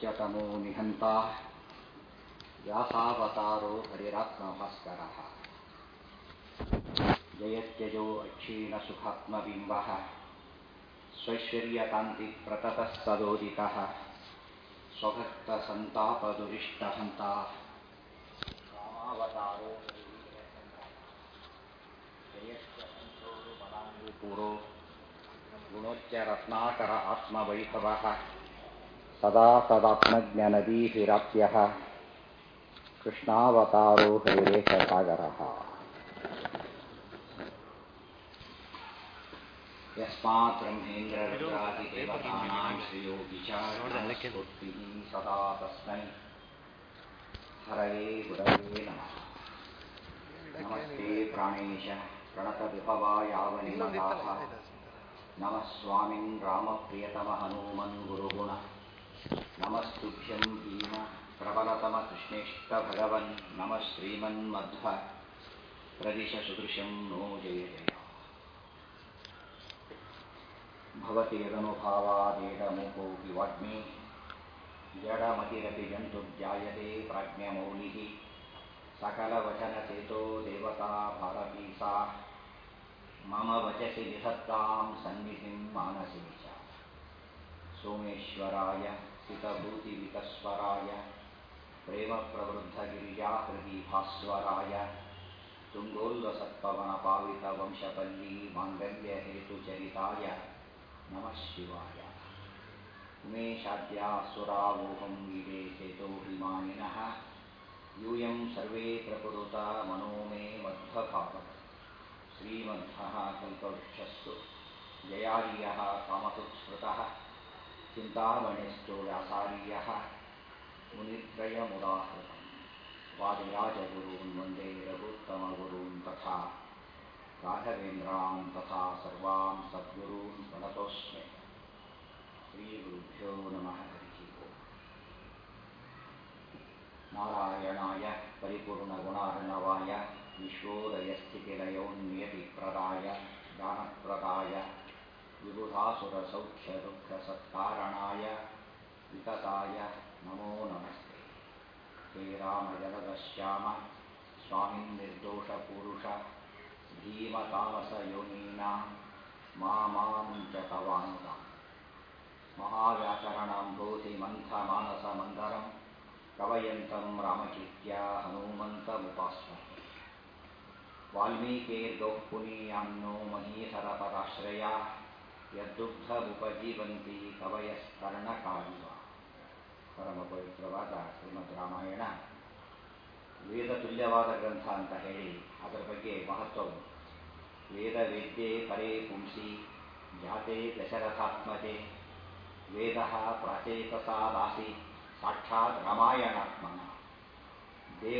षोडशतमो निहन्ता व्यासावतारो हरिरात्मभास्करः जयत्यजो अक्षीणसुखात्मबिम्बः स्वैश्वर्यकान्तिप्रततः सदोदितः स्वभक्तसन्तापदुरिष्टहन्ता रामावतारो जयत्यसन्तोरुपदाङ्गुपूरो गुणोच्चरत्नाकर आत्मवैभवः सदा तदात्मज्ञनदीभिराप्यः कृष्णावतारो हरिरेखसागरः यस्मात् ब्रह्मेन्द्ररुद्रादिदेवतानां श्रियोगि च नमस्कृतिः सदा तस्मै हरये गुरवे नमः नमस्ते प्राणेश प्रणतविभवायावनिमताः नमः स्वामिन् रामप्रियतमहनूमन् गुरुगुण नमस्तुभ्यं भीम प्रबलतमकृष्णेष्टभगवन् नमः श्रीमन्मध्व प्रदिशसुदृशं नो जय जय भवति यदनुभावादेडमुकोऽपि वाग्मी जडमतिरपि जन्तुर्जायते प्राज्ञमौलिः सकलवचनचेतो देवता भारती सा मम वचसि निधत्तां सन्निधिं मानसि च सोमेश्वराय स्थितभूतिविकस्वराय प्रेमप्रवृद्धगिरिजाहृदि भास्वराय तुङ्गोल्लसत्पवनपावितवंशपल्ली माङ्गल्यहेतुचरिताय नमः शिवाय उमेशाद्यासुरावोहं वीरे सेतो हिमानिनः यूयं सर्वे प्रकुरुता मनो मे मध्वभावत् श्रीमध्वः कल्पवृक्षस्तु जयार्यः कामसुस्मृतः चिन्तामणिस्तु व्यासार्यः मुनित्रयमुदाहृतम् वादिराजगुरून् वन्दे रघुत्तमगुरून् तथा राघवेन्द्रान् तथा सर्वान् सद्गुरून् प्रणतोऽस्मि श्रीगुरुभ्यो नमः हरिः ओम् नारायणाय परिपूर्णगुणार्णवाय विश्वोदयस्थितिलयोन्नियतिप्रदाय दानप्रदाय विबुधासुरसौख्यदुःखसत्कारणाय वितताय नमो नमस्ते हे रामजलदश्याम स्वामिन् निर्दोषपूरुष भीमतामसयोनीनां मां च तवानुगाम् महाव्याकरणाम्भूतिमन्थमानसमन्धरं कवयन्तं रामकीर्त्या हनूमन्तमुपास्महे वाल्मीकेर्गौः पुनीयान्नो महीसरपदाश्रया ಯದ್ದುಗ್ಧಮುಪಜೀವಂತಿ ಕವಯಸ್ತರ್ಣಕಾಲಿವ ಪರಮ ಪವಿತ್ರವಾದ ಶ್ರೀಮದ್ ರಾಮಾಯಣ ವೇದ ತುಲ್ಯವಾದ ಗ್ರಂಥ ಅಂತ ಹೇಳಿ ಅದರ ಬಗ್ಗೆ ಮಹತ್ವವು ವೇದ ವೇದ್ಯೆ ಪರೇ ಪುಂಸಿ ಜಾತೆ ದಶರಥಾತ್ಮಜೆ ವೇದ ಪ್ರಾಚೇತಸಾದಾಸಿ ಸಾಕ್ಷಾತ್ ರಾಮಾಯಣಾತ್ಮನ ದೇವ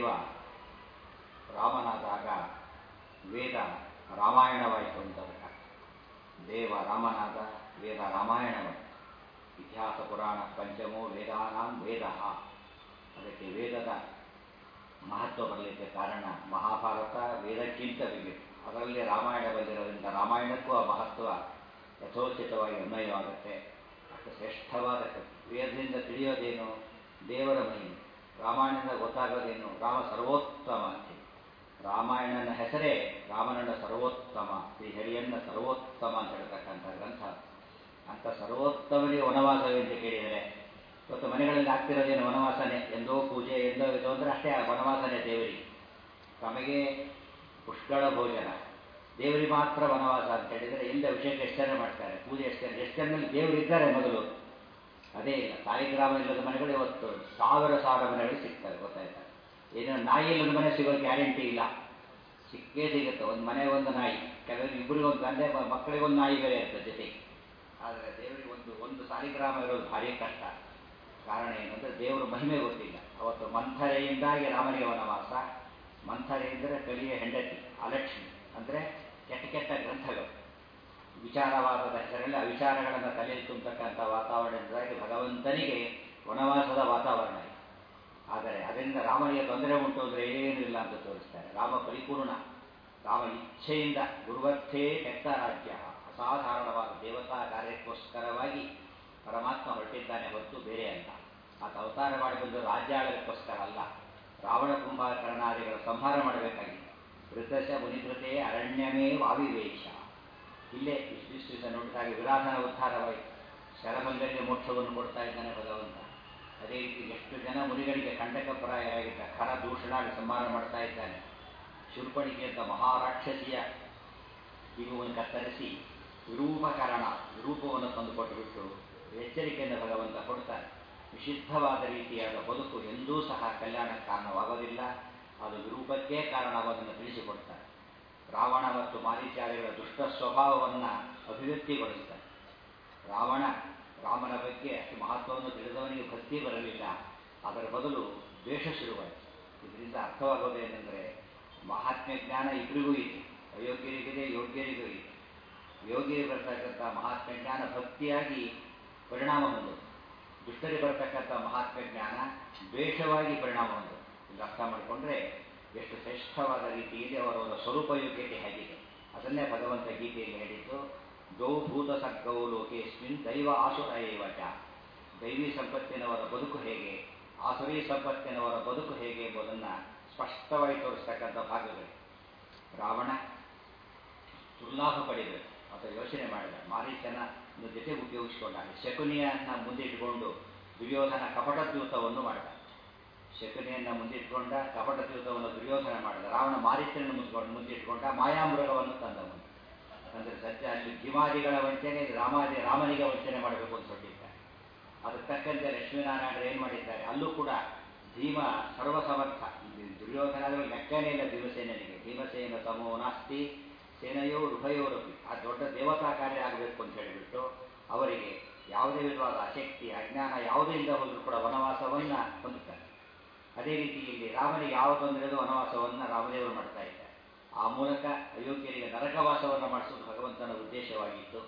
ರಾಮನಾದಾಗ ವೇದ ರಾಮಾಯಣವಾಯಿತು ಅಂತ ದೇವ ರಾಮನಾದ ವೇದ ರಾಮಾಯಣವಾಯಿತು ಇತಿಹಾಸ ಪುರಾಣ ಪಂಚಮೋ ವೇದಾನಾಂ ವೇದ ಅದಕ್ಕೆ ವೇದದ ಮಹತ್ವ ಬರಲಿಕ್ಕೆ ಕಾರಣ ಮಹಾಭಾರತ ವೇದಕ್ಕಿಂತ ವಿಭಿನ್ನ ಅದರಲ್ಲಿ ರಾಮಾಯಣ ಬಂದಿರೋದ್ರಿಂದ ರಾಮಾಯಣಕ್ಕೂ ಆ ಮಹತ್ವ ಯಥೋಚಿತವಾಗಿ ಅನ್ವಯವಾಗುತ್ತೆ ಅಷ್ಟು ಶ್ರೇಷ್ಠವಾದ ವೇದದಿಂದ ತಿಳಿಯೋದೇನು ದೇವರ ಮಹಿಮೆ ರಾಮಾಯಣದಿಂದ ಗೊತ್ತಾಗೋದೇನು ರಾಮ ಸರ್ವೋತ್ತಮ ಅಂತ ರಾಮಾಯಣನ ಹೆಸರೇ ರಾಮನನ್ನ ಸರ್ವೋತ್ತಮ ಶ್ರೀಹರಿಯನ್ನ ಸರ್ವೋತ್ತಮ ಅಂತ ಹೇಳ್ತಕ್ಕಂಥ ಗ್ರಂಥ ಅಂತ ಸರ್ವೋತ್ತಮನಿಗೆ ವನವಾಸವೇ ಅಂತ ಕೇಳಿದರೆ ಇವತ್ತು ಮನೆಗಳಲ್ಲಿ ಆಗ್ತಿರೋದೇನು ವನವಾಸನೆ ಎಂದೋ ಪೂಜೆ ಎಂದೋ ಇದು ಅಂದರೆ ಅಷ್ಟೇ ವನವಾಸನೆ ದೇವರಿಗೆ ತಮಗೆ ಪುಷ್ಕಳ ಭೋಜನ ದೇವರಿಗೆ ಮಾತ್ರ ವನವಾಸ ಅಂತ ಹೇಳಿದರೆ ಇಂದ ವಿಷಯಕ್ಕೆ ಎಷ್ಟು ಜನ ಮಾಡ್ತಾರೆ ಪೂಜೆ ಎಷ್ಟು ಜನ ಎಷ್ಟು ಜನರಲ್ಲಿ ದೇವರು ಇದ್ದಾರೆ ಮೊದಲು ಅದೇ ಇಲ್ಲ ಸಾಲಿಗ್ರಾಮ ಇಲ್ಲದ ಮನೆಗಳು ಇವತ್ತು ಸಾವಿರ ಸಾವಿರ ಮನೆಗಳು ಸಿಗ್ತವೆ ಗೊತ್ತಾಯ್ತಾ ಏನೋ ನಾಯಿ ಇಲ್ಲದ ಮನೆ ಸಿಗೋ ಗ್ಯಾರಂಟಿ ಇಲ್ಲ ಸಿಕ್ಕೇ ಸಿಗುತ್ತೆ ಒಂದು ಮನೆ ಒಂದು ನಾಯಿ ಕೆಲವರಿಗೆ ಇಬ್ಬರಿಗೆ ಒಂದು ತಂದೆ ಮಕ್ಕಳಿಗೆ ಒಂದು ನಾಯಿ ಬೇರೆ ಇರ್ತದೆ ಜೊತೆಗೆ ಆದರೆ ದೇವರಿಗೆ ಒಂದು ಒಂದು ಸಾಲಿಗ್ರಾಮ ಇರೋದು ಭಾರಿ ಕಷ್ಟ ಕಾರಣ ಏನಂದರೆ ದೇವರ ಮಹಿಮೆ ಗೊತ್ತಿಲ್ಲ ಅವತ್ತು ಮಂಥರೆಯಿಂದಾಗಿ ರಾಮನಿಗೆ ವನವಾಸ ಮಂಥರೆ ಎಂದರೆ ಕಲಿಯ ಹೆಂಡತಿ ಅಲಕ್ಷ್ಮಿ ಅಂದರೆ ಕೆಟ್ಟ ಕೆಟ್ಟ ಗ್ರಂಥಗಳು ವಿಚಾರವಾದದ ಹೆಸರಲ್ಲಿ ಅವಿಚಾರಗಳನ್ನು ತಲೆಯಲ್ಲಿ ತುಂಬತಕ್ಕಂಥ ವಾತಾವರಣದಿಂದಾಗಿ ಭಗವಂತನಿಗೆ ವನವಾಸದ ವಾತಾವರಣ ಇದೆ ಆದರೆ ಅದರಿಂದ ರಾಮನಿಗೆ ತೊಂದರೆ ಉಂಟು ಅಂದರೆ ಏನೇನಿಲ್ಲ ಅಂತ ತೋರಿಸ್ತಾರೆ ರಾಮ ಪರಿಪೂರ್ಣ ರಾಮ ಇಚ್ಛೆಯಿಂದ ಗುರುವರ್ಥೇ ಕೆಟ್ಟ ರಾಜ್ಯ ಅಸಾಧಾರಣವಾದ ದೇವತಾ ಕಾರ್ಯಕ್ಕೋಸ್ಕರವಾಗಿ ಪರಮಾತ್ಮ ಹೊರಟಿದ್ದಾನೆ ಹೊರತು ಬೇರೆ ಅಲ್ಲ ಆತ ಅವತಾರ ಮಾಡಿ ಬಂದು ರಾಜ್ಯ ಆಳೋದಕ್ಕೋಸ್ಕರ ಅಲ್ಲ ರಾವಣ ಕುಂಭಕರ್ಣಾದಿಗಳ ಸಂಹಾರ ಮಾಡಬೇಕಾಗಿತ್ತು ವೃತಶ ಮುನಿಕೃತೆ ಅರಣ್ಯವೇ ವಾವಿವೇಶ ಇಲ್ಲೇ ಇಷ್ಟು ದಿವಸ ನೋಡಿದಾಗ ವಿರಾಧನ ಉದ್ಧಾರವಾಯಿತು ಶರಭಂಗರಿಗೆ ಮೋಕ್ಷವನ್ನು ಕೊಡ್ತಾ ಇದ್ದಾನೆ ಭಗವಂತ ಅದೇ ರೀತಿ ಎಷ್ಟು ಜನ ಮುನಿಗಳಿಗೆ ಕಂಟಕಪ್ರಾಯರಾಗಿದ್ದ ಖರ ದೂಷಣಾಗಿ ಸಂಹಾರ ಮಾಡ್ತಾ ಇದ್ದಾನೆ ಶುರ್ಪಣಿಕೆ ಅಂತ ಮಹಾರಾಕ್ಷಸಿಯ ಇವುವನ್ನು ಕತ್ತರಿಸಿ ವಿರೂಪಕರಣ ವಿರೂಪವನ್ನು ತಂದುಕೊಟ್ಟುಬಿಟ್ಟು ಎಚ್ಚರಿಕೆಯನ್ನು ಭಗವಂತ ಕೊಡ್ತಾನೆ ನಿಷಿದ್ಧವಾದ ರೀತಿಯಾದ ಬದುಕು ಎಂದೂ ಸಹ ಕಲ್ಯಾಣಕ್ಕೆ ಕಾರಣವಾಗೋದಿಲ್ಲ ಅದು ವಿರೂಪಕ್ಕೇ ಕಾರಣವಾದನ್ನು ತಿಳಿಸಿಕೊಡ್ತಾರೆ ರಾವಣ ಮತ್ತು ಮಾರೀಚಾರಿಗಳ ದುಷ್ಟ ಸ್ವಭಾವವನ್ನು ಅಭಿವ್ಯಕ್ತಿಗೊಳಿಸ್ತಾರೆ ರಾವಣ ರಾಮನ ಬಗ್ಗೆ ಅಷ್ಟು ಮಹತ್ವವನ್ನು ತಿಳಿದವನಿಗೆ ಭಕ್ತಿ ಬರಲಿಲ್ಲ ಅದರ ಬದಲು ದ್ವೇಷ ಶುರುವಾಯಿತು ಇದರಿಂದ ಅರ್ಥವಾಗೋದೇನೆಂದರೆ ಮಹಾತ್ಮ್ಯ ಜ್ಞಾನ ಇಬ್ಬರಿಗೂ ಇದೆ ಅಯೋಗ್ಯರಿಗಿದೆ ಯೋಗ್ಯರಿಗೂ ಇದೆ ಯೋಗ್ಯರಿಗೆ ಬರ್ತಕ್ಕಂಥ ಮಹಾತ್ಮ್ಯ ಜ್ಞಾನ ಭಕ್ತಿಯಾಗಿ ಪರಿಣಾಮ ಹೊಂದೋದು ದುಷ್ಟರಿಗೆ ಬರ್ತಕ್ಕಂಥ ಮಹಾತ್ಮ್ಯ ಜ್ಞಾನ ದ್ವೇಷವಾಗಿ ಪರಿಣಾಮ ಹೊಂದೋದು ಇದು ಅರ್ಥ ಮಾಡಿಕೊಂಡ್ರೆ ಎಷ್ಟು ಶ್ರೇಷ್ಠವಾದ ರೀತಿಯಲ್ಲಿ ಅವರವರ ಸ್ವರೂಪ ಯೋಗ್ಯತೆ ಹೇಗಿದೆ ಅದನ್ನೇ ಭಗವಂತ ಗೀತೆಯಲ್ಲಿ ಹೇಳಿದ್ದು ಗೌ ಭೂತ ಸರ್ಗೌ ಲೋಕೇಶ್ಮಿನ್ ದೈವ ಆಸುರ ಏವಚ ದೈವಿ ಸಂಪತ್ತಿನವರ ಬದುಕು ಹೇಗೆ ಆಸುರಿ ಸಂಪತ್ತಿನವರ ಬದುಕು ಹೇಗೆ ಎಂಬುದನ್ನು ಸ್ಪಷ್ಟವಾಗಿ ತೋರಿಸ್ತಕ್ಕಂಥ ಭಾಗಗಳು ರಾವಣ ದುರ್ಲಾಭ ಪಡೆಯಬೇಕು ಅಥವಾ ಯೋಚನೆ ಮಾಡಿದ ಮಾರೀಚನ ಜೊತೆ ಉಪಯೋಗಿಸಿಕೊಂಡ ಶಕುನಿಯನ್ನ ಮುಂದಿಟ್ಟುಕೊಂಡು ದುರ್ಯೋಧನ ಕಪಟ ದ್ಯೂತವನ್ನು ಮಾಡಿದ ಶಕುನಿಯನ್ನ ಮುಂದಿಟ್ಟುಕೊಂಡ ಕಪಟ ದ್ಯೂತವನ್ನು ದುರ್ಯೋಧನ ಮಾಡಿದ ರಾವಣ ಮಾರೀಚನನ್ನು ಮುಂದ್ಕೊಂಡು ಮುಂದಿಟ್ಟುಕೊಂಡ ಮಾಯಾಮೃಗವನ್ನು ತಂದ ಮುಂದೆ ಅಂದರೆ ಸತ್ಯ ಅಲ್ಲಿ ಭೀಮಾದಿಗಳ ವಂಚನೆ ರಾಮಾದಿ ರಾಮನಿಗೆ ವಂಚನೆ ಮಾಡಬೇಕು ಅಂತ ಹೊರಟಿದ್ದಾರೆ ಅದಕ್ಕೆ ತಕ್ಕಂತೆ ಲಕ್ಷ್ಮೀನಾರಾಯಣರು ಏನು ಮಾಡಿದ್ದಾರೆ ಅಲ್ಲೂ ಕೂಡ ಭೀಮ ಸರ್ವಸಮರ್ಥ ದುರ್ಯೋಧನಗಳು ಲೆಕ್ಕನೇ ಇಲ್ಲ ಭೀಮಸೇನಿಗೆ ಭೀಮಸೇನ ತಮೋ ನಾಸ್ತಿ ಸೇನೆಯೋ ಉಭಯೋರಪಿ ಆ ದೊಡ್ಡ ದೇವತಾ ಕಾರ್ಯ ಆಗಬೇಕು ಅಂತ ಹೇಳಿಬಿಟ್ಟು ಅವರಿಗೆ ಯಾವುದೇ ವಿಧವಾದ ಅಶಕ್ತಿ ಅಜ್ಞಾನ ಯಾವುದೇ ಇಲ್ಲದ ಹೋದರೂ ಕೂಡ ವನವಾಸವನ್ನು ಹೊಂದುತ್ತಾರೆ ಅದೇ ರೀತಿ ಇಲ್ಲಿ ರಾಮನಿಗೆ ಯಾವ ತೊಂದರೆಯದು ವನವಾಸವನ್ನು ರಾಮದೇವರು ಮಾಡ್ತಾ ಇದ್ದಾರೆ ಆ ಮೂಲಕ ಅಯೋಗ್ಯರಿಗೆ ನರಕವಾಸವನ್ನು ಮಾಡಿಸುವುದು ಭಗವಂತನ ಉದ್ದೇಶವಾಗಿತ್ತು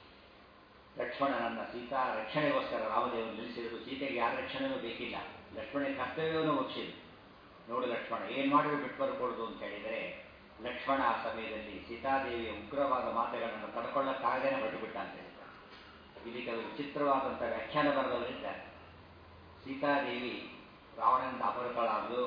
ಲಕ್ಷ್ಮಣನನ್ನ ಸೀತಾ ರಕ್ಷಣೆಗೋಸ್ಕರ ರಾಮದೇವರು ನಿಲ್ಲಿಸಿದರು ಸೀತೆಗೆ ಯಾರ ರಕ್ಷಣೆಯೂ ಬೇಕಿಲ್ಲ ಲಕ್ಷ್ಮಣ ಕರ್ತವ್ಯವನ್ನು ಮುಗಿಸಿದ್ರು ನೋಡು ಲಕ್ಷ್ಮಣ ಏನು ಮಾಡಿದ್ರು ಬಿಟ್ಟು ಬರ್ಕೊಡುದು ಅಂತ ಹೇಳಿದರೆ ಲಕ್ಷ್ಮಣ ಆ ಸಮಯದಲ್ಲಿ ಸೀತಾದೇವಿಯ ಉಗ್ರವಾದ ಮಾತುಗಳನ್ನು ತಡ್ಕೊಳ್ಳಕ್ಕಾಗದೇನೆ ಹೊರಟುಬಿಟ್ಟ ಅಂತ ಹೇಳ್ತಾರೆ ಇಲ್ಲಿ ಕೆಲವು ವಿಚಿತ್ರವಾದಂಥ ವ್ಯಾಖ್ಯಾನ ಬರೆದವರಿದ್ದಾರೆ ಸೀತಾದೇವಿ ರಾವಣನಿಂದ ಅಪರತಳಾಗಲು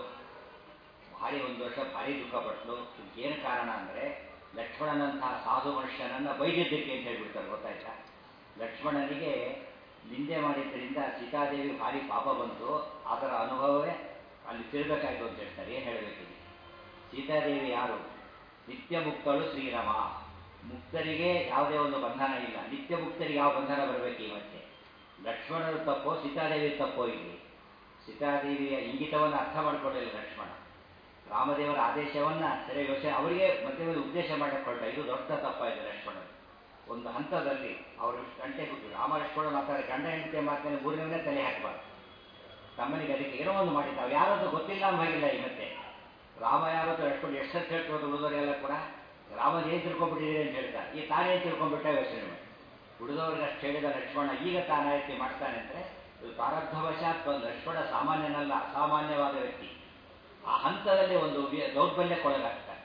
ಭಾರಿ ಒಂದು ವರ್ಷ ಭಾರಿ ದುಃಖಪಟ್ಟಲು ಏನು ಕಾರಣ ಅಂದರೆ ಲಕ್ಷ್ಮಣನಂತಹ ಸಾಧು ಮನುಷ್ಯನನ್ನು ಬೈದಿದ್ದಕ್ಕೆ ಅಂತ ಹೇಳ್ಬಿಡ್ತಾರೆ ಗೊತ್ತಾಯ್ತಾ ಲಕ್ಷ್ಮಣನಿಗೆ ನಿಂದೆ ಮಾಡಿದ್ದರಿಂದ ಸೀತಾದೇವಿ ಭಾರಿ ಪಾಪ ಬಂತು ಅದರ ಅನುಭವವೇ ಅಲ್ಲಿ ತಿರ್ಬೇಕಾಯ್ತು ಅಂತ ಹೇಳ್ತಾರೆ ಏನು ಹೇಳಬೇಕಿದೆ ಸೀತಾದೇವಿ ಯಾರು ನಿತ್ಯ ಮುಕ್ತಳು ಶ್ರೀರಾಮ ಮುಕ್ತರಿಗೆ ಯಾವುದೇ ಒಂದು ಬಂಧನ ಇಲ್ಲ ನಿತ್ಯ ಮುಕ್ತರಿಗೆ ಯಾವ ಬಂಧನ ಬರಬೇಕು ಈ ಮತ್ತೆ ಲಕ್ಷ್ಮಣರು ತಪ್ಪೋ ಸೀತಾದೇವಿ ತಪ್ಪೋ ಇಲ್ಲಿ ಸೀತಾದೇವಿಯ ಇಂಗಿತವನ್ನು ಅರ್ಥ ಮಾಡಿಕೊಳ್ಳಿಲ್ಲ ಲಕ್ಷ್ಮಣ ರಾಮದೇವರ ಆದೇಶವನ್ನ ಸರಿ ಯೋಚನೆ ಅವರಿಗೆ ಮಧ್ಯದಲ್ಲಿ ಉದ್ದೇಶ ಮಾಡಿಕೊಳ್ಟ ಇದು ದೊಡ್ಡ ತಪ್ಪಾಯಿತು ಲಕ್ಷ್ಮಣ ಒಂದು ಹಂತದಲ್ಲಿ ಅವರು ಗಂಟೆ ಕೂತು ರಾಮ ಲಕ್ಷ್ಮಣ ಮಾತಾಡ ಗಂಡ ಹೆಂಡತಿ ಮಾತಾಡಿ ಮೂರನೇ ತಲೆ ಹಾಕಬಾರ್ದು ತಮ್ಮನಿಗೆ ಅದಕ್ಕೆ ಏನೋ ಒಂದು ಮಾಡಿದ್ದಾವೆ ಯಾರದ್ದು ಗೊತ್ತಿಲ್ಲ ಅಂಬಾಗಿಲ್ಲ ಈ ಮತ್ತೆ ರಾಮ ಯಾರದ್ದು ಲಕ್ಷ್ಮಣ ಎಷ್ಟು ಹೇಳ್ತಿರೋದು ಉಳಿದವರೆಲ್ಲ ಕೂಡ ರಾಮನ ಏನು ತಿಳ್ಕೊಂಡ್ಬಿಟ್ಟಿದೆ ಅಂತ ಹೇಳ್ತಾರೆ ಈ ತಾನೇ ತಿಳ್ಕೊಂಡ್ಬಿಟ್ಟ ಯೋಚನೆ ಮಾಡಿ ಉಳಿದವ್ರಿಗೆ ಅಷ್ಟು ಹೇಳಿದ ಲಕ್ಷ್ಮಣ ಈಗ ತಾನಾಯ್ತಿ ಮಾಡ್ತಾನೆ ಅಂದರೆ ಇದು ಪ್ರಾರಬ್ಧವಶಾತ್ ಒಂದು ಲಕ್ಷ್ಮಣ ಸಾಮಾನ್ಯನಲ್ಲ ಅಸಾಮಾನ್ಯವಾದ ವ್ಯಕ್ತಿ ಆ ಹಂತದಲ್ಲಿ ಒಂದು ದೌರ್ಬಲ್ಯಕ್ಕೊಳಗಾಗ್ತಾರೆ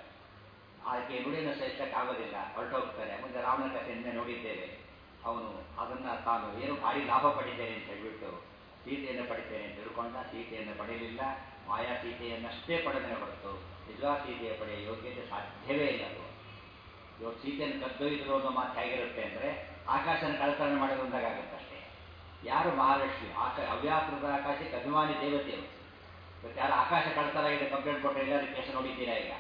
ಆಕೆ ನುಡಿಯನ್ನು ಸಹಿಸಕ್ಕಾಗೋದಿಲ್ಲ ಹೊರಟೋಗ್ತಾರೆ ಮುಂದೆ ರಾಮನ ಕಥೆಯಿಂದ ನೋಡಿದ್ದೇವೆ ಅವನು ಅದನ್ನ ತಾನು ಏನು ಭಾರಿ ಲಾಭ ಪಡಿದ್ದೇನೆ ಅಂತ ಹೇಳ್ಬಿಟ್ಟು ಸೀತೆಯನ್ನು ಪಡಿತೇನೆ ಅಂತ ತಿಳ್ಕೊಂಡ ಸೀತೆಯನ್ನು ಪಡೆಯಲಿಲ್ಲ ಮಾಯಾ ಸೀತೆಯನ್ನಷ್ಟೇ ಪಡೆದನೆ ಹೊರತು ನಿಜವಾ ಸೀತೆಯ ಪಡೆಯ ಯೋಗ್ಯತೆ ಸಾಧ್ಯವೇ ಇಲ್ಲ ಅದು ಇವತ್ತು ಸೀತೆಯನ್ನು ಕದ್ದೊಯ್ದರು ಅನ್ನೋ ಮಾತು ಹೇಗಿರುತ್ತೆ ಅಂದರೆ ಆಕಾಶನ ಕಳತನ ಮಾಡೋದು ಅಂದಾಗತ್ತಷ್ಟೇ ಯಾರು ಮಹಾಲಕ್ಷ್ಮಿ ಆಕ ಅವ್ಯಾಕೃತ ಆಕಾಶಕ್ಕೆ ಅಭಿಮಾನಿ ದೇವತೆಯವರು ಇವತ್ತು ಯಾರು ಆಕಾಶ ಕಳತನ ಇದೆ ಕಂಪ್ಲೇಂಟ್ ಕೊಟ್ಟರೆ ಎಲ್ಲರೂ ಕೇಸ ನೋಡಿದ್ದೀರಾ ಈಗ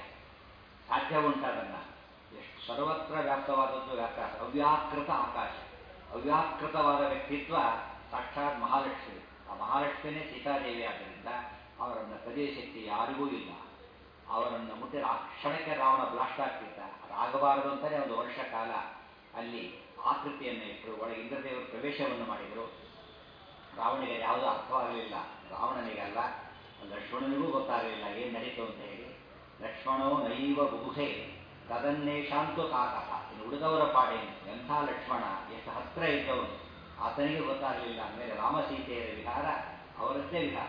ಸಾಧ್ಯ ಉಂಟದನ್ನ ಎಷ್ಟು ಸರ್ವತ್ರ ವ್ಯಾಪ್ತವಾದದ್ದು ಆಕಾಶ ಅವ್ಯಾಕೃತ ಆಕಾಶ ಅವ್ಯಾಕೃತವಾದ ವ್ಯಕ್ತಿತ್ವ ಸಾಕ್ಷಾತ್ ಮಹಾಲಕ್ಷ್ಮಿ ಆ ಮಹಾಲಕ್ಷ್ಮಿನೇ ಸೀತಾದೇವಿ ಆದ್ದರಿಂದ ಅವರನ್ನು ಕದಿಯ ಶಕ್ತಿ ಯಾರಿಗೂ ಇಲ್ಲ ಅವರನ್ನು ಮುಟ್ಟಿದ ಆ ಕ್ಷಣಕ್ಕೆ ರಾವಣ ಬ್ಲಾಸ್ಟ್ ಆಗ್ತಿದ್ದ ಅದಾಗಬಾರದು ಅಂತಲೇ ಒಂದು ವರ್ಷ ಕಾಲ ಅಲ್ಲಿ ಆಕೃತಿಯನ್ನು ಇಟ್ಟರು ಒಳಗೆ ಇಂದ್ರದೇವರು ಪ್ರವೇಶವನ್ನು ಮಾಡಿದರು ರಾವಣಿಗೆ ಯಾವುದೂ ಅರ್ಥವಾಗಲಿಲ್ಲ ರಾವಣನಿಗಲ್ಲ ಲಕ್ಷ್ಮಣನಿಗೂ ಗೊತ್ತಾಗಲಿಲ್ಲ ಏನು ನಡೀತು ಅಂತ ಹೇಳಿ ಲಕ್ಷ್ಮಣೋ ನೈವ ಬುಗುಹೆ ತದನ್ನೇಷಾಂತು ಕಾಕಃ ಇನ್ನು ಉಳಿದವರ ಪಾಡೇನು ಎಂಥ ಲಕ್ಷ್ಮಣ ಎಷ್ಟು ಹತ್ರ ಇದ್ದವನು ಆತನಿಗೆ ಗೊತ್ತಾಗಲಿಲ್ಲ ಅಂದಮೇಲೆ ರಾಮಸೀತೆಯರ ವಿಹಾರ ಅವರದ್ದೇ ವಿಹಾರ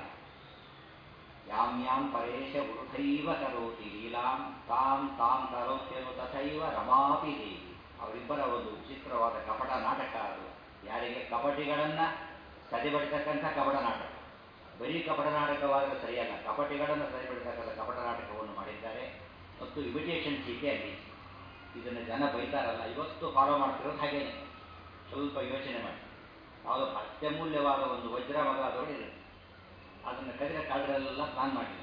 ಯಾಂ ಯಾಂ ಪರೇಶ ವೃಥೈವ ಕರೋತಿ ಲೀಲಾಂ ತಾಂ ತಾಂ ಕರೋತ್ಯನು ತಥೈವ ರಮಾಪಿ ದೇವಿ ಅವರಿಬ್ಬರ ಒಂದು ವಿಚಿತ್ರವಾದ ಕಪಟ ನಾಟಕ ಅದು ಯಾರಿಗೆ ಕಪಟಿಗಳನ್ನ ಸದೆಬಡಿತಕ್ಕಂಥ ಕಪಟ ನಾಟಕ ಬರೀ ಕಪಟ ನಾಟಕವಾದರೆ ಸರಿಯಲ್ಲ ಕಪಟಿಗಳನ್ನು ಸರಿಪಡಿಸತಕ್ಕಂಥ ಕಪಟ ನಾಟಕವನ್ನು ಮಾಡಿದ್ದಾರೆ ಮತ್ತು ಇಮಿಟೇಷನ್ ಸೀತೆ ಅಲ್ಲಿ ಇದನ್ನು ಜನ ಬೈತಾರಲ್ಲ ಇವತ್ತು ಫಾಲೋ ಮಾಡ್ತಿರೋದು ಹಾಗೇನೆ ಸ್ವಲ್ಪ ಯೋಚನೆ ಮಾಡಿ ಯಾವುದೋ ಅತ್ಯಮೂಲ್ಯವಾದ ಒಂದು ವಜ್ರ ಮಗ ಅದರೊಳಗೆ ಇರುತ್ತೆ ಅದನ್ನು ಕದಿರ ಕಾಲರೆಲ್ಲ ಪ್ಲಾನ್ ಮಾಡಿಲ್ಲ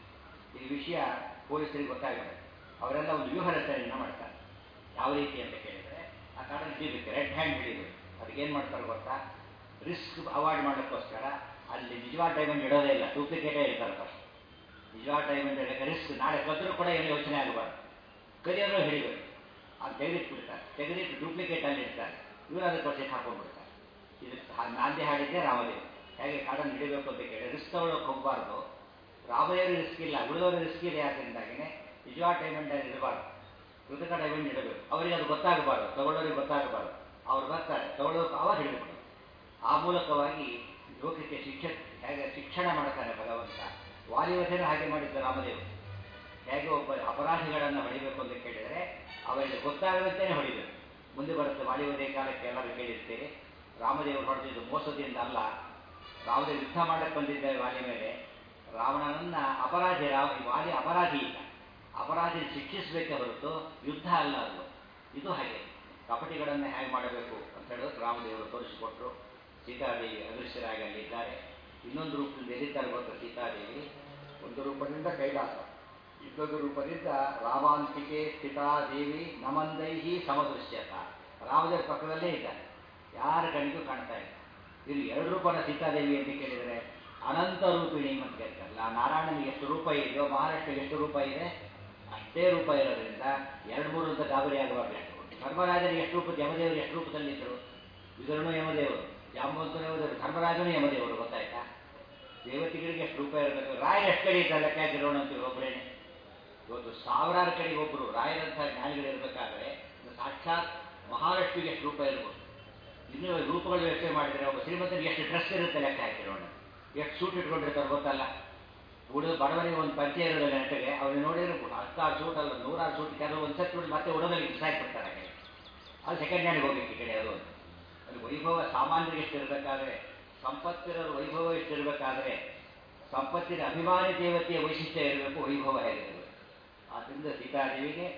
ಈ ವಿಷಯ ಪೊಲೀಸರಿಗೆ ಗೊತ್ತಾಗಿದೆ ಅವರೆಲ್ಲ ಒಂದು ವ್ಯೂಹ ರಚನೆಯನ್ನು ಮಾಡ್ತಾರೆ ಯಾವ ರೀತಿ ಅಂತ ಕೇಳಿದರೆ ಆ ಕಾಡನ್ನು ಹಿಡಿಬೇಕು ರೆಡ್ ಹ್ಯಾಂಡ್ ಹಿಡಿಬೇಕು ಅದಕ್ಕೇನು ಮಾಡ್ತಾರೆ ಗೊತ್ತಾ ರಿಸ್ಕ್ ಅವಾಯ್ಡ್ ಮಾಡೋಕ್ಕೋಸ್ಕರ ಅಲ್ಲಿ ನಿಜವಾದ ಡೈಮಂಡ್ ಇಡೋದೇ ಇಲ್ಲ ಡೂಪ್ಲಿಕೇಟೇ ಇರ್ತಾರೆ ಫಸ್ಟ್ ನಿಜವಾದ ಡೈಮಂಡ್ ಇಡೋಕ್ಕೆ ರಿಸ್ಕ್ ನಾಳೆ ಕದ್ರೂ ಕೂಡ ಏನು ಯೋಚನೆ ಆಗಬಾರ್ದು ಕರಿಯೋರು ಹಿಡಿಬೇಕು ಅದು ತೆಗೆದಿಟ್ಬಿಡ್ತಾರೆ ತೆಗೆದಿಟ್ಟು ಡೂಪ್ಲಿಕೇಟ್ ಅಲ್ಲಿ ಇಡ್ತಾರೆ ಇವರು ಅದಕ್ಕೆ ವರ್ಷಕ್ಕೆ ಹಾಕೊಂಡ್ಬಿಡ್ತಾರೆ ಇದಕ್ಕೆ ನಾಂದಿ ಹಾಡಿದ್ದೆ ರಾಮದೇವ್ ಹೇಗೆ ಕಾಡನ್ನು ಹಿಡಿಬೇಕು ಅಂತ ಕೇಳಿ ರಿಸ್ಕ್ ತಗೊಳ್ಳೋಕೆ ಹೋಗಬಾರ್ದು ರಾಮದೇವರು ರಿಸ್ಕ್ ಇಲ್ಲ ಉಳಿದವರು ರಿಸ್ಕ್ ಇದೆ ಯಾದ್ರಿಂದಾಗಿನೇ ನಿಜವಾದ ಡೈಮಂಡ್ ಅಲ್ಲಿ ಇಡಬಾರ್ದು ಕೃತಕ ಡೈಮಂಡ್ ಇಡಬೇಕು ಅವರಿಗೆ ಅದು ಗೊತ್ತಾಗಬಾರ್ದು ತಗೊಳ್ಳೋರಿಗೆ ಗೊತ್ತಾಗಬಾರ್ದು ಅವ್ರು ಬರ್ತಾರೆ ತಗೊಳ್ಳೋಕೆ ಅವಾಗ ಹಿಡಿಬೇಕು ಆ ಮೂಲಕವಾಗಿ ಲೋಕಕ್ಕೆ ಶಿಕ್ಷ ಹೇಗೆ ಶಿಕ್ಷಣ ಮಾಡ್ತಾನೆ ಭಗವಂತ ವಾಲಿವಧೆನೂ ಹಾಗೆ ಮಾಡಿದ್ದ ರಾಮದೇವ್ ಹೇಗೆ ಒಬ್ಬ ಅಪರಾಧಿಗಳನ್ನು ಹೊಡಿಬೇಕು ಅಂತ ಕೇಳಿದರೆ ಅವರಿಗೆ ಗೊತ್ತಾಗದಂತೆಯೇ ಹೊಡಿಬೇಕು ಮುಂದೆ ಬರುತ್ತೆ ವಾಲಿವಧೆ ಕಾಲಕ್ಕೆ ಎಲ್ಲರೂ ಕೇಳಿರ್ತೀರಿ ರಾಮದೇವರು ಹೊಡೆದಿದ್ದು ಮೋಸದಿಂದ ಅಲ್ಲ ರಾಮದೇವ್ ಯುದ್ಧ ಮಾಡಕ್ಕೆ ಬಂದಿದ್ದಾರೆ ವಾಲಿ ಮೇಲೆ ರಾವಣನನ್ನ ಅಪರಾಧಿ ರಾವ ವಾಲಿ ಅಪರಾಧಿ ಇಲ್ಲ ಅಪರಾಧಿ ಶಿಕ್ಷಿಸಬೇಕೆ ಹೊರತು ಯುದ್ಧ ಅಲ್ಲ ಅದು ಇದು ಹಾಗೆ ಕಪಟಿಗಳನ್ನು ಹೇಗೆ ಮಾಡಬೇಕು ಅಂತ ಹೇಳೋದು ರಾಮದೇವರು ತೋರಿಸಿಕೊಟ್ರು ಸೀತಾದೇವಿ ಅದೃಶ್ಯರಾಗಿ ಅಲ್ಲಿದ್ದಾರೆ ಇನ್ನೊಂದು ರೂಪದಿಂದ ಎಲ್ಲಿದ್ದಾರೆ ಗೊತ್ತಾ ಸೀತಾದೇವಿ ಒಂದು ರೂಪದಿಂದ ಕೈಲಾಸ ಇನ್ನೊಂದು ರೂಪದಿಂದ ರಾಮಾಂತಿಕೆ ಸ್ಥಿತಾದೇವಿ ನಮಂದೈಹಿ ಸಮದೃಶ್ಯತ ರಾಮದೇವ್ರ ಪಕ್ಕದಲ್ಲೇ ಇದ್ದಾರೆ ಯಾರ ಕಣಿಗೂ ಕಾಣ್ತಾ ಇಲ್ಲ ಇಲ್ಲಿ ಎರಡು ರೂಪನ ಸೀತಾದೇವಿ ಅಂತ ಕೇಳಿದರೆ ಅನಂತ ರೂಪಿಣಿ ಅಂತ ಕೇಳ್ತಾರಲ್ಲ ನಾರಾಯಣನಿಗೆ ಎಷ್ಟು ರೂಪ ಇದೆಯೋ ಮಹಾರಾಷ್ಟ್ರಕ್ಕೆ ಎಷ್ಟು ರೂಪ ಇದೆ ಅಷ್ಟೇ ರೂಪ ಇರೋದ್ರಿಂದ ಎರಡು ಮೂರು ಅಂತ ಗಾಬರಿ ಆಗಬಾರ್ದು ಧರ್ಮರಾಜನಿಗೆ ಎಷ್ಟು ರೂಪ ಯಮದೇವರು ಎಷ್ಟು ರೂಪದಲ್ಲಿದ್ದರು ವಿದುರನು ಯಮದೇವರು ಜಾಂಬವಂತನು ಯಮದೇವರು ಧರ್ಮರಾಜನು ಯಮದೇವರು ಗೊತ್ತಾಯ್ತಾ ದೇವತೆಗಳಿಗೆ ಎಷ್ಟು ರೂಪ ಇರಬೇಕು ರಾಯರು ಎಷ್ಟು ಕಡೆ ಇದ್ದಾರೆ ಲೆಕ್ಕ ಹಾಕಿರೋಣ ಅಂತೀವಿ ಒಬ್ಬರೇನೆ ಇವತ್ತು ಸಾವಿರಾರು ಕಡೆಗೆ ಒಬ್ಬರು ರಾಯರಂಥ ಜ್ಞಾನಿಗಳಿರಬೇಕಾದ್ರೆ ಸಾಕ್ಷಾತ್ ಮಹಾಲಕ್ಷ್ಮಿಗೆ ಎಷ್ಟು ರೂಪ ಇರ್ಬೋದು ಇನ್ನು ರೂಪಗಳು ಯೋಚನೆ ಮಾಡಿದರೆ ಒಬ್ಬ ಶ್ರೀಮಂತನಿಗೆ ಎಷ್ಟು ಡ್ರೆಸ್ ಇರುತ್ತೆ ಲೆಕ್ಕ ಹಾಕಿರೋಣ ಎಷ್ಟು ಸೂಟ್ ಇಟ್ಕೊಂಡಿರ್ತಾರೆ ಗೊತ್ತಲ್ಲ ಉಳಿದ ಬಡವನಿಗೆ ಒಂದು ಪಂಚೆ ಇರೋದಿಲ್ಲ ನೆಟ್ಟಿಗೆ ಅವ್ರು ನೋಡಿದ್ರೆ ಹತ್ತಾರು ಸೂಟ್ ಅಲ್ಲ ನೂರಾರು ಸೂಟ್ ಕೆಲವು ಒಂದು ಸತ್ ನೋಡಿ ಮತ್ತೆ ಉಡೋದಲ್ಲಿ ಬಿಸಾಕ್ಬಿಡ್ತಾರೆ ಹಾಗೆ ಅದು ಸೆಕೆಂಡ್ ಹ್ಯಾಂಡ್ ಹೋಗ್ಬೇಕು ಈ ಕಡೆ ಅದು ಅದು ವೈಭವ ಸಾಮಾನ್ಯರಿಗೆ ಎಷ್ಟಿರಬೇಕಾದ್ರೆ ಸಂಪತ್ತಿರೋರು ವೈಭವ ಎಷ್ಟಿರಬೇಕಾದ್ರೆ ಸಂಪತ್ತಿನ ಅಭಿಮಾನಿ ದೇವತೆಯ ವೈಶಿಷ್ಟ್ಯ ಇರಬೇಕು ವೈಭವ ಹೇಗಿರಬೇಕು ಆದ್ದರಿಂದ ಸೀತಾದೇವಿಗೆ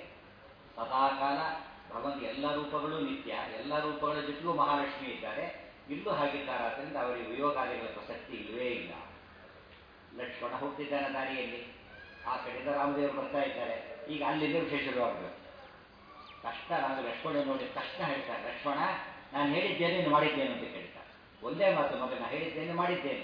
ಸದಾಕಾಲ ಭಗವಂತ ಎಲ್ಲ ರೂಪಗಳು ನಿತ್ಯ ಎಲ್ಲ ರೂಪಗಳ ಜೊತೆಗೂ ಮಹಾಲಕ್ಷ್ಮಿ ಇದ್ದಾರೆ ಇಲ್ಲೂ ಹಾಗಿದ್ದಾರೆ ಆದ್ದರಿಂದ ಅವರಿಗೆ ವಿಯೋಗಾದಿಗಳ ಪ್ರಸಕ್ತಿ ಇಲ್ಲವೇ ಇಲ್ಲ ಲಕ್ಷ್ಮಣ ಹೋಗ್ತಿದ್ದಾನೆ ದಾರಿಯಲ್ಲಿ ಆ ಕಡೆಯಿಂದ ರಾಮದೇವರು ಬರ್ತಾ ಇದ್ದಾರೆ ಈಗ ಅಲ್ಲಿಂದ ವಿಶೇಷ ಶುರುವಾಗಬೇಕು ಕಷ್ಟ ನಾನು ಲಕ್ಷ್ಮಣ ನೋಡಿ ತಕ್ಷಣ ಹೇಳ್ತಾರೆ ಲಕ್ಷ್ಮಣ ನಾನು ಹೇಳಿದ್ದೇನೆ ನೀನು ಮಾಡಿದ್ದೇನೆ ಅಂತ ಕೇಳ್ತಾರೆ ಒಂದೇ ಮಾತು ಮಗನ ಹೇಳಿದ್ದೇನೆ ಮಾಡಿದ್ದೇನೆ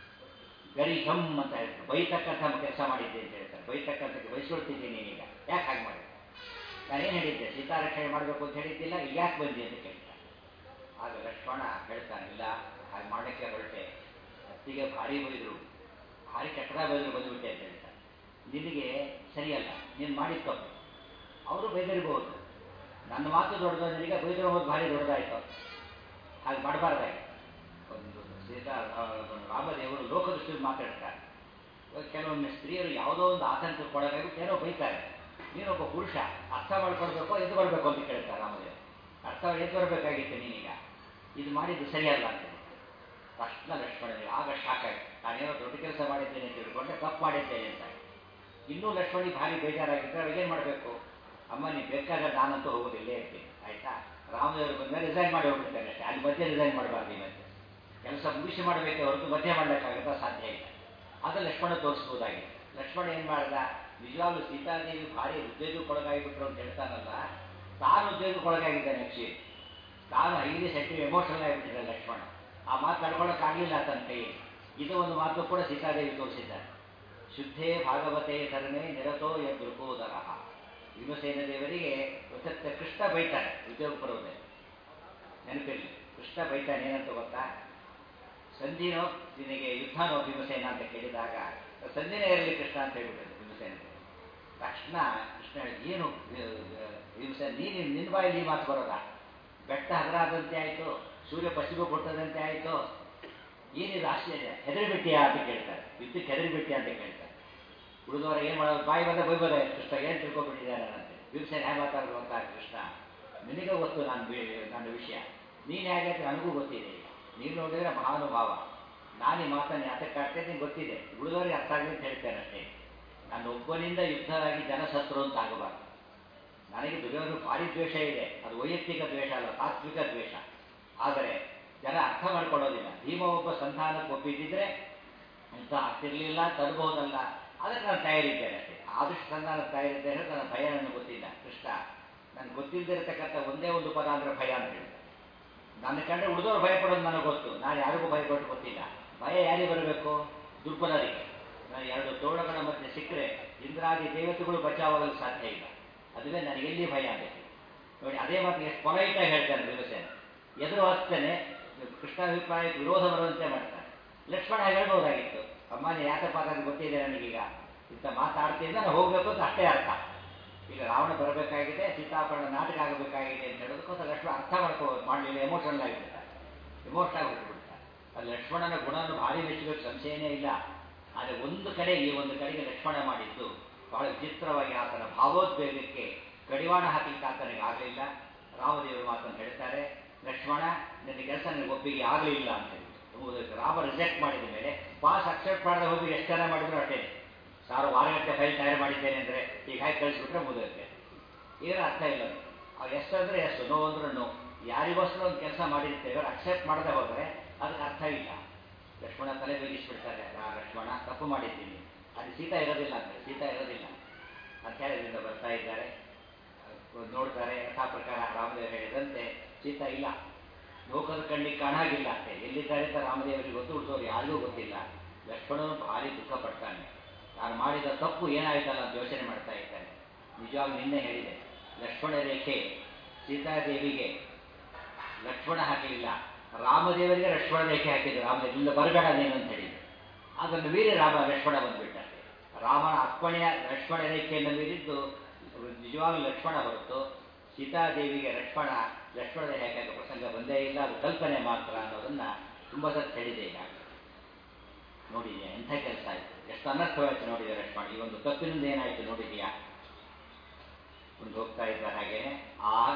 ಗರಿ ಹಮ್ ಅಂತ ಹೇಳ್ತಾರೆ ಬೈತಕ್ಕಂಥ ಕೆಲಸ ಮಾಡಿದ್ದೆ ಅಂತ ಹೇಳ್ತಾರೆ ಬೈತಕ್ಕಂಥ ಬಯಸ್ಕೊಳ್ತಿದ್ದೀನಿ ನೀನೀಗ ಯಾಕೆ ಹಾಗೆ ಮಾಡಿ ನಾನೇನು ಹೇಳಿದ್ದೆ ಸೀತಾರಕ್ಷಣೆ ಮಾಡಬೇಕು ಅಂತ ಹೇಳಿದ್ದಿಲ್ಲ ಈಗ ಯಾಕೆ ಬಂದಿ ಅಂತ ಕೇಳ್ತಾರೆ ಆಗ ಲಕ್ಷ್ಮಣ ಹೇಳ್ತಾನೆ ಇಲ್ಲ ಹಾಗೆ ಮಾಡೋಕ್ಕೆ ಹೊರಟೆ ಅತ್ತಿಗೆ ಭಾರಿ ಬೈದರು ಭಾರಿ ಕೆಟ್ಟದಾಗ ಬೈದರು ಬಂದುಬಿಟ್ಟೆ ಅಂತ ಹೇಳ್ತಾರೆ ನಿನಗೆ ಸರಿಯಲ್ಲ ನೀನು ಮಾಡಿದ ತಪ್ಪು ಅವರು ಬೈದಿರ್ಬೋದು ನನ್ನ ಮಾತು ದೊಡ್ಡದು ನಿನಗೆ ಬೈದಿರೋ ಹೋದ್ ಭಾರಿ ದೊಡ್ಡದಾಯ್ತು ಹಾಗೆ ಮಾಡಬಾರ್ದಾಗಿ ಒಂದು ಸೀತಾ ರಾಮದೇವರು ಲೋಕದೃಷ್ಟಿಯಲ್ಲಿ ಮಾತಾಡ್ತಾರೆ ಕೆಲವೊಮ್ಮೆ ಸ್ತ್ರೀಯರು ಯಾವುದೋ ಒಂದು ಆತಂಕಕ್ಕೆ ಒಳಗಾಗಿಬಿಟ್ಟು ಏನೋ ಬೈತಾರೆ ನೀನೊಬ್ಬ ಪುರುಷ ಅರ್ಥ ಮಾಡ್ಕೊಳ್ಬೇಕು ಎದ್ದು ಬರಬೇಕು ಅಂತ ಕೇಳ್ತಾರೆ ರಾಮದೇವ್ ಅರ್ಥ ಎದ್ದು ಬರಬೇಕಾಗಿತ್ತು ನೀನೀಗ ಇದು ಮಾಡಿದ್ದು ಸರಿಯಲ್ಲ ಅಂತ ತಕ್ಷಣ ಲಕ್ಷ್ಮಣನಿಗೆ ಆಗ ಶಾಕ್ ಆಯ್ತು ನಾನೇನೋ ದೊಡ್ಡ ಕೆಲಸ ಮಾಡಿದ್ದೇನೆ ಅಂತ ತಿಳ್ಕೊಂಡೆ ತಪ್ಪು ಮಾಡಿದ್ದೇನೆ ಅಂತ ಇನ್ನೂ ಲಕ್ಷ್ಮಣಿಗೆ ಭಾರಿ ಬೇಜಾರಾಗಿದ್ದರೆ ಅವಾಗ ಏನು ಮಾಡಬೇಕು ಅಮ್ಮ ನೀವು ಬೇಕಾದ್ರೆ ನಾನಂತೂ ಹೋಗೋದಿಲ್ಲೇ ಇರ್ತೀನಿ ಆಯ್ತಾ ರಾಮದೇವರು ಬಂದರೆ ರಿಸೈನ್ ಮಾಡಿ ಹೋಗ್ಬಿಡ್ತೇನೆ ಅಷ್ಟೇ ಅಲ್ಲಿ ಮಧ್ಯೆ ರಿಸೈನ್ ಮಾಡಬಾರ್ದು ಇವತ್ತು ಕೆಲಸ ಮುಗಿಸಿ ಮಾಡಬೇಕೆ ಹೊರತು ಮಧ್ಯೆ ಮಾಡಲಿಕ್ಕಾಗುತ್ತಾ ಸಾಧ್ಯ ಇಲ್ಲ ಅದು ಲಕ್ಷ್ಮಣ ತೋರಿಸ್ಬೋದಾಗಿದೆ ಲಕ್ಷ್ಮಣ ಏನು ಮಾಡ್ದ ನಿಜವಾಗ್ಲೂ ಸೀತಾದೇವಿ ಭಾರಿ ಉದ್ವೇಗಕ್ಕೊಳಗಾಗಿಬಿಟ್ರು ಅಂತ ಹೇಳ್ತಾನಲ್ಲ ತಾನು ಉದ್ವೇಗಕ್ಕೊಳಗಾಗಿದ್ದಾನೆ ಆಕ್ಚುಲಿ ತಾನು ಐದು ಸೆಂಟ್ರಿ ಎಮೋಷನಲ್ ಆಗಿಬಿಟ್ಟಿದೆ ಲಕ್ಷ್ಮಣ ಆ ಮಾತು ನಡ್ಕೊಳ್ಳೋಕ್ಕಾಗಲಿಲ್ಲ ತನ್ನ ಕೈ ಇದು ಒಂದು ಮಾತು ಕೂಡ ಸೀತಾದೇವಿ ತೋರಿಸಿದ್ದಾರೆ ಶುದ್ಧೇ ಭಾಗವತೆ ಸರಣೆ ನಿರತೋ ಯದೃಕೋದರ ಭೀಮಸೇನ ದೇವರಿಗೆ ಗೊತ್ತ ಕೃಷ್ಣ ಬೈತಾನೆ ಉದ್ಯೋಗ ಪರ್ವದಲ್ಲಿ ನೆನಪಿರಲಿ ಕೃಷ್ಣ ಬೈತಾನೆ ಏನಂತ ಗೊತ್ತಾ ಸಂಧಿನೋ ನಿನಗೆ ಯುದ್ಧನೋ ಭೀಮಸೇನ ಅಂತ ಕೇಳಿದಾಗ ಸಂಧಿನೇ ಇರಲಿ ಕೃಷ್ಣ ಅಂತ ಹೇಳ್ಬಿಟ್ಟಿದ್ರು ಭೀಮಸೇನ ತಕ್ಷಣ ಕೃಷ್ಣ ಏನು ಭೀಮಸೇನ ನೀನು ನಿನ್ನ ಬಾಯಲ್ಲಿ ಮಾತು ಬರೋದ ಬೆಟ್ಟ ಹಗರಾದಂತೆ ಆಯಿತು ಸೂರ್ಯ ಪಶ್ಚಿಮ ಕೊಟ್ಟದಂತೆ ಆಯಿತು ಏನಿದು ಆಶ್ಚರ್ಯ ಹೆದರಿಬಿಟ್ಟಿಯಾ ಅಂತ ಕೇಳ್ತಾರೆ ಯುದ್ಧಕ್ಕೆ ಹೆದರಿಬಿಟ್ಟಿಯಾ ಅಂತ ಕೇಳ್ತಾರೆ ಉಳಿದವರ ಏನು ಮಾಡೋದು ಬಾಯಿ ಬಂದ ಬೈಬೋದ ಕೃಷ್ಣ ಏನು ತಿಳ್ಕೊಬಿಟ್ಟಿದ್ದಾರೆ ಅಂತ ಭೀಮಸೇನ ಹೇಗೆ ಮಾತಾಡೋದು ಅಂತ ಕೃಷ್ಣ ನಿನಗೆ ಗೊತ್ತು ನಾನು ನನ್ನ ವಿಷಯ ನೀನು ಹೇಗೆ ನನಗೂ ಗೊತ್ತಿದೆ ನೀನು ನೋಡಿದರೆ ಮಹಾನುಭಾವ ನಾನು ಈ ಮಾತನ್ನು ಯಾತಕ್ಕೆ ಆಡ್ತೇನೆ ಗೊತ್ತಿದೆ ಉಳಿದವರಿಗೆ ಅರ್ಥ ಆಗಲಿ ಅಂತ ಹೇಳ್ತೇನೆ ಅಷ್ಟೇ ನಾನು ಒಬ್ಬನಿಂದ ಯುದ್ಧವಾಗಿ ಜನ ಸತ್ರು ಅಂತ ಆಗಬಾರ್ದು ನನಗೆ ದುರ್ಯೋಧನ ಭಾರಿ ದ್ವೇಷ ಇದೆ ಅದು ವೈಯಕ್ತಿಕ ದ್ವೇಷ ಅಲ್ಲ ತಾತ್ವಿಕ ದ್ವೇಷ ಆದರೆ ಜನ ಅರ್ಥ ಮಾಡ್ಕೊಳ್ಳೋದಿಲ್ಲ ಭೀಮ ಒಬ್ಬ ಸಂಧಾನಕ್ಕೆ ಒಪ್ಪಿದ್ದಿದ್ರೆ ಅಂತ ಆಗ್ತಿರ್ಲಿಲ್ಲ ತರಬಹುದಲ್ಲ ಅದಕ್ಕೆ ನಾನು ತಯಾರಿದ್ದೇನೆ ಅಷ್ಟೇ ಆದಷ್ಟು ಸಂಧಾನ ತಯಾರಿದ್ದೇನೆ ನನ್ನ ಭಯ ನನಗೆ ಗೊತ್ತಿಲ್ಲ ಕೃಷ್ಣ ನನಗೆ ಗೊತ್ತಿಲ್ಲದಿರತಕ್ಕಂಥ ಒಂದೇ ಒಂದು ಪದ ಅಂದರೆ ಭಯ ಅಂತ ಹೇಳ್ತಾರೆ ನನ್ನ ಕಂಡ್ರೆ ಉಳಿದವರು ಭಯ ಪಡೋದು ನನಗೆ ಗೊತ್ತು ನಾನು ಯಾರಿಗೂ ಭಯ ಪಟ್ಟು ಗೊತ್ತಿಲ್ಲ ಭಯ ಯಾರಿಗೆ ಬರಬೇಕು ದುರ್ಬಲರಿಗೆ ನಾನು ಎರಡು ತೋಳಗಳ ಮಧ್ಯೆ ಸಿಕ್ಕರೆ ಇಂದ್ರಾದಿ ದೇವತೆಗಳು ಬಚಾವಾಗಲು ಸಾಧ್ಯ ಇಲ್ಲ ಅದುವೇ ನನಗೆ ಎಲ್ಲಿ ಭಯ ಆಗಬೇಕು ನೋಡಿ ಅದೇ ಮಾತು ಎಷ್ಟು ಪೊಲೈಟಾಗಿ ಹೇಳ್ತಾನೆ ಭೀಮಸೇನ ಎದುರು ಹಚ್ತೇನೆ ಕೃಷ್ಣ ಅಭಿಪ್ರಾಯಕ್ಕೆ ವಿರೋಧ ಬರುವಂತೆ ಮಾಡ್ತಾನೆ ಲಕ್ಷ್ಮಣ ಹೇಳ್ಬೋದಾಗಿತ್ತು ಅಮ್ಮ ನೀ ಯಾಕಪ್ಪ ಅದು ಗೊತ್ತಿದೆ ನನಗೀಗ ಇಂಥ ಮಾತಾಡ್ತಿದ್ದ ನಾನು ಹೋಗ್ಬೇಕು ಅಂತ ಅಷ್ಟೇ ಅರ್ಥ ಈಗ ರಾವಣ ಬರಬೇಕಾಗಿದೆ ಸೀತಾಪರಣ ನಾಟಕ ಆಗಬೇಕಾಗಿದೆ ಅಂತ ಹೇಳೋದಕ್ಕೋಸ್ಕರ ಲಕ್ಷ್ಮಣ ಅರ್ಥ ಮಾಡ್ಕೋ ಮಾಡಲಿಲ್ಲ ಎಮೋಷನಲ್ ಆಗಿಬಿಡ್ತಾರೆ ಎಮೋಷನಲ್ ಆಗಿಬಿಡ್ತಾರೆ ಅದು ಲಕ್ಷ್ಮಣನ ಗುಣವನ್ನು ಭಾರಿ ಮೆಚ್ಚಬೇಕು ಸಂಶಯನೇ ಇಲ್ಲ ಆದರೆ ಒಂದು ಕಡೆ ಈ ಒಂದು ಕಡೆಗೆ ಲಕ್ಷ್ಮಣ ಮಾಡಿದ್ದು ಬಹಳ ವಿಚಿತ್ರವಾಗಿ ಆತನ ಭಾವೋದ್ವೇಗಕ್ಕೆ ಕಡಿವಾಣ ಹಾಕಲಿಕ್ಕೆ ಆತನಿಗೆ ಆಗಲಿಲ್ಲ ರಾಮದೇವರು ಮಾತನ್ನು ಹೇಳ್ತಾರೆ ಲಕ್ಷ್ಮಣ ನಿನ್ನ ಕೆಲಸ ನನಗೆ ಒಪ್ಪಿಗೆ ಆಗಲಿಲ್ಲ ಅಂತ ಹೇಳಿ ಎಂಬುದಕ್ಕೆ ರಾಮ ರಿಜೆಕ್ಟ್ ಮಾಡಿದ ಮೇಲೆ ಪಾಸ್ ಅಕ್ಸೆಪ್ಟ್ ಮಾಡದೆ ಹೋಗಿ ಎಷ್ಟು ಜನ ಮಾಡಿದ್ರು ಅಷ್ಟೇ ಸಾರು ವಾರಗಟ್ಟೆ ಫೈಲ್ ತಯಾರು ಮಾಡಿದ್ದೇನೆ ಅಂದರೆ ಈಗ ಹಾಕಿ ಕಳಿಸ್ಬಿಟ್ರೆ ಮುಗಿಯುತ್ತೆ ಏನೂ ಅರ್ಥ ಇಲ್ಲ ಅವ್ರು ಎಷ್ಟು ಅಂದರೆ ಎಷ್ಟು ನೋ ಅಂದ್ರೆ ನೋ ಯಾರಿಗೋಸ್ಕರ ಒಂದು ಕೆಲಸ ಮಾಡಿರ್ತೇವೆ ಅವ್ರು ಅಕ್ಸೆಪ್ಟ್ ಮಾಡದೆ ಹೋದರೆ ಅದಕ್ಕೆ ಅರ್ಥ ಇಲ್ಲ ಲಕ್ಷ್ಮಣ ತಲೆ ಬೇಗಿಸ್ಬಿಡ್ತಾರೆ ಆ ಲಕ್ಷ್ಮಣ ತಪ್ಪು ಮಾಡಿದ್ದೀನಿ ಅದು ಸೀತಾ ಇರೋದಿಲ್ಲ ಅಂತಾರೆ ಸೀತಾ ಇರೋದಿಲ್ಲ ಅಂತ ಹೇಳಿದ್ರಿಂದ ಬರ್ತಾ ಇದ್ದಾರೆ ನೋಡ್ತಾರೆ ಯಥಾ ಪ್ರಕಾರ ರಾಮದೇವರು ಹೇಳಿದಂತೆ ಸೀತಾ ಇಲ್ಲ ಲೋಕದ ಕಣ್ಣಿಗೆ ಕಾಣಾಗಿಲ್ಲ ಅಂತೆ ಎಲ್ಲಿದ್ದಾರೆ ಅಂತ ರಾಮದೇವರಿಗೆ ಗೊತ್ತು ಉಳಿದವರು ಯಾರಿಗೂ ಗೊತ್ತಿಲ್ಲ ಲಕ್ಷ್ಮಣನು ಭಾರಿ ದುಃಖ ಪಡ್ತಾನೆ ನಾನು ಮಾಡಿದ ತಪ್ಪು ಏನಾಯ್ತಲ್ಲ ಅಂತ ಯೋಚನೆ ಮಾಡ್ತಾ ಇದ್ದಾನೆ ನಿಜವಾಗಿ ನಿನ್ನೆ ಹೇಳಿದೆ ಲಕ್ಷ್ಮಣ ರೇಖೆ ಸೀತಾದೇವಿಗೆ ಲಕ್ಷ್ಮಣ ಹಾಕಲಿಲ್ಲ ರಾಮದೇವರಿಗೆ ಲಕ್ಷ್ಮಣ ರೇಖೆ ಹಾಕಿದ್ರು ರಾಮದೇವರಿಂದ ಬರಬೇಡ ನೀನು ಅಂತ ಹೇಳಿದ್ರು ಅದನ್ನು ಮೀರಿ ರಾಮ ಲಕ್ಷ್ಮಣ ಬಂದ್ಬಿಟ್ಟಂತೆ ರಾಮನ ಅಪ್ಪಣೆಯ ಲಕ್ಷ್ಮಣ ರೇಖೆಯನ್ನು ಮೀರಿದ್ದು ನಿಜವಾಗ್ಲೂ ಲಕ್ಷ್ಮಣ ಹೊರತು ಸೀತಾದೇವಿಗೆ ಲಕ್ಷ್ಮಣ ಲಕ್ಷ್ಮಣ ರೇಖೆ ಪ್ರಸಂಗ ಬಂದೇ ಇಲ್ಲ ಅದು ಕಲ್ಪನೆ ಮಾತ್ರ ಅನ್ನೋದನ್ನ ತುಂಬ ಸತ್ ಹೇಳಿದೆ ಈಗ ನೋಡಿದ್ಯಾ ಎಂಥ ಕೆಲಸ ಆಯಿತು ಎಷ್ಟು ಅನರ್ಥವಾಯಿತು ನೋಡಿದೆ ಲಕ್ಷ್ಮಣ ಈ ಒಂದು ತಪ್ಪಿನಿಂದ ಏನಾಯಿತು ನೋಡಿದೆಯಾ ಮುಂದೆ ಹೋಗ್ತಾ ಇದ್ದ ಹಾಗೇನೆ ಆಗ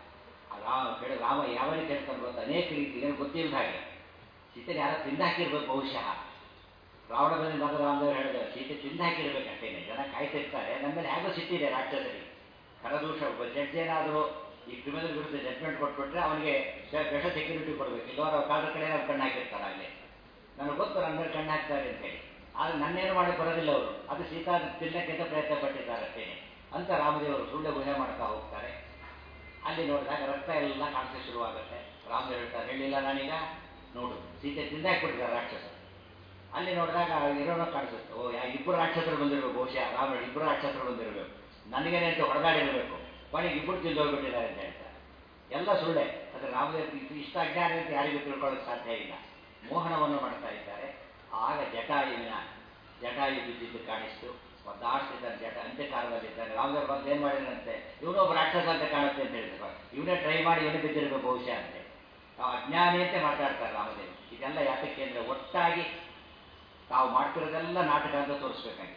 ರಾಮ ಕೇಳ ರಾಮ ಯಾವನೇ ಕೇಳ್ಕೊಂಡು ಬಂದು ಅನೇಕ ರೀತಿ ಏನು ಗೊತ್ತಿಲ್ಲ ಹಾಗೆ ಸೀತೆ ಯಾರೋ ತಿಂದು ಹಾಕಿರ್ಬೇಕು ಬಹುಶಃ ರಾವಣ ಬಂದ ಮಗ ರಾಮದೇವರು ಹೇಳಿದ್ರೆ ಸೀತೆ ತಿಂದು ಹಾಕಿರ್ಬೇಕು ಅಷ್ಟೇನೆ ಜನ ಕಾಯ್ತಿರ್ತಾರೆ ನಮ್ಮ ಮೇಲೆ ಹೇಗೋ ಸಿಟ್ಟಿದೆ ರಾಜ್ಯದಲ್ಲಿ ಕರದೂಷ ಒಬ್ಬ ಜಡ್ಜ್ ಏನಾದರೂ ಈ ಕ್ರಿಮಿನಲ್ ವಿರುದ್ಧ ಜಡ್ಜ್ಮೆಂಟ್ ಕೊಟ್ಬಿಟ್ರೆ ಅವನಿಗೆ ಸ್ಪೆಷಲ್ ಸೆಕ್ಯೂರಿಟಿ ಕೊಡಬೇಕು ಇಲ್ಲವರ ಕಾಲದ ಕಡೆ ನಾವು ಕಣ್ಣು ಹಾಕಿರ್ತಾರೆ ಆಗಲೇ ನನಗೆ ಗೊತ್ತು ನನ್ನ ಮೇಲೆ ಕಣ್ಣು ಹಾಕ್ತಾರೆ ಅಂತ ಹೇಳಿ ಆದರೆ ನನ್ನೇನು ಮಾಡಿ ಬರೋದಿಲ್ಲ ಅವರು ಅದು ಸೀತಾ ತಿನ್ನಕ್ಕಿಂತ ಪ್ರಯತ್ನ ಪಟ್ಟಿದ್ದಾರೆ ಅಷ್ಟೇನೆ ಅಂತ ರಾಮದೇವರು ಸುಳ್ಳು ಗುಹೆ ಮಾಡ್ತಾ ಹೋಗ್ತಾರೆ ಅಲ್ಲಿ ನೋಡಿದಾಗ ರಕ್ತ ಎಲ್ಲ ಕಾಣಿಸಕ್ಕೆ ಶುರುವಾಗುತ್ತೆ ರಾಮದೇವ್ ಹೇಳ್ತಾರೆ ಹೇಳಿಲ್ಲ ನಾನೀಗ ನೋಡು ಸೀತೆ ತಿಂದಾಕ್ಬಿಟ್ಟಿದ್ದಾರೆ ರಾಕ್ಷಸ ಅಲ್ಲಿ ನೋಡಿದಾಗ ಇರೋನ ಕಾಣಿಸುತ್ತೆ ಓ ಯಾ ಇಬ್ಬರು ರಾಕ್ಷಸರು ಬಂದಿರಬೇಕು ಬಹುಶಃ ರಾಮ ಇಬ್ಬರು ರಾಕ್ಷಸರು ಬಂದಿರಬೇಕು ನನಗೇನೆ ಅಂತ ಹೊಡೆದಾಡಿರಬೇಕು ಕೊನೆಗೆ ಇಬ್ಬರು ತಿಂದು ಹೋಗ್ಬಿಟ್ಟಿದ್ದಾರೆ ಅಂತ ಹೇಳ್ತಾರೆ ಎಲ್ಲ ಸುಳ್ಳೆ ಆದರೆ ರಾಮದೇವ್ ಇಷ್ಟ ಅಜ್ಞಾನ ಅಂತ ಯಾರಿಗೂ ತಿಳ್ಕೊಳ್ಳೋಕೆ ಸಾಧ್ಯ ಇಲ್ಲ ಮೋಹನವನ್ನು ಮಾಡ್ತಾ ಇದ್ದಾರೆ ಆಗ ಜಟಾಯುವಿನ ಜಟಾಯು ಬಿದ್ದಿದ್ದು ಕಾಣಿಸ್ತು ಒದ್ದಾಡ್ತಿದ್ದಾನೆ ಜಟ ಅಂತ್ಯಕಾಲದಲ್ಲಿದ್ದಾನೆ ರಾಮದೇವ್ ಬಂದು ಏನು ಮಾಡಿದಂತೆ ಇವನೊಬ್ಬ ರಾಕ್ಷಸ ಅಂತ ಕಾಣುತ್ತೆ ಅಂತ ಹೇಳಿದ್ರು ಇವನೇ ಟ್ರೈ ಮಾಡಿ ಇವನೇ ಬಿದ್ದಿರಬೇಕು ಬಹುಶಃ ಅಂತೆ ತಾವು ಅಜ್ಞಾನಿ ಅಂತ ಮಾತಾಡ್ತಾರೆ ರಾಮದೇವ್ ಇದೆಲ್ಲ ಯಾತಕ್ಕೆ ಅಂದರೆ ಒಟ್ಟಾಗಿ ತಾವು ಮಾಡ್ತಿರೋದೆಲ್ಲ ನಾಟಕ ಅಂತ ತೋರಿಸ್ಬೇಕಾಗಿ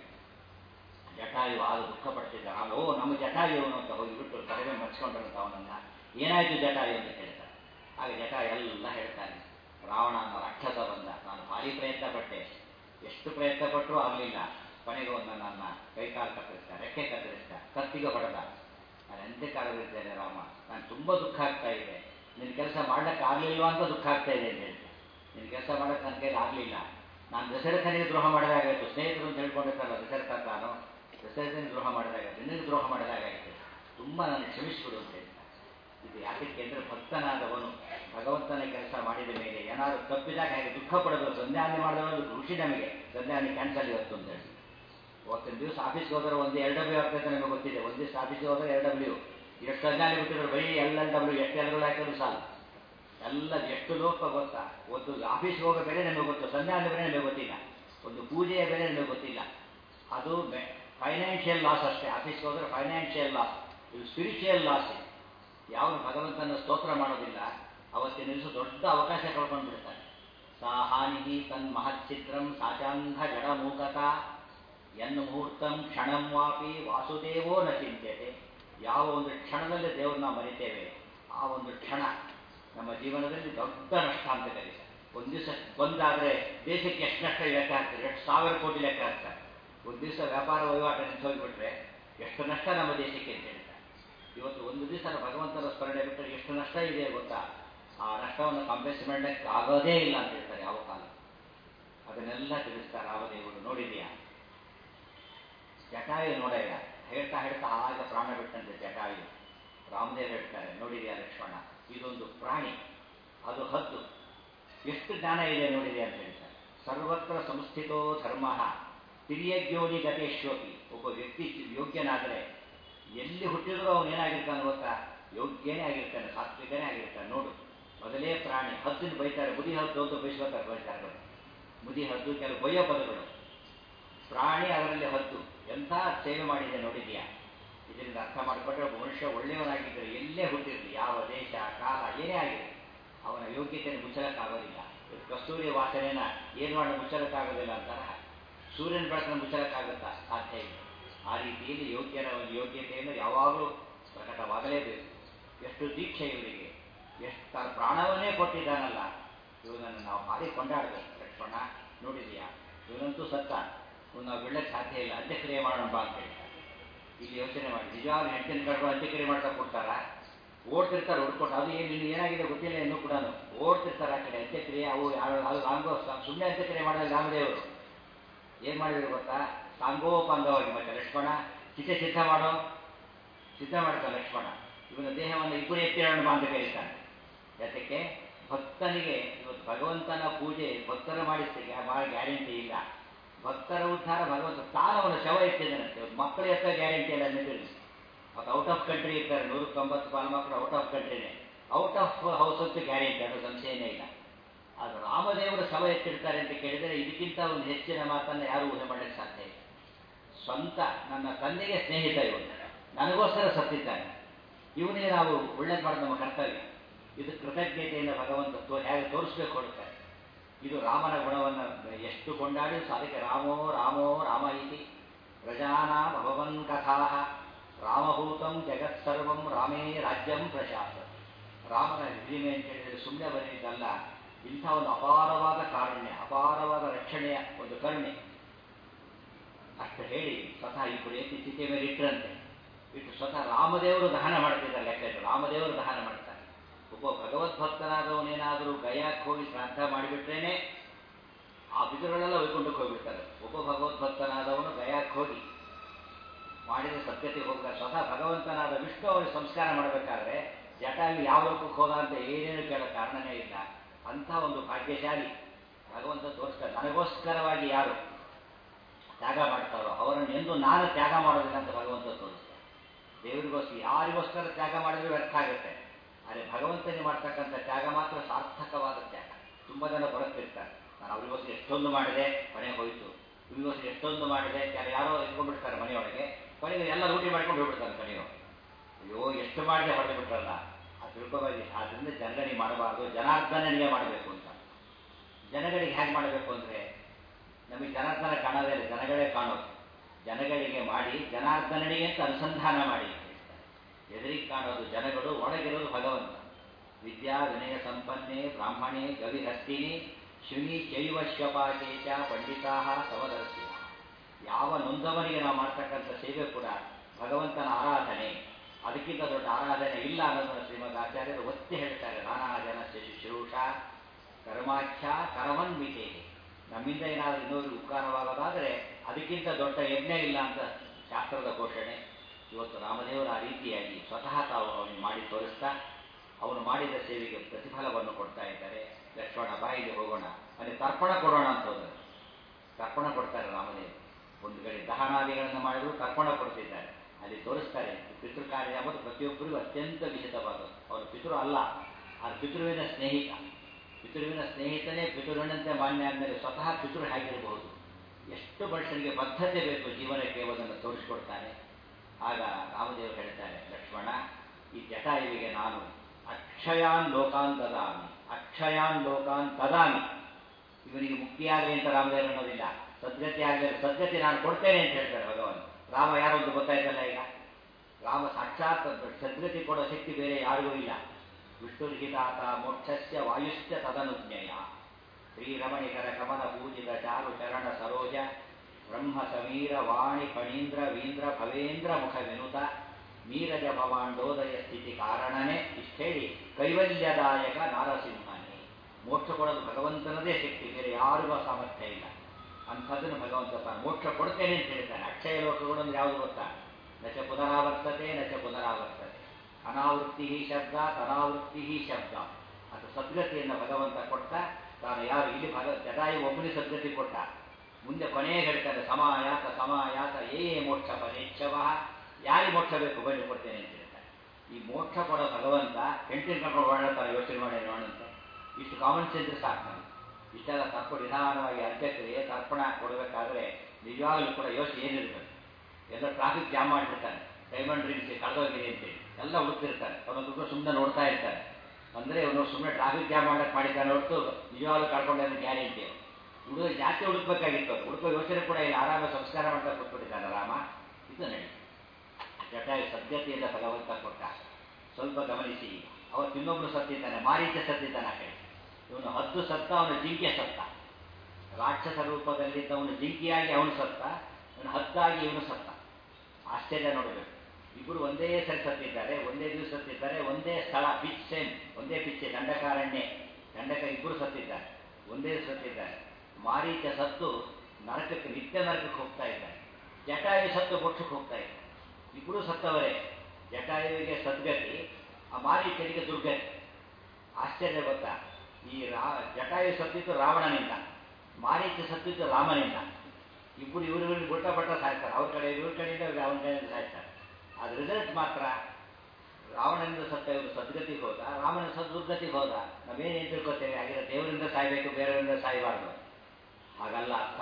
ಜಟಾಯು ಆಗ ದುಃಖ ಪಡ್ತಿದ್ದ ರಾಮ ಓ ನಮ್ಮ ಜಟಾಯು ಅಂತ ಹೋಗಿಬಿಟ್ಟು ಕಡಿಮೆ ಮರ್ಸ್ಕೊಂಡ್ರಂತ ಅವನನ್ನ ಏನಾಯ್ತು ಜಟಾಯು ಅಂತ ಹೇಳ್ತಾರೆ ಆಗ ಜಟ ಎಲ್ಲ ಹೇಳ್ತಾನೆ ರಾವಣ ಅನ್ನೋ ರಾಕ್ಷಸ ಬಂದ ನಾನು ಭಾರಿ ಪ್ರಯತ್ನ ಪಟ್ಟೆ ಎಷ್ಟು ಪ್ರಯತ್ನ ಪಟ್ಟರೂ ಆಗಲಿಲ್ಲ ಕೊನೆಗೆ ಒಂದು ನನ್ನ ಕೈಕಾಲು ಕತ್ತರಿಸ್ತ ರೆಕ್ಕೆ ಕತ್ತರಿಸ್ತ ಕತ್ತಿಗೆ ಹೊಡೆದ ನಾನು ಅಂತ್ಯಕಾಲವಿದ್ದೇನೆ ರಾಮ ನಾನು ತುಂಬ ದುಃಖ ಆಗ್ತಾ ಇದೆ ನಿನ್ನ ಕೆಲಸ ಮಾಡ್ಲಿಕ್ಕೆ ಆಗಲಿಲ್ವಾ ಅಂತ ದುಃಖ ಆಗ್ತಾ ಇದೆ ಅಂತ ಹೇಳ್ತೆ ನಿನ್ನ ಕೆಲಸ ಮಾಡೋಕ್ಕೆ ನನ್ನ ಕೈಲಿ ಆಗಲಿಲ್ಲ ನಾನು ದಶರಥನಿಗೆ ದ್ರೋಹ ಮಾಡಿದಾಗಾಯಿತು ಸ್ನೇಹಿತರು ಅಂತ ಹೇಳ್ಕೊಂಡಿರ್ತಾರಲ್ಲ ದಶರಥ ತಾನು ದಶರಥನಿಗೆ ದ್ರೋಹ ಮಾಡಿದಾಗಾಯ್ತು ನಿನಗೆ ದ್ರೋಹ ಮಾಡಿದಾಗಾಯಿತು ತುಂಬ ನಾನು ಕ್ಷಮಿಸ್ಬಿಡು ಅಂತ ಹೇಳ್ತಾರೆ ಇದು ಯಾತಕ್ಕೆ ಅಂದರೆ ಭಕ್ತನಾದವನು ಭಗವಂತನ ಕೆಲಸ ಮಾಡಿದ ಮೇಲೆ ಏನಾದರೂ ತಪ್ಪಿದಾಗ ಹಾಗೆ ದುಃಖ ಪಡಬೇಕು ಸಂಧ್ಯಾನೆ ಮಾಡಿದವನು ಋಷಿ ನಮಗೆ ಸಂಧ್ಯಾನೆ ಕ್ಯಾನ್ಸಲ್ ಇವತ್ತು ಅಂತ ಹೇಳಿ ಇವತ್ತಿನ ದಿವಸ ಆಫೀಸ್ಗೆ ಹೋದ್ರೆ ಒಂದು ಎರಡು ಡಬ್ಲ್ಯೂ ಆಗ್ತೈತೆ ನಮಗೆ ಗೊತ್ತಿದೆ ಒಂದು ದಿವಸ ಆಫೀಸ್ಗೆ ಹೋದ್ರೆ ಎರಡು ಡಬ್ಲ್ಯೂ ಎಷ್ಟು ಸಂಧ್ಯಾನೆ ಬಿಟ್ಟಿದ್ರು ಬರೀ ಎಲ್ ಎಲ್ ಡಬ್ಲ್ಯೂ ಎಷ್ಟು ಎಲ್ಗಳು ಹಾಕಿದ್ರು ಸಾಲ ಎಲ್ಲ ಎಷ್ಟು ಲೋಕ ಗೊತ್ತಾ ಒಂದು ಆಫೀಸ್ಗೆ ಹೋಗೋ ಬೆಲೆ ನಮಗೆ ಗೊತ್ತು ಸಂಧ್ಯಾನೆ ಬೆಲೆ ನಮಗೆ ಗೊತ್ತಿಲ್ಲ ಒಂದು ಪೂಜೆಯ ಬೆಲೆ ನಮಗೆ ಗೊತ್ತಿಲ್ಲ ಅದು ಫೈನಾನ್ಷಿಯಲ್ ಲಾಸ್ ಅಷ್ಟೇ ಆಫೀಸ್ಗೆ ಹೋದ್ರೆ ಫೈನಾನ್ಷಿಯಲ್ ಲಾಸ್ ಇದು ಸ್ಪಿರಿಚುವಲ್ ಲಾಸ್ ಯಾವನು ಭಗವಂತನ ಸ್ತೋತ್ರ ಮಾಡೋದಿಲ್ಲ ಅವತ್ತಿನ ದಿವಸ ದೊಡ್ಡ ಅವಕಾಶ ಕಳ್ಕೊಂಡು ಬಿಡ್ತಾನೆ ಸಾ ಹಾನಿ ತನ್ ಮಹಚ್ಚಿತ್ರಂ ಸಾಚಾಂಧ ಜಡ ಮೂಕತ ಎನ್ನು ಮುಹೂರ್ತಂ ಕ್ಷಣಂ ವಾಪಿ ವಾಸುದೇವೋ ನ ಚಿಂತ್ಯತೆ ಯಾವ ಒಂದು ಕ್ಷಣದಲ್ಲಿ ದೇವ್ರನ್ನ ಮರಿತೇವೆ ಆ ಒಂದು ಕ್ಷಣ ನಮ್ಮ ಜೀವನದಲ್ಲಿ ದೊಡ್ಡ ನಷ್ಟ ಅಂತ ಕರೀತಾರೆ ಒಂದು ದಿವಸ ಬಂದಾದರೆ ದೇಶಕ್ಕೆ ಎಷ್ಟು ನಷ್ಟ ಲೆಕ್ಕ ಹಾಕ್ತಾರೆ ಎಷ್ಟು ಸಾವಿರ ಕೋಟಿ ಲೆಕ್ಕ ಹಾಕ್ತಾರೆ ಒಂದು ದಿವಸ ವ್ಯಾಪಾರ ವಹಿವಾಟು ನಿಂತು ಹೋಗಿಬಿಟ್ರೆ ಎಷ್ಟು ನಷ್ಟ ನಮ್ಮ ದೇಶಕ್ಕೆ ಅಂತ ಹೇಳ್ತಾರೆ ಇವತ್ತು ಒಂದು ದಿವಸ ಭಗವಂತನ ಸ್ಮರಣೆ ಬಿಟ್ಟರೆ ಎಷ್ಟು ನಷ್ಟ ಇದೆ ಗೊತ್ತಾ ಆ ನಷ್ಟವನ್ನು ಕಂಪೆನ್ಸ್ ಮಾಡಲಿಕ್ಕೆ ಆಗೋದೇ ಇಲ್ಲ ಅಂತ ಹೇಳ್ತಾರೆ ಯಾವ ಕಾಲ ಅದನ್ನೆಲ್ಲ ತಿಳಿಸ್ತಾರೆ ರಾಮದೇವರು ನೋಡಿದೆಯಾ ಜಟಾಯು ನೋಡಯ್ಯ ಹೇಳ್ತಾ ಹೇಳ್ತಾ ಹಾಗೆ ಪ್ರಾಣ ಬಿಟ್ಟಂತೆ ಜಟಾಯು ರಾಮದೇವ್ ಹೇಳ್ತಾರೆ ನೋಡಿದೆಯಾ ಲಕ್ಷ್ಮಣ ಇದೊಂದು ಪ್ರಾಣಿ ಅದು ಹದ್ದು ಎಷ್ಟು ಜ್ಞಾನ ಇದೆ ನೋಡಿದೆ ಅಂತ ಹೇಳ್ತಾರೆ ಸರ್ವತ್ರ ಸಂಸ್ಥಿತೋ ಧರ್ಮ ತಿರಿಯಜ್ಞೋನಿ ಗತೇಶ್ವಪಿ ಒಬ್ಬ ವ್ಯಕ್ತಿ ಯೋಗ್ಯನಾದರೆ ಎಲ್ಲಿ ಹುಟ್ಟಿದ್ರೂ ಅವನು ಏನಾಗಿರ್ತಾನೆ ಗೊತ್ತಾ ಯೋಗ್ಯನೇ ಆಗಿರ್ತಾನೆ ಸಾತ್ವಿಕನೇ ಆಗಿರ್ತಾನೆ ನೋಡು ಮೊದಲೇ ಪ್ರಾಣಿ ಹದ್ದಿನ ಬೈತಾರೆ ಮುದಿ ಹದ್ದು ಅಂತ ಬಯಸ್ಬೇಕಾದ್ರೆ ಬೈತಾರೆ ಮುದಿ ಹದ್ದು ಕೆಲವು ಬಯ್ಯೋ ಪದಗಳು ಪ್ರಾಣಿ ಅದರಲ್ಲಿ ಹದ್ದು ಎಂಥ ಸೇವೆ ಮಾಡಿದೆ ನೋಡಿದೆಯಾ ಇದರಿಂದ ಅರ್ಥ ಮಾಡಿಕೊಂಡ್ರೆ ಒಬ್ಬ ಮನುಷ್ಯ ಒಳ್ಳೆಯವನಾಗಿದ್ದರೆ ಎಲ್ಲೇ ಹುಟ್ಟಿರಲಿ ಯಾವ ದೇಶ ಕಾಲ ಏನೇ ಆಗಿರಲಿ ಅವನ ಯೋಗ್ಯತೆಯನ್ನು ಮುಚ್ಚಲಕ್ಕಾಗೋದಿಲ್ಲ ಇದು ಕಸ್ತೂರಿ ವಾಸನೆನ ಏನು ಮಾಡಿ ಮುಚ್ಚಲಕ್ಕಾಗೋದಿಲ್ಲ ಅಂತಾರ ಸೂರ್ಯನ ಬೆಳಕನ್ನು ಮುಚ್ಚಲಕ್ಕಾಗುತ್ತಾ ಸಾಧ್ಯ ಇಲ್ಲ ಆ ರೀತಿಯಲ್ಲಿ ಯೋಗ್ಯರ ಒಂದು ಯೋಗ್ಯತೆಯನ್ನು ಯಾವಾಗಲೂ ಪ್ರಕಟವಾಗಲೇಬೇಕು ಎಷ್ಟು ದೀಕ್ಷೆ ಇವರಿಗೆ ಎಷ್ಟು ತಾನು ಪ್ರಾಣವನ್ನೇ ಕೊಟ್ಟಿದ್ದಾನಲ್ಲ ಇವನನ್ನು ನಾವು ಭಾರಿ ಕೊಂಡಾಡಬೇಕು ಲಕ್ಷ್ಮಣ ನೋಡಿದೆಯಾ ಇವನಂತೂ ಸತ್ತ ಇವನು ನಾವು ಬಿಡಕ್ಕೆ ಸಾಧ್ಯ ಇಲ್ಲ ಅಂತ್ಯಕ್ರಿಯೆ ಮಾಡೋಣ ಬಾ ಅಂತ ಹೇಳ್ತಾರೆ ಇಲ್ಲಿ ಯೋಚನೆ ಮಾಡಿ ನಿಜವಾಗ್ಲೂ ಹೆಂಡತಿನ ಕಡ್ಕೊಂಡು ಅಂತ್ಯಕ್ರಿಯೆ ಮಾಡ್ತಾ ಕೊಡ್ತಾರ ಓಡ್ತಿರ್ತಾರೆ ಹುಡ್ಕೊಂಡು ಅದು ಏನು ಇಲ್ಲಿ ಏನಾಗಿದೆ ಗೊತ್ತಿಲ್ಲ ಇನ್ನೂ ಕೂಡ ಓಡ್ತಿರ್ತಾರೆ ಆ ಕಡೆ ಅಂತ್ಯಕ್ರಿಯೆ ಅವು ಯಾರು ಅದು ಲಾಂಗೋ ಸುಮ್ಮನೆ ಅಂತ್ಯಕ್ರಿಯೆ ಮಾಡಿದ್ರೆ ರಾಮದೇವರು ಏನು ಮಾಡಿದ್ರು ಗೊತ್ತಾ ಸಾಂಗೋಪಾಂಗವಾಗಿ ಮತ್ತೆ ಲಕ್ಷ್ಮಣ ಚಿತೆ ಸಿದ್ಧ ಮಾಡೋ ಸಿದ್ಧ ಮಾಡ್ತಾರೆ ಲಕ್ಷ್ಮಣ ಇವನ ದೇಹವನ್ನು ಇಬ್ಬರು ಎತ್ತಿರೋಣ ಅಂತ ಕರೀತಾನೆ ಯಾತಕ್ಕೆ ಭಕ್ತನಿಗೆ ಇವತ್ತು ಭಗವಂತನ ಪೂಜೆ ಭಕ್ತರ ಮಾಡಿಸ್ಲಿಕ್ಕೆ ಭಾಳ ಗ್ಯಾರಂಟಿ ಇಲ್ಲ ಭಕ್ತರ ಉದ್ಧಾರ ಭಗವಂತ ತಾನು ಅವನ ಶವ ಎತ್ತಿದ್ದಾನಂತೆ ಇವತ್ತು ಮಕ್ಕಳು ಎತ್ತ ಗ್ಯಾರಂಟಿ ಇಲ್ಲ ನೆನಪಿರಲಿ ಮತ್ತು ಔಟ್ ಆಫ್ ಕಂಟ್ರಿ ಇರ್ತಾರೆ ನೂರ ತೊಂಬತ್ತು ಪಾಲು ಮಕ್ಕಳು ಔಟ್ ಆಫ್ ಕಂಟ್ರಿನೇ ಔಟ್ ಆಫ್ ಹೌಸ್ ಅಂತೂ ಗ್ಯಾರಂಟಿ ಅದು ಸಂಶಯನೇ ಇಲ್ಲ ಅದು ರಾಮದೇವರ ಶವ ಎತ್ತಿರ್ತಾರೆ ಅಂತ ಕೇಳಿದರೆ ಇದಕ್ಕಿಂತ ಒಂದು ಹೆಚ್ಚಿನ ಮಾತನ್ನು ಯಾರೂ ಊಹೆ ಮಾಡಲಿಕ್ಕೆ ಸಾಧ್ಯ ಇಲ್ಲ ಸ್ವಂತ ನನ್ನ ತಂದೆಗೆ ಸ್ನೇಹಿತ ಇವನು ನನಗೋಸ್ಕರ ಸತ್ತಿದ್ದಾನೆ ಇವನಿಗೆ ನಾವು ಒಳ್ಳೇದು ಮಾಡೋದು ನಮ್ಮ ಕರ್ತವ್ಯ ಇದು ಕೃತಜ್ಞತೆಯಿಂದ ಭಗವಂತ ತೋ ಹೇಗೆ ತೋರಿಸ್ಬೇಕು ಕೊಡುತ್ತಾರೆ ಇದು ರಾಮನ ಗುಣವನ್ನು ಎಷ್ಟು ಕೊಂಡಾಡಿ ಅದಕ್ಕೆ ರಾಮೋ ರಾಮೋ ರಾಮ ಇತಿ ಪ್ರಜಾನಾ ಭಗವನ್ ಕಥಾ ರಾಮಭೂತಂ ಜಗತ್ಸರ್ವಂ ರಾಮೇ ರಾಜ್ಯಂ ಪ್ರಶಾಸ ರಾಮನ ಹಿರಿಮೆ ಅಂತ ಹೇಳಿದರೆ ಸುಮ್ಮನೆ ಬರೆದಿದ್ದಲ್ಲ ಇಂಥ ಒಂದು ಅಪಾರವಾದ ಕಾರುಣ್ಯ ಅಪಾರವಾದ ರಕ್ಷಣೆಯ ಒಂದು ಕರುಣೆ ಅಷ್ಟು ಹೇಳಿ ಸ್ವತಃ ಇಬ್ಬರು ಎತ್ತಿ ಚಿತೆ ಮೇಲೆ ಇಟ್ಟರಂತೆ ಇಟ್ಟು ಸ್ವತಃ ರಾಮದೇವರು ದಹನ ಮಾಡ್ತಿದ್ದಾರೆ ಲೆಕ್ಕ ರಾಮದೇವರು ದಹನ ಮಾಡ್ತಾರೆ ಒಬ್ಬ ಭಗವದ್ಭಕ್ತನಾದವನೇನಾದರೂ ಗಯಾಕ್ಕೆ ಹೋಗಿ ಶ್ರಾದ್ದ ಮಾಡಿಬಿಟ್ರೇನೆ ಆ ಪಿತೃಗಳೆಲ್ಲ ವೈಕುಂಠಕ್ಕೆ ಹೋಗ್ಬಿಡ್ತಾರೆ ಒಬ್ಬ ಭಗವದ್ಭಕ್ತನಾದವನು ಗಯಾಕ್ಕೆ ಹೋಗಿ ಮಾಡಿದ ಸತ್ಯತೆಗೆ ಹೋಗ್ತಾರೆ ಸ್ವತಃ ಭಗವಂತನಾದ ವಿಷ್ಣು ಅವನಿಗೆ ಸಂಸ್ಕಾರ ಮಾಡಬೇಕಾದ್ರೆ ಜಟಾಗಿ ಯಾವ ಲೋಕಕ್ಕೆ ಹೋದ ಅಂತ ಏನೇನು ಕೇಳೋ ಕಾರಣನೇ ಇಲ್ಲ ಅಂಥ ಒಂದು ಭಾಗ್ಯಶಾಲಿ ಭಗವಂತ ತೋರಿಸ್ತಾರೆ ನನಗೋಸ್ಕರವಾಗಿ ಯಾರು ತ್ಯಾಗ ಮಾಡ್ತಾರೋ ಅವರನ್ನು ಎಂದು ನಾನು ತ್ಯಾಗ ಮಾಡೋದಿಲ್ಲ ಅಂತ ಭಗವಂತ ತೋರಿಸ್ತಾರೆ ದೇವರಿಗೋಸ್ಕರ ಯಾರಿಗೋಸ್ಕರ ತ್ಯಾಗ ಮಾಡಿದ್ರೆ ವ್ಯರ್ಥ ಆಗುತ್ತೆ ಆದರೆ ಭಗವಂತನಿಗೆ ಮಾಡ್ತಕ್ಕಂಥ ತ್ಯಾಗ ಮಾತ್ರ ಸಾರ್ಥಕವಾದ ತ್ಯಾಗ ತುಂಬ ಜನ ಬರುತ್ತಿರ್ತಾರೆ ನಾನು ಅವರಿಗೋಸ್ಕರ ಎಷ್ಟೊಂದು ಮಾಡಿದೆ ಮನೆಗೆ ಹೋಯಿತು ಇವರಿಗೋಸ್ಕರ ಎಷ್ಟೊಂದು ಮಾಡಿದೆ ಯಾರು ಯಾರೋ ಎತ್ಕೊಂಡ್ಬಿಡ್ತಾರೆ ಮನೆಯೊಳಗೆ ಕೊನೆಗೆ ಎಲ್ಲ ರೂಢಿ ಮಾಡ್ಕೊಂಡು ಹೋಗ್ಬಿಡ್ತಾರೆ ಕಡೆಯೋ ಅಯ್ಯೋ ಎಷ್ಟು ಮಾಡಿದೆ ಹೊಡೆದು ಬಿಟ್ರಲ್ಲ ಅದು ತಿಳ್ಕೊಬೇಕು ಆದ್ದರಿಂದ ಜನಗಣಿಗೆ ಮಾಡಬಾರ್ದು ಜನಾರ್ದನನಿಗೆ ಮಾಡಬೇಕು ಅಂತ ಜನಗಳಿಗೆ ಹೇಗೆ ಮಾಡಬೇಕು ಅಂದರೆ ನಮಗೆ ಜನಾರ್ದನ ಕಾಣೋದೇ ಇಲ್ಲ ಜನಗಳೇ ಕಾಣೋದು ಜನಗಳಿಗೆ ಮಾಡಿ ಜನಾರ್ದನನಿಗೆ ಅಂತ ಅನುಸಂಧಾನ ಮಾಡಿ ಎದುರಿಗೆ ಕಾಣೋದು ಜನಗಳು ಒಳಗಿರೋದು ಭಗವಂತ ವಿದ್ಯಾ ವಿನಯ ಸಂಪನ್ನೆ ಬ್ರಾಹ್ಮಣೆ ಗವಿಹಸ್ತಿನಿ ಶುನಿ ಚೈವ ಶ್ವಪಾಚೇಚ ಪಂಡಿತಾ ಸಮದರ್ಶಿನ ಯಾವ ನೊಂದವನಿಗೆ ನಾವು ಮಾಡ್ತಕ್ಕಂಥ ಸೇವೆ ಕೂಡ ಭಗವಂತನ ಆರಾಧನೆ ಅದಕ್ಕಿಂತ ದೊಡ್ಡ ಆರಾಧನೆ ಇಲ್ಲ ಅನ್ನೋದನ್ನು ಶ್ರೀಮದ್ ಆಚಾರ್ಯರು ಒತ್ತಿ ಹೇಳ್ತಾರೆ ನಾನಾ ಜನ ಶುಶ್ರೂಷ ಕರ್ಮಾಖ್ಯ ಕರವನ್ವಿತೆ ನಮ್ಮಿಂದ ಏನಾದರೂ ಇನ್ನೊಂದು ಉಪಕಾರವಾಗೋದಾದರೆ ಅದಕ್ಕಿಂತ ದೊಡ್ಡ ಯಜ್ಞ ಇಲ್ಲ ಅಂತ ಶಾಸ್ತ್ರದ ಘೋಷಣೆ ಇವತ್ತು ರಾಮದೇವರು ಆ ರೀತಿಯಾಗಿ ಸ್ವತಃ ತಾವು ಅವನಿಗೆ ಮಾಡಿ ತೋರಿಸ್ತಾ ಅವನು ಮಾಡಿದ ಸೇವೆಗೆ ಪ್ರತಿಫಲವನ್ನು ಕೊಡ್ತಾ ಇದ್ದಾರೆ ಲಕ್ಷ್ಮಣ ಬಾಯಿಗೆ ಹೋಗೋಣ ಅಲ್ಲಿ ತರ್ಪಣ ಕೊಡೋಣ ಅಂತ ಹೋದರು ತರ್ಪಣ ಕೊಡ್ತಾರೆ ರಾಮದೇವರು ಒಂದು ಕಡೆ ದಹನಾದಿಗಳನ್ನು ಮಾಡಿದ್ರು ತರ್ಪಣ ಕೊಡ್ತಿದ್ದಾರೆ ಅಲ್ಲಿ ತೋರಿಸ್ತಾರೆ ಪಿತೃ ಕಾರ್ಯ ಮತ್ತು ಪ್ರತಿಯೊಬ್ಬರಿಗೂ ಅತ್ಯಂತ ವಿಹಿತವಾದದ್ದು ಅವರು ಪಿತೃ ಅಲ್ಲ ಅದು ಪಿತೃವಿನ ಸ್ನೇಹಿತ ಪಿತೃವಿನ ಸ್ನೇಹಿತನೇ ಪಿತೃವಿನಂತೆ ಮಾನ್ಯ ಅಂದರೆ ಸ್ವತಃ ಪಿತೃ ಹೇಗಿರಬಹುದು ಎಷ್ಟು ಮನುಷ್ಯನಿಗೆ ಬದ್ಧತೆ ಬೇಕು ಜೀವನಕ್ಕೆ ಎಂಬುದನ್ನು ತೋರಿಸ್ಕೊಡ್ತಾನೆ ಆಗ ರಾಮದೇವರು ಹೇಳ್ತಾರೆ ಲಕ್ಷ್ಮಣ ಈ ಜಟಾಯುವಿಗೆ ನಾನು ಅಕ್ಷಯಾನ್ ಲೋಕಾನ್ ದದಾಮಿ ಅಕ್ಷಯಾನ್ ಲೋಕಾನ್ ತದಾಮಿ ಇವನಿಗೆ ಮುಕ್ತಿಯಾಗಲಿ ಅಂತ ರಾಮದೇವರು ಅನ್ನೋದಿಲ್ಲ ಸದ್ಗತಿ ಆಗಲಿ ಸದ್ಗತಿ ನಾನು ಕೊಡ್ತೇನೆ ಅಂತ ಹೇಳ್ತಾರೆ ಭಗವಾನ್ ರಾಮ ಯಾರು ಅಂತ ಗೊತ್ತಾಯ್ತಲ್ಲ ಈಗ ರಾಮ ಸಾಕ್ಷಾತ್ ಸದ್ಗತಿ ಕೊಡೋ ಶಕ್ತಿ ಬೇರೆ ಯಾರಿಗೂ ಇಲ್ಲ ವಿಷ್ಣುರ್ಹಿತಾತ ಮೋಕ್ಷಸ್ಯ ವಾಯುಶ್ಚ ತದನುಜ್ಞೇಯ ಶ್ರೀರಮಣಿಕರ ಕಮಲ ಪೂಜಿತ ಚಾರು ಚರಣ ಸರೋಜ ಬ್ರಹ್ಮ ಸಮೀರ ವಾಣಿ ಫಣೀಂದ್ರ ವೀಂದ್ರ ಭವೇಂದ್ರ ಮುಖ ವಿನುತ ನೀರಜ ಭವಾಂಡೋದಯ ಸ್ಥಿತಿ ಕಾರಣನೇ ಇಷ್ಟೇಳಿ ಕೈವಲ್ಯದಾಯಕ ನಾರಸಿಂಹನೇ ಮೋಕ್ಷ ಕೊಡೋದು ಭಗವಂತನದೇ ಶಕ್ತಿ ಬೇರೆ ಯಾರಿಗೂ ಸಾಮರ್ಥ್ಯ ಇಲ್ಲ ಅಂಥದ್ದನ್ನು ಭಗವಂತ ತಾನು ಮೋಕ್ಷ ಕೊಡ್ತೇನೆ ಅಂತ ಹೇಳ್ತಾನೆ ಅಕ್ಷಯ ಲೋಕಗಳು ಅಂದ್ರೆ ಯಾವುದು ಗೊತ್ತಾ ನಚ ಪುನರಾವರ್ತತೆ ನಚ ಪುನರಾವರ್ತತೆ ಅನಾವೃತ್ತಿ ಶಬ್ದ ಅನಾವೃತ್ತಿ ಶಬ್ದ ಅದು ಸದ್ಗತಿಯನ್ನು ಭಗವಂತ ಕೊಟ್ಟ ತಾನು ಯಾರು ಇಲ್ಲಿ ಭಗ ಜಟಾಯು ಒಬ್ಬನೇ ಸದ್ಗತಿ ಕೊಟ್ಟ ಮುಂದೆ ಕೊನೆಗೆ ಹೇಳ್ತಾರೆ ಸಮಾಯಾತ ಸಮಾಯಾತ ಏ ಮೋಕ್ಷ ಪರೇಚ್ಛವ ಯಾರಿಗೆ ಮೋಕ್ಷ ಬೇಕು ಬನ್ನಿ ಕೊಡ್ತೇನೆ ಅಂತ ಹೇಳ್ತಾರೆ ಈ ಮೋಕ್ಷ ಕೊಡೋ ಭಗವಂತ ಹೆಂಡತಿನ ಕರ್ಕೊಂಡು ಓಡಾಡ್ತಾರೆ ಯೋಚನೆ ಮಾಡಿ ನೋಡಂತೆ ಇಷ್ಟು ಕಾಮನ್ ಸೆನ್ಸ್ ಸಾಕು ನಮ್ಗೆ ಇಷ್ಟೆಲ್ಲ ತರ್ಪಣ ನಿಧಾನವಾಗಿ ಅಂತ್ಯಕ್ರಿಯೆ ತರ್ಪಣ ಕೊಡಬೇಕಾದ್ರೆ ನಿಜವಾಗ್ಲೂ ಕೂಡ ಯೋಚನೆ ಏನಿರ್ಬೇಕು ಎಲ್ಲ ಟ್ರಾಫಿಕ್ ಜಾಮ್ ಮಾಡಿಬಿಡ್ತಾನೆ ಡೈಮಂಡ್ ರಿಂಗ್ಸ್ ಕಳೆದೋಗಿದೆ ಅಂತೇಳಿ ಎಲ್ಲ ಹುಡುಕ್ತಿರ್ತಾರೆ ಅವನೊಬ್ಬರು ಸುಮ್ಮನೆ ನೋಡ್ತಾ ಇರ್ತಾರೆ ಅಂದರೆ ಅವನು ಸುಮ್ಮನೆ ಟ್ರಾಫಿಕ್ ಜಾಮ್ ಮಾಡಕ್ಕೆ ಮಾಡಿದ್ದಾನೆ ಹೊರತು ನಿಜವಾಗ್ಲೂ ಕಳ್ಕೊಂಡೇನು ಗ್ಯಾರಂಟಿ ಹುಡುಗ ಜಾಸ್ತಿ ಹುಡುಕ್ಬೇಕಾಗಿತ್ತು ಹುಡುಕೋ ಯೋಚನೆ ಕೂಡ ಇಲ್ಲ ಆರಾಮ ಸಂಸ್ಕಾರ ಮಾಡ್ತಾ ಕೂತ್ಬಿಟ್ಟಿದ್ದಾನೆ ರಾಮ ಇದು ನಡಿ ಜಟಾಯು ಸದ್ಗತಿಯಿಂದ ಭಗವಂತ ಕೊಟ್ಟ ಸ್ವಲ್ಪ ಗಮನಿಸಿ ಅವತ್ತು ಇನ್ನೊಬ್ರು ಸತ್ತಿದ್ದಾನೆ ಮಾರೀಚ ಸತ್ತಿದ್ದಾನೆ ಆ ಕಡೆ ಇವನು ಹದ್ದು ಸತ್ತ ಅವನು ಜಿಂಕೆ ಸತ್ತ ರಾಕ್ಷಸ ರೂಪದಲ್ಲಿದ್ದವನು ಜಿಂಕಿಯಾಗಿ ಅವನು ಸತ್ತ ಇವನು ಹದ್ದಾಗಿ ಇವನು ಸತ್ತ ಆಶ್ಚರ್ಯ ನೋಡಬೇಕು ಇಬ್ಬರು ಒಂದೇ ಸರಿ ಸತ್ತಿದ್ದಾರೆ ಒಂದೇ ದಿವಸ ಸತ್ತಿದ್ದಾರೆ ಒಂದೇ ಸ್ಥಳ ಪಿಚ್ ಸೇಮ್ ಒಂದೇ ಪಿಚ್ಚೆ ದಂಡಕಾರಣ್ಯ ದಂಡಕ ಇಬ್ಬರು ಸತ್ತಿದ್ದಾರೆ ಒಂದೇ ಸತ್ತಿದ್ದಾರೆ ಮಾರೀಚ ಸತ್ತು ನರಕಕ್ಕೆ ನಿತ್ಯ ನರಕಕ್ಕೆ ಹೋಗ್ತಾ ಇದ್ದಾರೆ ಜಟಾಯು ಸತ್ತು ಮೋಕ್ಷಕ್ಕೆ ಹೋಗ್ತಾ ಇದ್ದಾರೆ ಇಬ್ಬರು ಸತ್ತವರೇ ಜಟಾಯುವಿಗೆ ಸದ್ಗತಿ ಆ ಮಾರೀಚನಿಗೆ ದುರ್ಗತಿ ಆಶ್ಚರ್ಯ ಗೊತ್ತಾ ಈ ರಾ ಜಟಾಯು ಸತ್ತಿದ್ದು ರಾವಣನಿಂದ ಮಾರೀಚ ಸತ್ತಿದ್ದು ರಾಮನಿಂದ ಇಬ್ಬರು ಇವರು ಇವ್ರಿಗೆ ಬುಟ್ಟ ಬಟ್ಟ ಸಾಯ್ತಾರೆ ಅವ್ರ ಕಡೆ ಇವ್ರ ಕಡೆಯಿಂದ ಅವನ ಕಡೆಯಿಂದ ಸಾಯ್ತಾರೆ ಅದು ರಿಸಲ್ಟ್ ಮಾತ್ರ ರಾವಣನಿಂದ ಸತ್ತ ಇವರು ಸದ್ಗತಿಗೆ ಹೋದ ರಾಮನ ಸತ್ ದುರ್ಗತಿಗೆ ಹೋದ ನಾವೇನೇನು ತಿಳ್ಕೊತೇವೆ ಹಾಗೆ ದೇವರಿಂದ ಸಾಯ್ಬೇಕು ಬೇರೆಯವರಿಂದ ಸಾಯಬಾರ್ದು ಹಾಗಲ್ಲ ಅರ್ಥ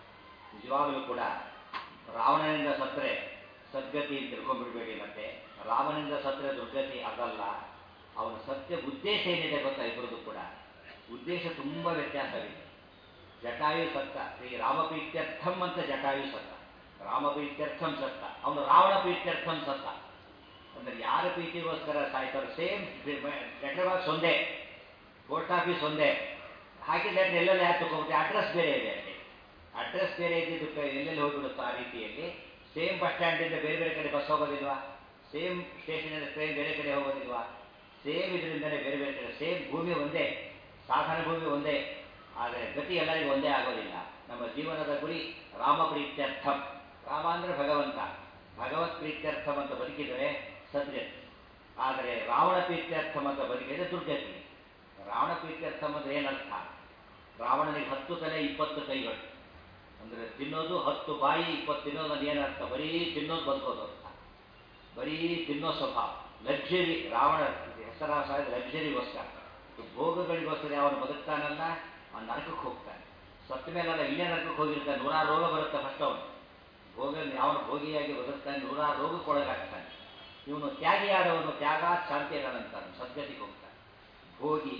ನಿಜವಾಗಲೂ ಕೂಡ ರಾವಣನಿಂದ ಸತ್ತರೆ ಸದ್ಗತಿ ಅಂತ ತಿಳ್ಕೊಂಡ್ಬಿಡ್ಬೇಡಿ ಮತ್ತೆ ರಾಮನಿಂದ ಸತ್ತರೆ ದುರ್ಗತಿ ಅದಲ್ಲ ಅವನ ಸತ್ಯ ಉದ್ದೇಶ ಏನಿದೆ ಗೊತ್ತಾ ಇಬ್ಬರದು ಕೂಡ ಉದ್ದೇಶ ತುಂಬ ವ್ಯತ್ಯಾಸವಿದೆ ಜಟಾಯು ಸತ್ತ ಶ್ರೀ ರಾಮಪ್ರೀತ್ಯರ್ಥಂ ಅಂತ ಜಟಾಯು ಸತ್ತ ರಾಮಪ್ರೀತ್ಯರ್ಥಂ ಸತ್ತ ಅವನು ರಾವಣ ಪ್ರೀತ್ಯರ್ಥಂ ಸತ್ತ ಅಂದ್ರೆ ಯಾರ ಪ್ರೀತಿಗೋಸ್ಕರ ಸಾಯ್ತಾರೋ ಸೇಮ್ ಲೆಟರ್ ಬಾಕ್ಸ್ ಒಂದೇ ಪೋಸ್ಟ್ ಆಫೀಸ್ ಒಂದೇ ಹಾಗೆ ಲೆಟರ್ ಎಲ್ಲೆಲ್ಲ ಯಾಕೆ ತಗೋಗುತ್ತೆ ಅಡ್ರೆಸ್ ಬೇರೆ ಇದೆ ಅಲ್ಲಿ ಅಡ್ರೆಸ್ ಬೇರೆ ಇದ್ದಿದ್ದು ಎಲ್ಲೆಲ್ಲಿ ಹೋಗ್ಬಿಡುತ್ತೋ ಆ ರೀತಿಯಲ್ಲಿ ಸೇಮ್ ಬಸ್ ಸ್ಟ್ಯಾಂಡಿಂದ ಬೇರೆ ಬೇರೆ ಕಡೆ ಬಸ್ ಹೋಗೋದಿಲ್ವಾ ಸೇಮ್ ಸ್ಟೇಷನಿಂದ ಟ್ರೈನ್ ಬೇರೆ ಕಡೆ ಹೋಗೋದಿಲ್ವಾ ಸೇಮ್ ಇದರಿಂದಲೇ ಬೇರೆ ಬೇರೆ ಕಡೆ ಸೇಮ್ ಭೂಮಿ ಒಂದೇ ಸಾಧನ ಭೂಮಿ ಒಂದೇ ಆದರೆ ಗತಿ ಎಲ್ಲರಿಗೂ ಒಂದೇ ಆಗೋದಿಲ್ಲ ನಮ್ಮ ಜೀವನದ ಗುರಿ ರಾಮ ಪ್ರೀತ್ಯರ್ಥಂ ರಾಮ ಅಂದರೆ ಭಗವಂತ ಭಗವತ್ ಪ್ರೀತ್ಯರ್ಥಂ ಅಂತ ಬದುಕಿದರೆ ಸದ್ಗತಿ ಆದರೆ ರಾವಣ ಪ್ರೀತ್ಯರ್ಥಂ ಅಂತ ಬದುಕಿದರೆ ದುರ್ಗತಿ ರಾವಣ ಪ್ರೀತ್ಯರ್ಥಂ ಅಂದ್ರೆ ಏನರ್ಥ ರಾವಣನಿಗೆ ಹತ್ತು ತಲೆ ಇಪ್ಪತ್ತು ಕೈಗಳು ಅಂದರೆ ತಿನ್ನೋದು ಹತ್ತು ಬಾಯಿ ಇಪ್ಪತ್ತು ತಿನ್ನೋದು ಅದು ಏನರ್ಥ ಬರೀ ತಿನ್ನೋದು ಬದುಕೋದು ಅರ್ಥ ಬರೀ ತಿನ್ನೋ ಸ್ವಭಾವ ಲಕ್ಸುರಿ ರಾವಣ ಹೆಸರಾಸ ಲಕ್ಸುರಿಗೋಸ್ಕರ ಭೋಗಗಳಿಗೋಸ್ಕರ ಅವನು ಬದುಕ್ತಾನಲ್ಲ ಅವನು ನರಕಕ್ಕೆ ಹೋಗ್ತಾನೆ ಸತ್ತ ಮೇಲೆಲ್ಲ ಇಲ್ಲೇ ನರಕಕ್ಕೆ ಹೋಗಿರ್ತಾನೆ ನೂರಾರು ರೋಗ ಬರುತ್ತೆ ಫಸ್ಟ್ ಅವನು ಭೋಗ ಅವನು ಭೋಗಿಯಾಗಿ ಬದುಕ್ತಾನೆ ನೂರಾರು ರೋಗಕ್ಕೊಳಗಾಗ್ತಾನೆ ಇವನು ತ್ಯಾಗಿಯಾದವನು ತ್ಯಾಗ ಶಾಂತಿಯಲ್ಲಂತಾನೆ ಸದ್ಗತಿಗೆ ಹೋಗ್ತಾನೆ ಭೋಗಿ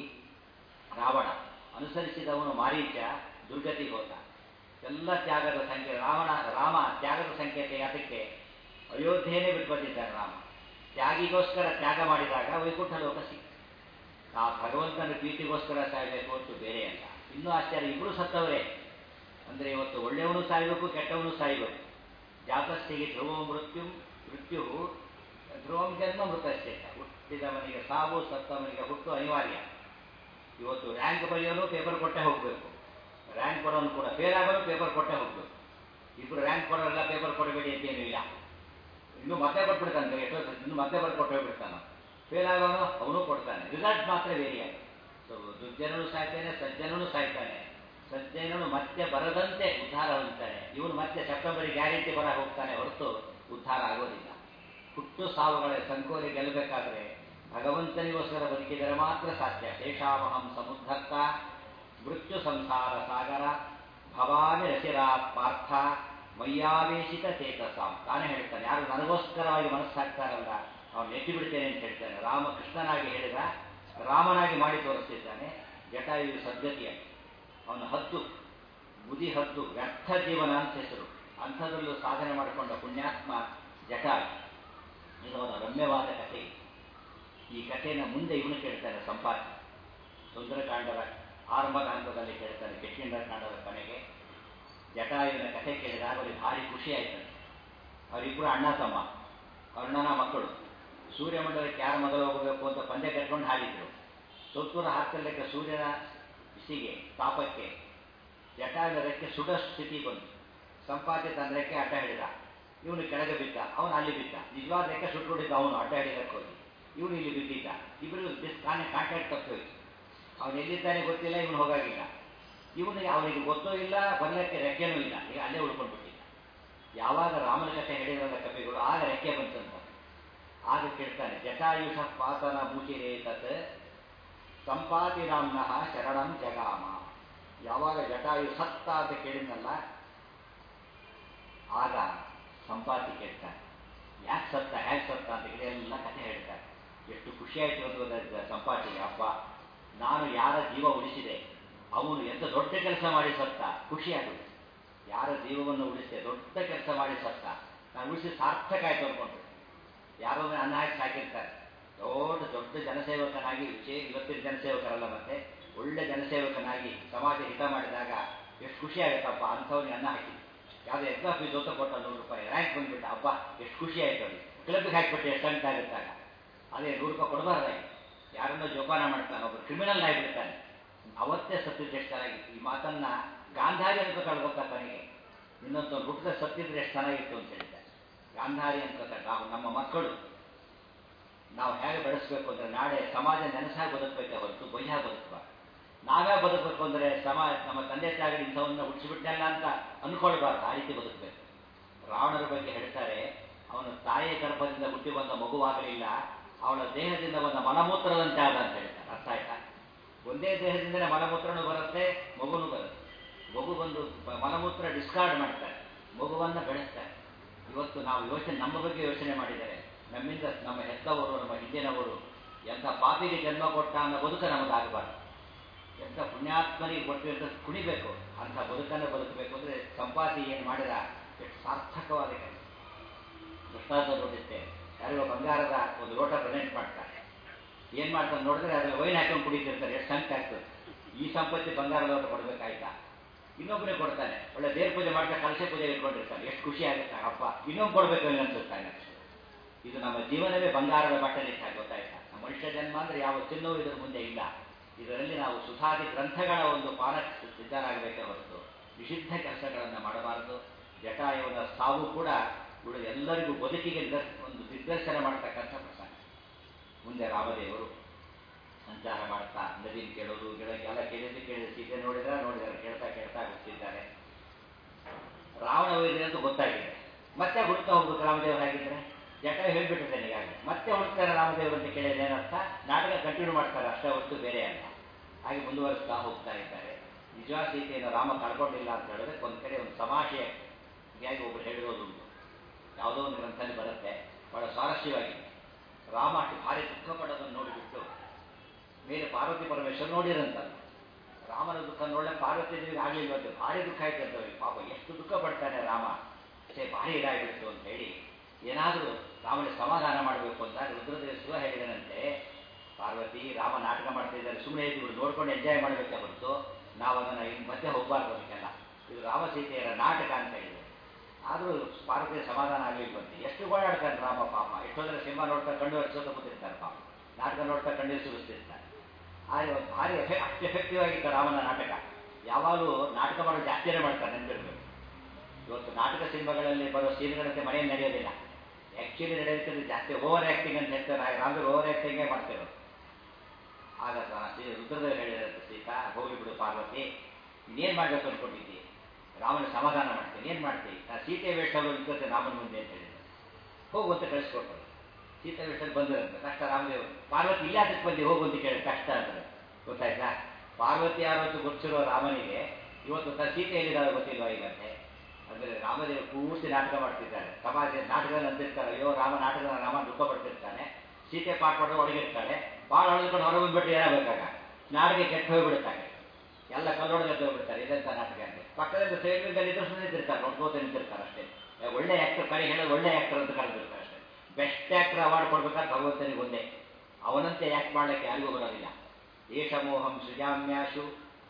ರಾವಣ ಅನುಸರಿಸಿದವನು ಮಾರೀಚ ದುರ್ಗತಿಗೆ ಹೋದ ಎಲ್ಲ ತ್ಯಾಗದ ಸಂಖ್ಯೆ ರಾವಣ ರಾಮ ತ್ಯಾಗದ ಸಂಕೇತ ಯಾತಕ್ಕೆ ಅಯೋಧ್ಯೆಯೇ ಬಿಟ್ಕೊಟ್ಟಿದ್ದಾನೆ ರಾಮ ತ್ಯಾಗಿಗೋಸ್ಕರ ತ್ಯಾಗ ಮಾಡಿದಾಗ ವೈಕುಂಠ ಲೋಕ ಸಿಕ್ತು ಆ ಭಗವಂತನ ಪ್ರೀತಿಗೋಸ್ಕರ ಸಾಯಬೇಕು ಅಂತ ಬೇರೆ ಅಲ್ಲ ಇನ್ನೂ ಆಶ್ಚರ್ಯ ಇಬ್ಬರು ಸತ್ತವರೇ ಅಂದರೆ ಇವತ್ತು ಒಳ್ಳೆಯವನು ಸಾಯಬೇಕು ಕೆಟ್ಟವನು ಸಾಯಬೇಕು ಜಾತಸ್ಥಿಗೆ ಧ್ರುವ ಮೃತ್ಯು ಮೃತ್ಯು ಧ್ರುವಂ ಜನ್ಮ ಮೃತಶ್ಚೇತ ಹುಟ್ಟಿದವನಿಗೆ ಸಾವು ಸತ್ತವನಿಗೆ ಹುಟ್ಟು ಅನಿವಾರ್ಯ ಇವತ್ತು ರ್ಯಾಂಕ್ ಬರೆಯೋನು ಪೇಪರ್ ಕೊಟ್ಟೆ ಹೋಗಬೇಕು ರ್ಯಾಂಕ್ ಬರೋನು ಕೂಡ ಫೇಲ್ ಆಗೋನು ಪೇಪರ್ ಕೊಟ್ಟೆ ಹೋಗಬೇಕು ಇಬ್ಬರು ರ್ಯಾಂಕ್ ಬರೋರೆಲ್ಲ ಪೇಪರ್ ಕೊಡಬೇಡಿ ಅಂತೇನೂ ಇಲ್ಲ ಇನ್ನು ಮತ್ತೆ ಕೊಟ್ಬಿಡ್ತಾನೆ ಎಷ್ಟೋ ಇನ್ನು ಮತ್ತೆ ಬರ್ದು ಕೊಟ್ಟು ಹೋಗ್ಬಿಡ್ತಾನೆ ಫೇಲ್ ಆಗೋನು ಅವನು ಕೊಡ್ತಾನೆ ರಿಸಲ್ಟ್ ಮಾತ್ರ ವೇರಿ ಆಗುತ್ತೆ ಸೊ ದುರ್ಜನನು ಸಾಯ್ತಾನೆ ಸಜ್ಜನನು ಸಾಯ್ತಾನೆ ಸಜ್ಜನನು ಮತ್ತೆ ಬರದಂತೆ ಉದ್ಧಾರ ಹೊಂದ್ತಾನೆ ಇವನು ಮತ್ತೆ ಸೆಪ್ಟೆಂಬರಿಗೆ ಗ್ಯಾರಂಟಿ ಬರ ಹೋಗ್ತಾನೆ ಹೊರತು ಉದ್ಧಾರ ಆಗೋದಿಲ್ಲ ಹುಟ್ಟು ಸಾವುಗಳ ಸಂಕೋಲೆ ಗೆಲ್ಲಬೇಕಾದ್ರೆ ಭಗವಂತನಿಗೋಸ್ಕರ ಬದುಕಿದರೆ ಮಾತ್ರ ಸಾಧ್ಯ ಶೇಷಾವಹಂ ಸಮುದ್ಧರ್ತ ಮೃತ್ಯು ಸಂಸಾರ ಸಾಗರ ಭವಾನಿ ರಚಿರಾ ಪಾರ್ಥ ಮಯ್ಯಾವೇಶಿತ ಚೇತಸಾಂ ತಾನೇ ಹೇಳ್ತಾನೆ ಯಾರು ನನಗೋಸ್ಕರವಾಗಿ ಮನಸ್ಸಾಗ್ತಾರಲ್ಲ ಅವನು ಎತ್ತಿ ಬಿಡ್ತೇನೆ ಅಂತ ಹೇಳ್ತಾನೆ ರಾಮ ಕೃಷ್ಣನಾಗಿ ಹೇಳಿದ ರಾಮನಾಗಿ ಮಾಡಿ ತೋರಿಸ್ತಿದ್ದಾನೆ ಜಟಾಯು ಸದ್ಗತಿಯಾಗಿ ಅವನ ಹದ್ದು ಬುದಿ ಹದ್ದು ವ್ಯರ್ಥ ಜೀವನ ಅಂತ ಹೆಸರು ಅಂಥದ್ರಲ್ಲೂ ಸಾಧನೆ ಮಾಡಿಕೊಂಡ ಪುಣ್ಯಾತ್ಮ ಜಟಾಯು ಇದು ಅವನ ರಮ್ಯವಾದ ಕಥೆ ಈ ಕಥೆಯನ್ನು ಮುಂದೆ ಇವನು ಕೇಳ್ತಾನೆ ಸಂಪಾತಿ ಸುಂದರಕಾಂಡದ ಆರಂಭದ ಹಂತದಲ್ಲಿ ಕೇಳ್ತಾರೆ ಕಾಂಡದ ಕೊನೆಗೆ ಜಟಾಯುವಿನ ಕಥೆ ಕೇಳಿದಾಗ ಅವರಿಗೆ ಭಾರಿ ಖುಷಿ ಆಯ್ತದೆ ಅವರಿಬ್ಬರು ಅಣ್ಣ ತಮ್ಮ ಕರ್ಣನ ಮಕ್ಕಳು ಸೂರ್ಯಮಂಡಲಕ್ಕೆ ಯಾರು ಮೊದಲು ಹೋಗಬೇಕು ಅಂತ ಪಂದ್ಯ ಕಟ್ಕೊಂಡು ಹಾಡಿದ್ರು ಸುತ್ತೂರ ಹಾಕಲಿಕ್ಕೆ ಸೂರ್ಯನ ಬಿಸಿಗೆ ತಾಪಕ್ಕೆ ಜಟಾಯುವಿನ ರೆಕ್ಕೆ ಸುಡ ಸ್ಥಿತಿ ಬಂತು ಸಂಪಾದ್ಯ ತನ್ನ ರೆಕ್ಕೆ ಅಡ್ಡ ಹಿಡಿದ ಇವನು ಕೆಳಗೆ ಬಿದ್ದ ಅವನು ಅಲ್ಲಿ ಬಿದ್ದ ನಿಜವಾದ ರೆಕ್ಕೆ ಸುಟ್ಟುಬಿಟ್ಟಿದ್ದ ಅವನು ಅಡ್ಡ ಹಿಡಿದಕ್ಕೆ ಹೋಗಿ ಇವನು ಇಲ್ಲಿ ಬಿದ್ದಿದ್ದ ಇಬ್ಬರು ಕಾನೆ ಕಾಂಟ್ಯಾಕ್ಟ್ ತಪ್ಪೋಯ್ತು ಅವನು ಎಲ್ಲಿದ್ದಾನೆ ಗೊತ್ತಿಲ್ಲ ಇವನು ಹೋಗಾಗಿಲ್ಲ ಇವನಿಗೆ ಅವನಿಗೆ ಗೊತ್ತೂ ಇಲ್ಲ ಬರಲಿಕ್ಕೆ ರೆಕ್ಕೆನೂ ಇಲ್ಲ ಈಗ ಅಲ್ಲೇ ಉಳ್ಕೊಂಡ್ಬಿಟ್ಟಿದ್ದ ಯಾವಾಗ ರಾಮನ ಕಥೆ ಹೇಳಿದ್ರಲ್ಲ ಕವಿಗಳು ಆಗ ರೆಕ್ಕೆ ಬಂತಂತ ಆಗ ಕೇಳ್ತಾನೆ ಜಟಾಯುಷ ಪಾತನ ಮೂಚಿರೇ ತತ್ ಸಂಪಾತಿ ರಾಮ್ನಃ ಶರಣಂ ಜಗಾಮ ಯಾವಾಗ ಜಟಾಯು ಸತ್ತ ಅಂತ ಕೇಳಿದ್ನಲ್ಲ ಆಗ ಸಂಪಾತಿ ಕೇಳ್ತಾನೆ ಯಾಕೆ ಸತ್ತ ಹೇಗೆ ಸತ್ತ ಅಂತ ಹೇಳಿ ಎಲ್ಲ ಕಥೆ ಹೇಳ್ತಾರೆ ಎಷ್ಟು ಖುಷಿಯಾಯಿತು ಅಂತ ಸಂಪಾತಿಗೆ ಅಪ್ಪ ನಾನು ಯಾರ ಜೀವ ಉಳಿಸಿದೆ ಅವನು ಎಂತ ದೊಡ್ಡ ಕೆಲಸ ಮಾಡಿ ಸತ್ತ ಖುಷಿಯಾಗುತ್ತೆ ಯಾರ ಜೀವವನ್ನು ಉಳಿಸಿದೆ ದೊಡ್ಡ ಕೆಲಸ ಮಾಡಿ ಸತ್ತ ನಾನು ಉಳಿಸಿ ಸಾರ್ಥಕ ಆಯ್ತು ಅನ್ಕೊಂಡ್ರು ಯಾರೋ ಅನ್ನ ಹಾಕಿ ಸಾಕಿರ್ತಾರೆ ದೊಡ್ಡ ದೊಡ್ಡ ಜನಸೇವಕನಾಗಿ ವಿಶೇಷ ಇವತ್ತಿನ ಜನಸೇವಕರಲ್ಲ ಮತ್ತೆ ಒಳ್ಳೆ ಜನಸೇವಕನಾಗಿ ಸಮಾಜ ಹಿತ ಮಾಡಿದಾಗ ಎಷ್ಟು ಖುಷಿ ಆಗುತ್ತಪ್ಪ ಅಂಥವ್ನಿಗೆ ಅನ್ನ ಹಾಕಿ ಯಾವುದೋ ಎಕ್ಸಾಮ್ ಫೀಸ್ ಅಂತ ಕೊಟ್ಟ ನೂರು ರೂಪಾಯಿ ರ್ಯಾಂಕ್ ಬಂದ್ಬಿಟ್ಟ ಹಬ್ಬ ಎಷ್ಟು ಖುಷಿ ಆಯ್ತು ಅವ್ರಿಗೆ ಕ್ಲಬ್ಗೆ ಹಾಕಿಬಿಟ್ಟು ಎಷ್ಟು ಅಂತ ಆಗುತ್ತಾಗ ಅದೇ ನೂರು ರೂಪಾಯಿ ಕೊಡಬಾರ್ದಾಗಿ ಯಾರನ್ನೋ ಜೋಪಾನ ಮಾಡ್ತಾನೆ ಒಬ್ಬರು ಕ್ರಿಮಿನಲ್ ಆಗಿಬಿಡ್ತಾನೆ ಅವತ್ತೇ ಸತ್ತಿದ್ರೆ ಎಷ್ಟು ಚೆನ್ನಾಗಿತ್ತು ಈ ಮಾತನ್ನ ಗಾಂಧಾರಿ ಅಂತ ಕಳ್ಬೇಕಾ ತನಗೆ ಇನ್ನೊಂದು ಹುಟ್ಟದ ಸತ್ತಿದ್ರೆ ಎಷ್ಟು ಚೆನ್ನಾಗಿತ್ತು ಅಂತ ಹೇಳಿದ್ದಾರೆ ಗಾಂಧಾರಿ ಅಂತ ನಾವು ನಮ್ಮ ಮಕ್ಕಳು ನಾವು ಹೇಗೆ ಬೆಳೆಸಬೇಕು ಅಂದರೆ ನಾಳೆ ಸಮಾಜ ನೆನಸಾಗಿ ಬದುಕಬೇಕೆ ಹೊರತು ಬಯ್ಯಾಗಿ ಬದುಕುವ ನಾವೇ ಬದುಕಬೇಕು ಅಂದರೆ ಸಮಾಜ ನಮ್ಮ ತಂದೆ ತಾಯಿಗಳು ಇಂಥವನ್ನ ಹುಟ್ಟಿಸಿಬಿಟ್ಟಲ್ಲ ಅಂತ ಅನ್ಕೊಳ್ಬಾರ್ದು ಆ ರೀತಿ ಬದುಕಬೇಕು ರಾವಣರ ಬಗ್ಗೆ ಹೇಳ್ತಾರೆ ಅವನು ತಾಯಿಯ ಗರ್ಭದಿಂದ ಹುಟ್ಟಿ ಬಂದ ಮಗುವಾಗಲಿಲ್ಲ ಅವಳ ದೇಹದಿಂದ ಬಂದ ಮಲಮೂತ್ರದಂತೆ ಆದ ಅಂತ ಹೇಳ್ತಾರೆ ಅರ್ಥ ಆಯ್ತಾ ಒಂದೇ ದೇಹದಿಂದಲೇ ಮಲಮೂತ್ರನೂ ಬರುತ್ತೆ ಮಗುನೂ ಬರುತ್ತೆ ಮಗು ಬಂದು ಮಲಮೂತ್ರ ಡಿಸ್ಕಾರ್ಡ್ ಮಾಡ್ತಾರೆ ಮಗುವನ್ನು ಬೆಳೆಸ್ತಾರೆ ಇವತ್ತು ನಾವು ಯೋಚನೆ ನಮ್ಮ ಬಗ್ಗೆ ಯೋಚನೆ ಮಾಡಿದರೆ ನಮ್ಮಿಂದ ನಮ್ಮ ಹೆತ್ತವರು ನಮ್ಮ ಹಿಂದಿನವರು ಎಂಥ ಪಾಪಿಗೆ ಜನ್ಮ ಕೊಟ್ಟ ಅನ್ನೋ ಬದುಕ ನಮಗಾಗಬಾರ್ದು ಎಂಥ ಪುಣ್ಯಾತ್ಮನಿಗೆ ಕೊಟ್ಟು ಅಂತ ಕುಣಿಬೇಕು ಅಂಥ ಬದುಕನ್ನು ಬದುಕಬೇಕು ಅಂದರೆ ಸಂಪಾತಿ ಏನು ಮಾಡಿದ ಎಷ್ಟು ಸಾರ್ಥಕವಾದ ಕೆಲಸ ದೃಷ್ಟಾಂತ ನೋಡಿದ್ದೆ ಯಾರಿಗೋ ಬಂಗಾರದ ಒಂದು ಲೋಟ ಪ್ರೆಸೆಂಟ್ ಮಾಡ್ತಾರೆ ಏನು ಮಾಡ್ತಾರೆ ನೋಡಿದ್ರೆ ಅದ್ರಲ್ಲಿ ವೈನ್ ಹಾಕೊಂಡು ಕುಡಿತಿರ್ತಾರೆ ಎಷ್ಟು ಸಂಕಟ ಆಗ್ತದೆ ಈ ಸಂಪತ್ತಿ ಬಂಗಾರ ಲೋಟ ಕೊಡಬೇಕಾಯ್ತಾ ಇನ್ನೊಬ್ಬನೇ ಕೊಡ್ತಾನೆ ಒಳ್ಳೆ ದೇವ್ರ ಪೂಜೆ ಮಾಡ್ತಾ ಕಲಸೆ ಪೂಜೆ ಇಟ್ಕೊಂಡಿರ್ತಾನೆ ಎಷ್ಟು ಖುಷಿ ಆಗುತ್ತೆ ಅಪ್ಪ ಇನ್ನೊಬ್ಬ ಕೊಡಬೇಕು ಅನ್ಸುತ್ತಾನೆ ಇದು ನಮ್ಮ ಜೀವನವೇ ಬಂಗಾರದ ಬಟ್ಟಲಿಟ್ಟ ಗೊತ್ತಾಯ್ತಾ ನಮ್ಮ ಮನುಷ್ಯ ಜನ್ಮ ಅಂದ್ರೆ ಯಾವ ಚಿನ್ನವೂ ಇದರ ಮುಂದೆ ಇಲ್ಲ ಇದರಲ್ಲಿ ನಾವು ಸುಧಾದಿ ಗ್ರಂಥಗಳ ಒಂದು ಪಾನಕ್ಕೆ ಸಿದ್ಧರಾಗಬೇಕೇ ಹೊರತು ನಿಷಿದ್ಧ ಕೆಲಸಗಳನ್ನು ಮಾಡಬಾರದು ಜಟಾಯುವನ ಸಾವು ಕೂಡ ಇವಳು ಎಲ್ಲರಿಗೂ ಬದುಕಿಗೆ ಒಂದು ದಿಗ್ದರ್ಶನ ಮಾಡ್ತಕ್ಕಂಥ ಪ್ರಸಂಗ ಮುಂದೆ ರಾಮದೇವರು ಸಂಚಾರ ಮಾಡ್ತಾ ನದಿ ಕೇಳೋದು ಗಿಡಕ್ಕೆಲ್ಲ ಕೇಳಿದ್ದು ಕೇಳಿದ ಸೀತೆ ನೋಡಿದ್ರೆ ನೋಡಿದ್ದಾರೆ ಕೇಳ್ತಾ ಕೇಳ್ತಾ ಹೋಗ್ತಿದ್ದಾರೆ ರಾವಣ ಹೋಗಿದೆ ಅಂತ ಗೊತ್ತಾಗಿದೆ ಮತ್ತೆ ಹುಡುಕ್ತಾ ಹೋಗ್ಬೇಕು ರಾಮದೇವರು ಆಗಿದ್ರೆ ಜಟ ಹೇಳ್ಬಿಟ್ಟಿದ್ದೇನೆ ಈಗಾಗಲೇ ಮತ್ತೆ ಹುಡುಕ್ತಾರೆ ರಾಮದೇವರು ಅಂತ ಕೇಳಿದ್ರೆ ಏನರ್ಥ ನಾಟಕ ಕಂಟಿನ್ಯೂ ಮಾಡ್ತಾರೆ ಅಷ್ಟೇ ಹೊರತು ಬೇರೆ ಅಲ್ಲ ಹಾಗೆ ಮುಂದುವರಿಸ್ತಾ ಹೋಗ್ತಾ ಇದ್ದಾರೆ ನಿಜವಾದ ಸೀತೆಯನ್ನು ರಾಮ ಕಳ್ಕೊಂಡಿಲ್ಲ ಅಂತ ಹೇಳಿದ್ರೆ ಒಂದು ಕಡೆ ಒಂದು ಸಮಾಶಯ ಹೀಗಾಗಿ ಒಬ್ರು ಹೇಳಿರೋದುಂಟು ಯಾವುದೋ ಒಂದು ಗ್ರಂಥದಲ್ಲಿ ಬರುತ್ತೆ ಬಹಳ ಸ್ವಾರಸ್ಯವಾಗಿದೆ ರಾಮ ಅಷ್ಟು ಭಾರಿ ದುಃಖ ಪಡೋದನ್ನು ನೋಡಿಬಿಟ್ಟು ಮೇಲೆ ಪಾರ್ವತಿ ಪರಮೇಶ್ವರ ನೋಡಿರಂತಲ್ಲ ರಾಮನ ದುಃಖ ನೋಡಲೆ ಪಾರ್ವತಿ ದೇವಿಗೆ ಆಗಲಿಲ್ವಂತೆ ಭಾರಿ ದುಃಖ ಆಯ್ತು ಅಂತ ಅವ್ರಿಗೆ ಪಾಪ ಎಷ್ಟು ದುಃಖ ಪಡ್ತಾನೆ ರಾಮ ಅಷ್ಟೇ ಭಾರಿ ಇದಾಗಿಬಿಡ್ತು ಅಂತ ಹೇಳಿ ಏನಾದರೂ ರಾಮನಿಗೆ ಸಮಾಧಾನ ಮಾಡಬೇಕು ಅಂತ ರುದ್ರದೇವ ಶಿವ ಹೇಳಿದನಂತೆ ಪಾರ್ವತಿ ರಾಮ ನಾಟಕ ಮಾಡ್ತಾ ಇದ್ದಾರೆ ಸುಮ್ಮನೆ ಇದ್ದು ನೋಡ್ಕೊಂಡು ಎಂಜಾಯ್ ಮಾಡಬೇಕೆ ಹೊರತು ನಾವು ಅದನ್ನು ಇನ್ನು ಮಧ್ಯೆ ಹೋಗಬಾರ್ದು ಅದಕ್ಕೆಲ್ಲ ಇದು ರಾಮ ಸೀತೆಯರ ನಾಟಕ ಅಂತ ಹೇಳಿದೆ ಆದರೂ ಪಾರ್ವತಿಯ ಸಮಾಧಾನ ಆಗಲಿಲ್ವಂತೆ ಎಷ್ಟು ಓಡಾಡ್ತಾನೆ ರಾಮ ಪಾಪ ಎಷ್ಟೋದ್ರೆ ಸಿನಿಮಾ ನೋಡ್ತಾ ಕಣ್ಣು ಹರಿಸೋತ ಕೂತಿರ್ತಾರೆ ಪಾಪ ನಾಟಕ ನೋಡ್ತಾ ಕಣ್ಣೀರು ಸುರಿಸ್ತಿರ್ತಾರೆ ಆದರೆ ಒಂದು ಭಾರಿ ಎಫೆ ಅಷ್ಟು ಎಫೆಕ್ಟಿವ್ ಆಗಿತ್ತು ರಾಮನ ನಾಟಕ ಯಾವಾಗಲೂ ನಾಟಕ ಮಾಡೋದು ಜಾಸ್ತಿನೇ ಮಾಡ್ತಾರೆ ನೆನಪಿರ್ಬೇಕು ಇವತ್ತು ನಾಟಕ ಸಿನಿಮಾಗಳಲ್ಲಿ ಬರೋ ಸೀನ್ಗಳಂತೆ ಮನೆಯಲ್ಲಿ ನಡೆಯೋದಿಲ್ಲ ಆ್ಯಕ್ಚುಲಿ ನಡೆಯೋದಕ್ಕಿಂತ ಜಾಸ್ತಿ ಓವರ್ ಆ್ಯಕ್ಟಿಂಗ್ ಅಂತ ಹೇಳ್ತಾರೆ ರಾಮದೇವ್ ಓವರ್ ಆ್ಯಕ್ಟಿಂಗೇ ಮಾಡ್ತಿರೋದು ಆಗ ರುದ್ರದೇವ್ ಹೇಳಿದಂತೆ ಸೀತಾ ಹೋಗಿ ಬಿಡು ಪಾರ್ವತಿ ಇನ್ನೇನು ಮಾಡಬೇಕು ಅಂದ್ಕೊಂಡಿದ್ದಿ ರಾಮನ ಸಮಾಧಾನ ಮಾಡ್ತೀನಿ ಏನು ಮಾಡ್ತೀನಿ ನಾನು ಸೀತೆ ವೇಷಗಳು ನಿಂತತೆ ರಾಮನ ಮುಂದೆ ಅಂತ ಹೇಳಿದೆ ಹೋಗು ಅಂತ ಕಳಿಸ್ಕೊಟ್ರು ಸೀತೆ ವೇಷದಲ್ಲಿ ಬಂದಿರಂತೆ ಕಷ್ಟ ರಾಮದೇವ್ ಪಾರ್ವತಿ ಇಲ್ಲ ಅದಕ್ಕೆ ಬಂದು ಹೋಗು ಅಂತ ಕೇಳಿ ಕಷ್ಟ ಅಂದ್ರೆ ಗೊತ್ತಾಯ್ತಾ ಪಾರ್ವತಿ ಯಾರು ಅಂತ ಗೊತ್ತಿರೋ ರಾಮನಿಗೆ ಇವತ್ತು ತ ಸೀತೆ ಎಲ್ಲಿದ್ದಾವೆ ಗೊತ್ತಿಲ್ವಾ ಈಗಂತೆ ಅಂದರೆ ರಾಮದೇವ್ ಪೂರ್ತಿ ನಾಟಕ ಮಾಡ್ತಿದ್ದಾರೆ ಸಮಾಜ ನಾಟಕದಲ್ಲಿ ಅಂತಿರ್ತಾರೆ ಅಯ್ಯೋ ರಾಮ ನಾಟಕ ರಾಮ ದುಃಖ ಪಡ್ತಿರ್ತಾನೆ ಸೀತೆ ಪಾಠ ಮಾಡೋದು ಒಳಗಿರ್ತಾಳೆ ಭಾಳ ಹೊಡೆದ್ಕೊಂಡು ಹೊರಗೆ ಬಂದ್ಬಿಟ್ಟು ಏನಾಗಬೇಕಾಗ ನಾಡಿಗೆ ಕೆಟ್ಟ ಹೋಗ್ಬಿಡುತ್ತಾನೆ ಎಲ್ಲ ಕಲ್ಲೊಳಗೆ ಹೋಗ್ಬಿಡ್ತಾರೆ ಇದೆಂತ ನಾಟಕ ಅಂತ ಪಕ್ಕದಲ್ಲಿ ಸೇವೆಗಳಲ್ಲಿ ಇದ್ದು ನಿಂತಿರ್ತಾರೆ ನೋಡ್ಕೋತ ನಿಂತಿರ್ತಾರೆ ಅಷ್ಟೇ ಒಳ್ಳೆ ಆ್ಯಕ್ಟರ್ ಕರೆ ಹೇಳೋದು ಒಳ್ಳೆ ಆ್ಯಕ್ಟರ್ ಅಂತ ಕರೆದಿರ್ತಾರೆ ಅಷ್ಟೇ ಬೆಸ್ಟ್ ಆ್ಯಕ್ಟರ್ ಅವಾರ್ಡ್ ಕೊಡ್ಬೇಕಾದ್ರೆ ಭಗವಂತನಿಗೆ ಒಂದೇ ಅವನಂತೆ ಆ್ಯಕ್ಟ್ ಮಾಡ್ಲಿಕ್ಕೆ ಯಾರಿಗೂ ಬರೋದಿಲ್ಲ ಏಷಮೋಹಂ ಸೃಜಾಮ್ಯಾಶು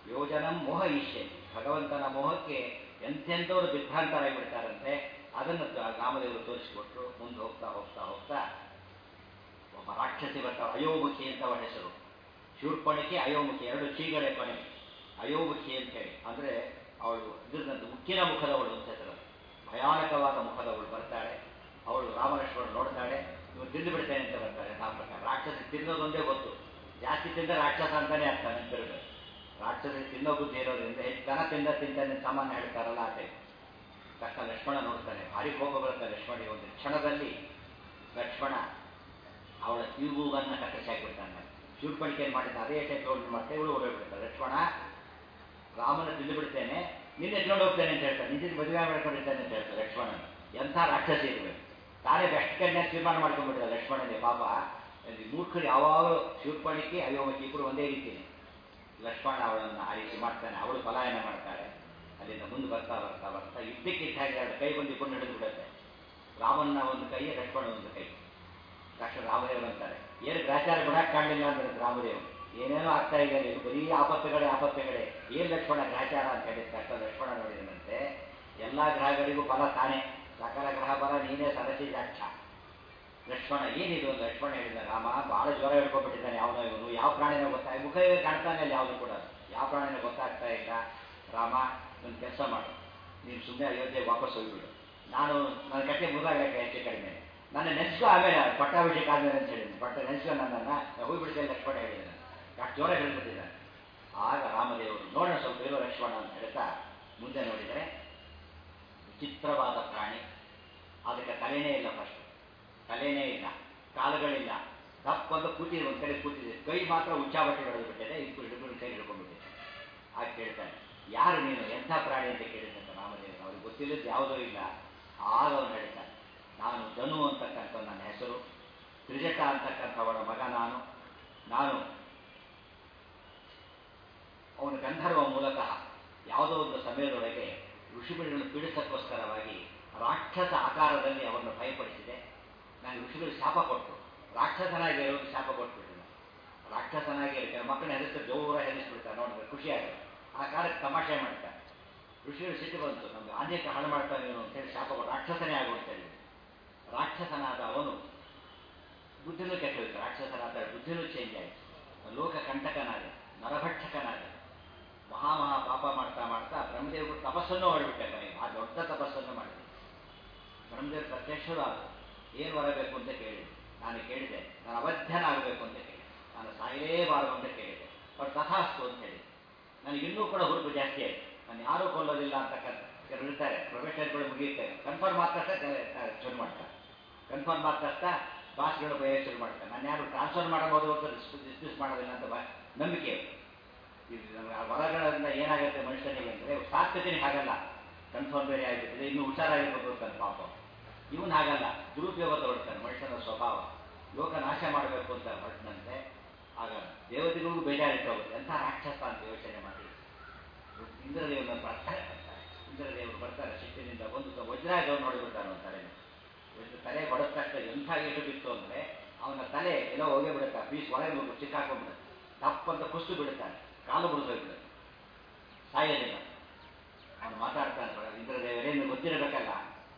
ಯೋಜನಂ ಮೋಹ ಈಶ್ಯ ಭಗವಂತನ ಮೋಹಕ್ಕೆ ಎಂತೆಂಥವ್ರು ದಿಗ್ಭ್ರಾಂತರಾಗಿಬಿಡ್ತಾರಂತೆ ಅದನ್ನು ರಾಮದೇವರು ತೋರಿಸಿಕೊಟ್ರು ಮುಂದೆ ಹೋಗ್ತಾ ಹೋಗ್ತಾ ಹೋಗ್ತಾ ಒಬ್ಬ ರಾಕ್ಷಸಿ ಬರ್ತಾವ ಅಯೋಮುಖಿ ಅಂತ ಅವಳ ಹೆಸರು ಶೂರ್ಪಣಿಕೆ ಅಯೋಮುಖಿ ಎರಡು ಚೀಗಳೆ ಕೊನೆ ಅಯೋಮುಖಿ ಅಂತೇಳಿ ಅಂದರೆ ಅವಳು ಇದ್ದಂತ ಉಕ್ಕಿನ ಮುಖದವಳು ಅಂತ ಹೆಸರು ಭಯಾನಕವಾದ ಮುಖದವಳು ಬರ್ತಾಳೆ ಅವಳು ರಾಮಲಕ್ಷ್ಮಣ ನೋಡ್ತಾಳೆ ಇವ್ರು ತಿಂದು ಬಿಡ್ತೇನೆ ಅಂತ ಬರ್ತಾರೆ ಆ ಪ್ರಕಾರ ರಾಕ್ಷಸಿ ತಿನ್ನೋದೊಂದೇ ಗೊತ್ತು ಜಾಸ್ತಿ ತಿಂದ ರಾಕ್ಷಸ ಅಂತಾನೆ ಅರ್ಥ ನೆನಪಿರ್ಬೇಕು ರಾಕ್ಷಸಿ ತಿನ್ನೋ ಬುದ್ಧಿ ಇರೋದ್ರಿಂದ ಹೆಚ್ಚು ದನ ತಿಂದ ತಿಂತಾನೆ ಸಾಮಾನ್ಯ ಹೇಳ್ತಾರಲ್ಲ ಆ ಟೈಪ್ ತಕ್ಕ ಲಕ್ಷ್ಮಣ ನೋಡ್ತಾನೆ ಭಾರಿ ಕೋಪ ಬರುತ್ತೆ ಲಕ್ಷ್ಮಣಿಗೆ ಒಂದು ಕ್ಷಣದಲ್ಲಿ ಲಕ್ಷ್ಮಣ ಅವಳ ಕಿವಿಗೂಗನ್ನು ಕತ್ತರಿಸಿ ಹಾಕಿಬಿಡ್ತಾನೆ ಶೂರ್ಪಣಿಕೆ ಏನು ಮಾಡಿದ್ದ ಅದೇ ಟೈಪ್ ನೋಡಿ ಮತ್ತೆ ಇವಳು ಓಡೋಗ್ಬಿಡ್ತಾಳೆ ಲಕ್ಷ್ಮಣ ರಾಮನ ತಿಂದು ಬಿಡ್ತೇನೆ ನಿನ್ನೆ ಎತ್ಕೊಂಡು ಹೋಗ್ತೇನೆ ಅಂತ ಹೇಳ್ತಾನೆ ನಿಜ ಮದುವೆ ಮಾಡ್ಕೊಂಡಿರ್ತೇನೆ ಅಂತ ಹೇಳ್ತಾರೆ ಲಕ್ಷ್ಮಣನ ಎಂಥ ರಾಕ್ಷಸಿ ಇರಬೇಕು ತಾನೇ ಬೆಸ್ಟ್ ಕನ್ಯಾ ತೀರ್ಮಾನ ಮಾಡ್ಕೊಂಡ್ಬಿಟ್ಟಿದ್ದಾರೆ ಲಕ್ಷ್ಮಣನೇ ಪಾಪ ಈ ಮೂರ್ಖರು ಯಾವಾಗ ಶೂರ್ಪಣಿಕೆ ಅಯೋಮತಿ ಇಬ್ಬರು ಒಂದೇ ರೀತಿಯೇ ಲಕ್ಷ್ಮಣ ಅವಳನ್ನು ಆ ರೀತಿ ಮಾಡ್ತಾನೆ ಅವಳು ಪಲಾಯನ ಮಾಡ್ತಾಳೆ ಅಲ್ಲಿಂದ ಮುಂದೆ ಬರ್ತಾ ಬರ್ತಾ ಬರ್ತಾ ಯುದ್ಧಕ್ಕಿದ್ದ ಹಾಗೆ ಎರಡು ಕೈ ಬಂದು ಇಬ್ಬರು ನಡೆದು ಬಿಡುತ್ತೆ ರಾಮನ ಒಂದು ಕೈ ಲಕ್ಷ್ಮಣ ಒಂದು ಕೈ ಡಾಕ್ಟರ್ ರಾಮದೇವರು ಅಂತಾರೆ ಏನು ಗ್ರಾಚಾರ ಬಿಡಕ್ಕೆ ಕಾಣಲಿಲ್ಲ ಅಂದ್ರೆ ರಾಮದೇವ್ ಏನೇನೋ ಆಗ್ತಾ ಇದೆ ಇದು ಬರೀ ಆಪತ್ತುಗಳೇ ಆಪತ್ತುಗಳೇ ಏನು ಲಕ್ಷ್ಮಣ ಗ್ರಾಚಾರ ಅಂತ ಹೇಳಿ ಡಾಕ್ಟರ್ ಲಕ್ಷ್ಮಣ ನೋಡಿದನಂತೆ ಎಲ್ಲ ಗ್ರಹಗಳಿಗೂ ಫಲ ತಾನೇ ಸಕಲ ಗ್ರಹ ಫಲ ನೀನೇ ಸರಸಿ ಜಾಕ್ಷ ಲಕ್ಷ್ಮಣ ಏನಿದು ಲಕ್ಷ್ಮಣ ಹೇಳಿದ ರಾಮ ಬಹಳ ಜ್ವರ ಹಿಡ್ಕೊಂಡ್ಬಿಟ್ಟಿದ್ದಾನೆ ಯಾವನೋ ಇವನು ಯಾವ ಪ್ರಾಣಿನ ಗೊತ್ತಾಗ ಮುಖವೇ ಕಾಣ್ತಾನೆ ಇಲ್ಲ ಯಾವುದು ಕೂಡ ಯಾವ ಪ್ರಾಣಿನ ಗೊತ್ತಾಗ್ತಾ ಇಲ್ಲ ರಾಮ ಒಂದು ಕೆಲಸ ಮಾಡು ನೀನು ಸುಮ್ಮನೆ ಅಯೋಧ್ಯೆಗೆ ವಾಪಸ್ ಹೋಗ್ಬಿಡು ನಾನು ನನ್ನ ಕತೆ ಮುಗಿದಾಗಕ್ಕೆ ಹೆಚ್ಚು ಕಡಿಮೆ ನನ್ನ ನೆನೆಸ್ಕೊ ಆಮೇಲೆ ಪಟ್ಟಾಭಿಷೇಕ ಆದ್ಮೇಲೆ ಅಂತ ಹೇಳಿದ್ದೀನಿ ಪಟ್ಟ ನೆನೆಸ್ಕೊ ನನ್ನನ್ನು ಹೋಗ್ಬಿಡ್ತೇನೆ ಲಕ್ಷ್ಮಣ ಹೇಳಿದ್ದಾನೆ ಅಷ್ಟು ಜ್ವರ ಹೇಳ್ಬಿಟ್ಟಿದ್ದಾನೆ ಆಗ ರಾಮದೇವರು ನೋಡೋಣ ಸ್ವಲ್ಪ ಇರೋ ಲಕ್ಷ್ಮಣ ಅಂತ ಹೇಳ್ತಾ ಮುಂದೆ ನೋಡಿದರೆ ವಿಚಿತ್ರವಾದ ಪ್ರಾಣಿ ಅದಕ್ಕೆ ತಲೆನೇ ಇಲ್ಲ ಫಸ್ಟ್ ತಲೆನೇ ಇಲ್ಲ ಕಾಲುಗಳಿಲ್ಲ ದಪ್ಪಂತ ಕೂತಿದೆ ಒಂದು ಕಡೆ ಕೂತಿದೆ ಕೈ ಮಾತ್ರ ಉಚ್ಚಾಬಟ್ಟೆ ಬೆಳೆದು ಬಿಟ್ಟಿದೆ ಇಬ್ಬರು ಇಬ್ಬರು ಕೈ ಹಿಡ್ಕೊಂಡ್ಬಿಟ್ಟಿದೆ ಆಗ ಕೇಳ್ತಾನೆ ಯಾರು ನೀನು ಎಂಥ ಪ್ರಾಣಿ ಅಂತ ಕೇಳಿದಂತ ರಾಮದೇವರು ಅವ್ರಿಗೆ ಗೊತ್ತಿಲ್ಲದ್ದು ಯಾವುದೂ ಇಲ್ಲ ಆಗ ಅವನು ಹೇಳ್ತಾನೆ ನಾನು ಧನು ಅಂತಕ್ಕಂಥ ನನ್ನ ಹೆಸರು ತ್ರಿಜಟ ಅಂತಕ್ಕಂಥವಳ ಮಗ ನಾನು ನಾನು ಅವನ ಗಂಧರ್ವ ಮೂಲತಃ ಯಾವುದೋ ಒಂದು ಸಮಯದೊಳಗೆ ಋಷಿಗಳನ್ನು ಪೀಡಿಸಕ್ಕೋಸ್ಕರವಾಗಿ ರಾಕ್ಷಸ ಆಕಾರದಲ್ಲಿ ಅವರನ್ನು ಭಯಪಡಿಸಿದೆ ನಾನು ಋಷಿಗಳು ಶಾಪ ಕೊಟ್ಟು ರಾಕ್ಷಸನಾಗಿ ಇರೋದು ಶಾಪ ಕೊಟ್ಬಿಟ್ಟಿಲ್ಲ ರಾಕ್ಷಸನಾಗಿ ಇರ್ತಾರೆ ಮಕ್ಕಳನ್ನ ಹೆದರಿಸಿ ಜೋರ ಹೆದರಿಸ್ಬಿಡ್ತಾರೆ ನೋಡಿದ್ರೆ ಖುಷಿಯಾಗುತ್ತೆ ಆ ಕಾಲಕ್ಕೆ ತಮಾಷೆ ಮಾಡ್ತಾರೆ ಋಷಿಗಳು ಸಿಟ್ಟು ಬಂತು ನಮ್ಗೆ ಅನೇಕ ಹಾಳು ಮಾಡ್ತಾನೆ ಇವನು ಅಂತೇಳಿ ಶಾಪ ಕೊಟ್ಟು ರಾಕ್ಷಸನೇ ಆಗೋಗ್ತಾರೆ ರಾಕ್ಷಸನಾದ ಅವನು ಬುದ್ಧಿನೂ ಕೆಟ್ಟೋಯ್ತು ರಾಕ್ಷಸನಾದ ಬುದ್ಧಿನೂ ಚೇಂಜ್ ಆಯಿತು ಲೋಕ ಕಂಟಕನಾದ ನರಭಕ್ಷಕನಾದ ಮಹಾ ಮಹಾ ಪಾಪ ಮಾಡ್ತಾ ಮಾಡ್ತಾ ಬ್ರಹ್ಮದೇವರು ತಪಸ್ಸನ್ನು ಹೊರಬಿಟ್ಟೆ ಕೊನೆಗೆ ಆ ದೊಡ್ಡ ತಪಸ್ಸನ್ನು ಮಾಡಿದೆ ಬ್ರಹ್ಮದೇವರು ಪ್ರತ್ಯಕ್ಷರು ಆದರು ಏನು ಬರಬೇಕು ಅಂತ ಕೇಳಿದೆ ನಾನು ಕೇಳಿದೆ ನಾನು ಅವಧ್ಯನಾಗಬೇಕು ಅಂತ ಕೇಳಿದೆ ನಾನು ಸಾಯಲೇಬಾರದು ಅಂತ ಕೇಳಿದೆ ಅವ್ರು ತಥಾಸ್ತು ಅಂತ ಹೇಳಿದೆ ನನಗೆ ಇನ್ನೂ ಕೂಡ ಹುರುಪು ಜಾಸ್ತಿ ಆಯಿತು ನಾನು ಯಾರೂ ಕೊಲ್ಲೋದಿಲ್ಲ ಅಂತಕ್ಕಂಥ ಕೆಲವರು ಇರ್ತಾರೆ ಪ್ರೊಫೆಸರ್ಗಳು ಮುಗಿಯುತ್ತಾರೆ ಕನ್ಫರ್ಮ್ ಆದ ತಕ್ಷಣ ಶುರು ಮಾಡ್ತಾರೆ ಕನ್ಫರ್ಮ್ ಆದ ತಕ್ಷಣ ಬಾಸ್ಗಳು ಭಯ ಶುರು ಮಾಡ್ತಾರೆ ನಾನು ಯಾರು ಟ್ರಾನ್ಸ್ಫರ್ ಮಾಡಬಹುದು ಅಂತ ಡಿಸ್ಮಿಸ್ ಮಾಡೋದಿಲ್ಲ ಅಂತ ಬಾ ನಂಬಿಕೆ ಇದು ನಮಗೆ ಆ ವರಗಳಿಂದ ಏನಾಗುತ್ತೆ ಮನುಷ್ಯನಿಗೆ ಅಂದರೆ ಸಾತ್ವಿಕನಿಗೆ ಹಾಗಲ್ಲ ಕನ್ಫರ್ಮ್ ಬೇರೆ ಆಗಿರ್ತದೆ ಇನ್ನೂ ಹುಷಾರಾಗಿರ್ಬೇಕು ಅಂತಾನೆ ಪಾಪ ಇವನು ಹಾಗಲ್ಲ ದುರುಪಯೋಗ ತಗೊಳ್ತಾನೆ ಮನುಷ್ಯನ ಸ್ವಭಾವ ಲೋಕ ನಾಶ ಮಾಡಬೇಕು ಅಂತ ಹೊರಟಿನಂತೆ ಆಗ ದೇವತೆಗಳಿಗೂ ಬೇಜಾರಿಟ್ಟು ಹೋಗುತ್ತೆ ಎಂಥ ರಾಕ್ಷಸ ಅಂತ ಯೋಚನೆ ಮಾಡಿ ಇಂದ್ರದೇವನ ಬರ್ತಾರೆ ಇಂದ್ರದೇವರು ಬರ್ತಾರೆ ಸಿಟ್ಟಿನಿಂದ ಒಂದು ವಜ್ರಾಯದವ್ರು ನೋಡಿಬಿಡ್ತಾನೆ ಅವನ ತಲೆ ತಲೆ ಹೊಡೆದ ತಕ್ಷಣ ಎಂಥ ಏಟು ಬಿತ್ತು ಅಂದರೆ ಅವನ ತಲೆ ಎಲ್ಲೋ ಹೋಗೇ ಬಿಡುತ್ತೆ ಪೀಸ್ ಒಳಗೆ ಹೋಗಿ ಚಿಕ್ಕಾಕೊಂಡ್ಬಿಡುತ್ತೆ ತಪ್ಪಂತ ಕುಸ್ತು ಬಿಡುತ್ತಾನೆ ಕಾಲು ಬಿಡಿಸೋಗ್ಬಿಡುತ್ತೆ ಸಾಯೋದಿಲ್ಲ ಅವನು ಮಾತಾಡ್ತಾನೆ ಇಂದ್ರದೇವರೇನು ಗೊತ್ತಿರಬೇಕಲ್ಲ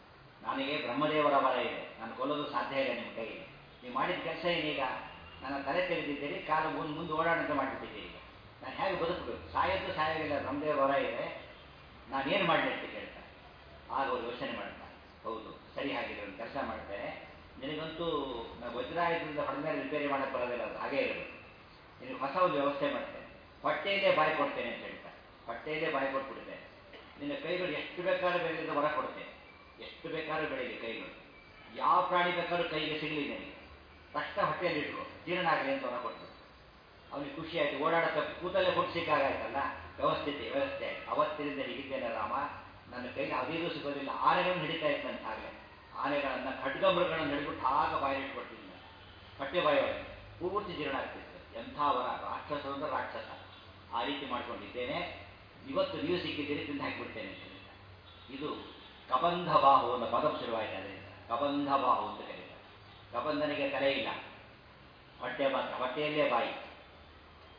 ನನಗೆ ಬ್ರಹ್ಮದೇವರ ವರ ಇದೆ ನಾನು ಕೊಲ್ಲೋದು ಸಾಧ್ಯ ಇಲ್ಲ ನಿಮ್ಮ ಕೈಗೆ ನೀವು ಮಾಡಿದ ಕೆಲಸ ಏನೀಗ ನನ್ನ ತಲೆ ತೆಗೆದಿದ್ದೀರಿ ಕಾಲು ಮುಂದೆ ಮುಂದೆ ಓಡಾಡಂತೆ ಮಾಡಿಬಿಟ್ಟಿದ್ದೀರಿ ಈಗ ನಾನು ಹೇಗೆ ಬದುಕಬೇಕು ಸಾಯೋದು ಸಾಯೋಗಿಲ್ಲ ಬ್ರಹ್ಮದೇವರ ವರ ಇದೆ ನಾನೇನು ಮಾಡಲಿ ಅಂತ ಕೇಳ್ತಾನೆ ಆಗ ಅವ್ರು ಯೋಚನೆ ಮಾಡ್ತಾನೆ ಹೌದು ಸರಿ ಹಾಗಿದೆ ಒಂದು ಕೆಲಸ ಮಾಡ್ತೇನೆ ನಿನಗಂತೂ ನಾವು ವಜ್ರಾಯುಧದಿಂದ ಹೊಡೆದ ರಿಪೇರಿ ಮಾಡೋಕ್ಕೆ ಬರೋದಿಲ್ಲ ಅದು ಹಾಗೇ ಇರಬೇಕು ನಿನಗೆ ಹೊಸ ಒಂದು ವ್ಯವಸ್ಥೆ ಮಾಡ್ತೇನೆ ಹೊಟ್ಟೆಯಲ್ಲೇ ಬಾಯಿ ಕೊಡ್ತೇನೆ ಅಂತ ಹೇಳ್ತಾರೆ ಹೊಟ್ಟೆಯಲ್ಲೇ ಬಾಯಿ ಕೊಟ್ಬಿಡ್ತೇನೆ ನಿನ್ನ ಕೈಗಳು ಎಷ್ಟು ಬೇಕಾದ್ರೂ ಬೆಳೆದ ಹೊರ ಕೊಡ್ತೇನೆ ಎಷ್ಟು ಬೇಕಾದ್ರೂ ಬೆಳೀಲಿ ಕೈಗಳು ಯಾವ ಪ್ರಾಣಿ ಬೇಕಾದ್ರೂ ಕೈಗೆ ಸಿಗಲಿ ನನಗೆ ತಕ್ಷಣ ಹೊಟ್ಟೆಯಲ್ಲಿ ಇಟ್ಕೊ ಜೀರ್ಣ ಆಗಲಿ ಅಂತ ಹೊರ ಕೊಟ್ಟು ಅವನಿಗೆ ಖುಷಿ ಆಯ್ತು ಓಡಾಡತ್ತ ಕೂತಲ್ಲೇ ಕೊಟ್ಟು ಸಿಕ್ಕಾಗಾಯ್ತಲ್ಲ ವ್ಯವಸ್ಥಿತಿ ವ್ಯವಸ್ಥೆ ಆಯ್ತು ಅವತ್ತಿನಿಂದ ಹಿಡಿತೇನೆ ರಾಮ ನನ್ನ ಕೈಗೆ ಅದೇನು ಸಿಗೋದಿಲ್ಲ ಆನೆಗಳನ್ನು ಹಿಡಿತಾ ಇದ್ದಂತ ಆಗಲೇ ಆನೆಗಳನ್ನು ಖಡ್ಗ ಮೃಗಗಳನ್ನು ಹಿಡಿಬಿಟ್ಟು ಆಗ ಬಾಯಿಲಿಟ್ಕೊಟ್ಟಿದ್ದೀನಿ ಹೊಟ್ಟೆ ಬಾಯೊಳಗೆ ಪೂರ್ತಿ ಜೀರ್ಣ ಆಗ್ತಿತ್ತು ಎಂಥ ವರ ರಾಕ್ಷಸ ಅಂದ್ರೆ ರಾಕ್ಷಸ ಆ ರೀತಿ ಮಾಡ್ಕೊಂಡಿದ್ದೇನೆ ಇವತ್ತು ನೀವು ಸಿಕ್ಕಿದ್ದೀರಿ ತಿಂದು ಹಾಕಿಬಿಡ್ತೇನೆ ಅಂತ ಹೇಳ್ತಾರೆ. ಇದು ಕಬಂಧ ಬಾಹು ಅನ್ನೋ ಪದ ಶುರುವಾಯಿತು ಅದರಿಂದ ಕಬಂಧ ಬಾಹು ಅಂತ ಕರೀತಾರೆ ಕಬಂಧನಿಗೆ ತಲೆ ಇಲ್ಲ ಹೊಟ್ಟೆ ಮಾತ್ರ ಹೊಟ್ಟೆಯಲ್ಲೇ ಬಾಯಿ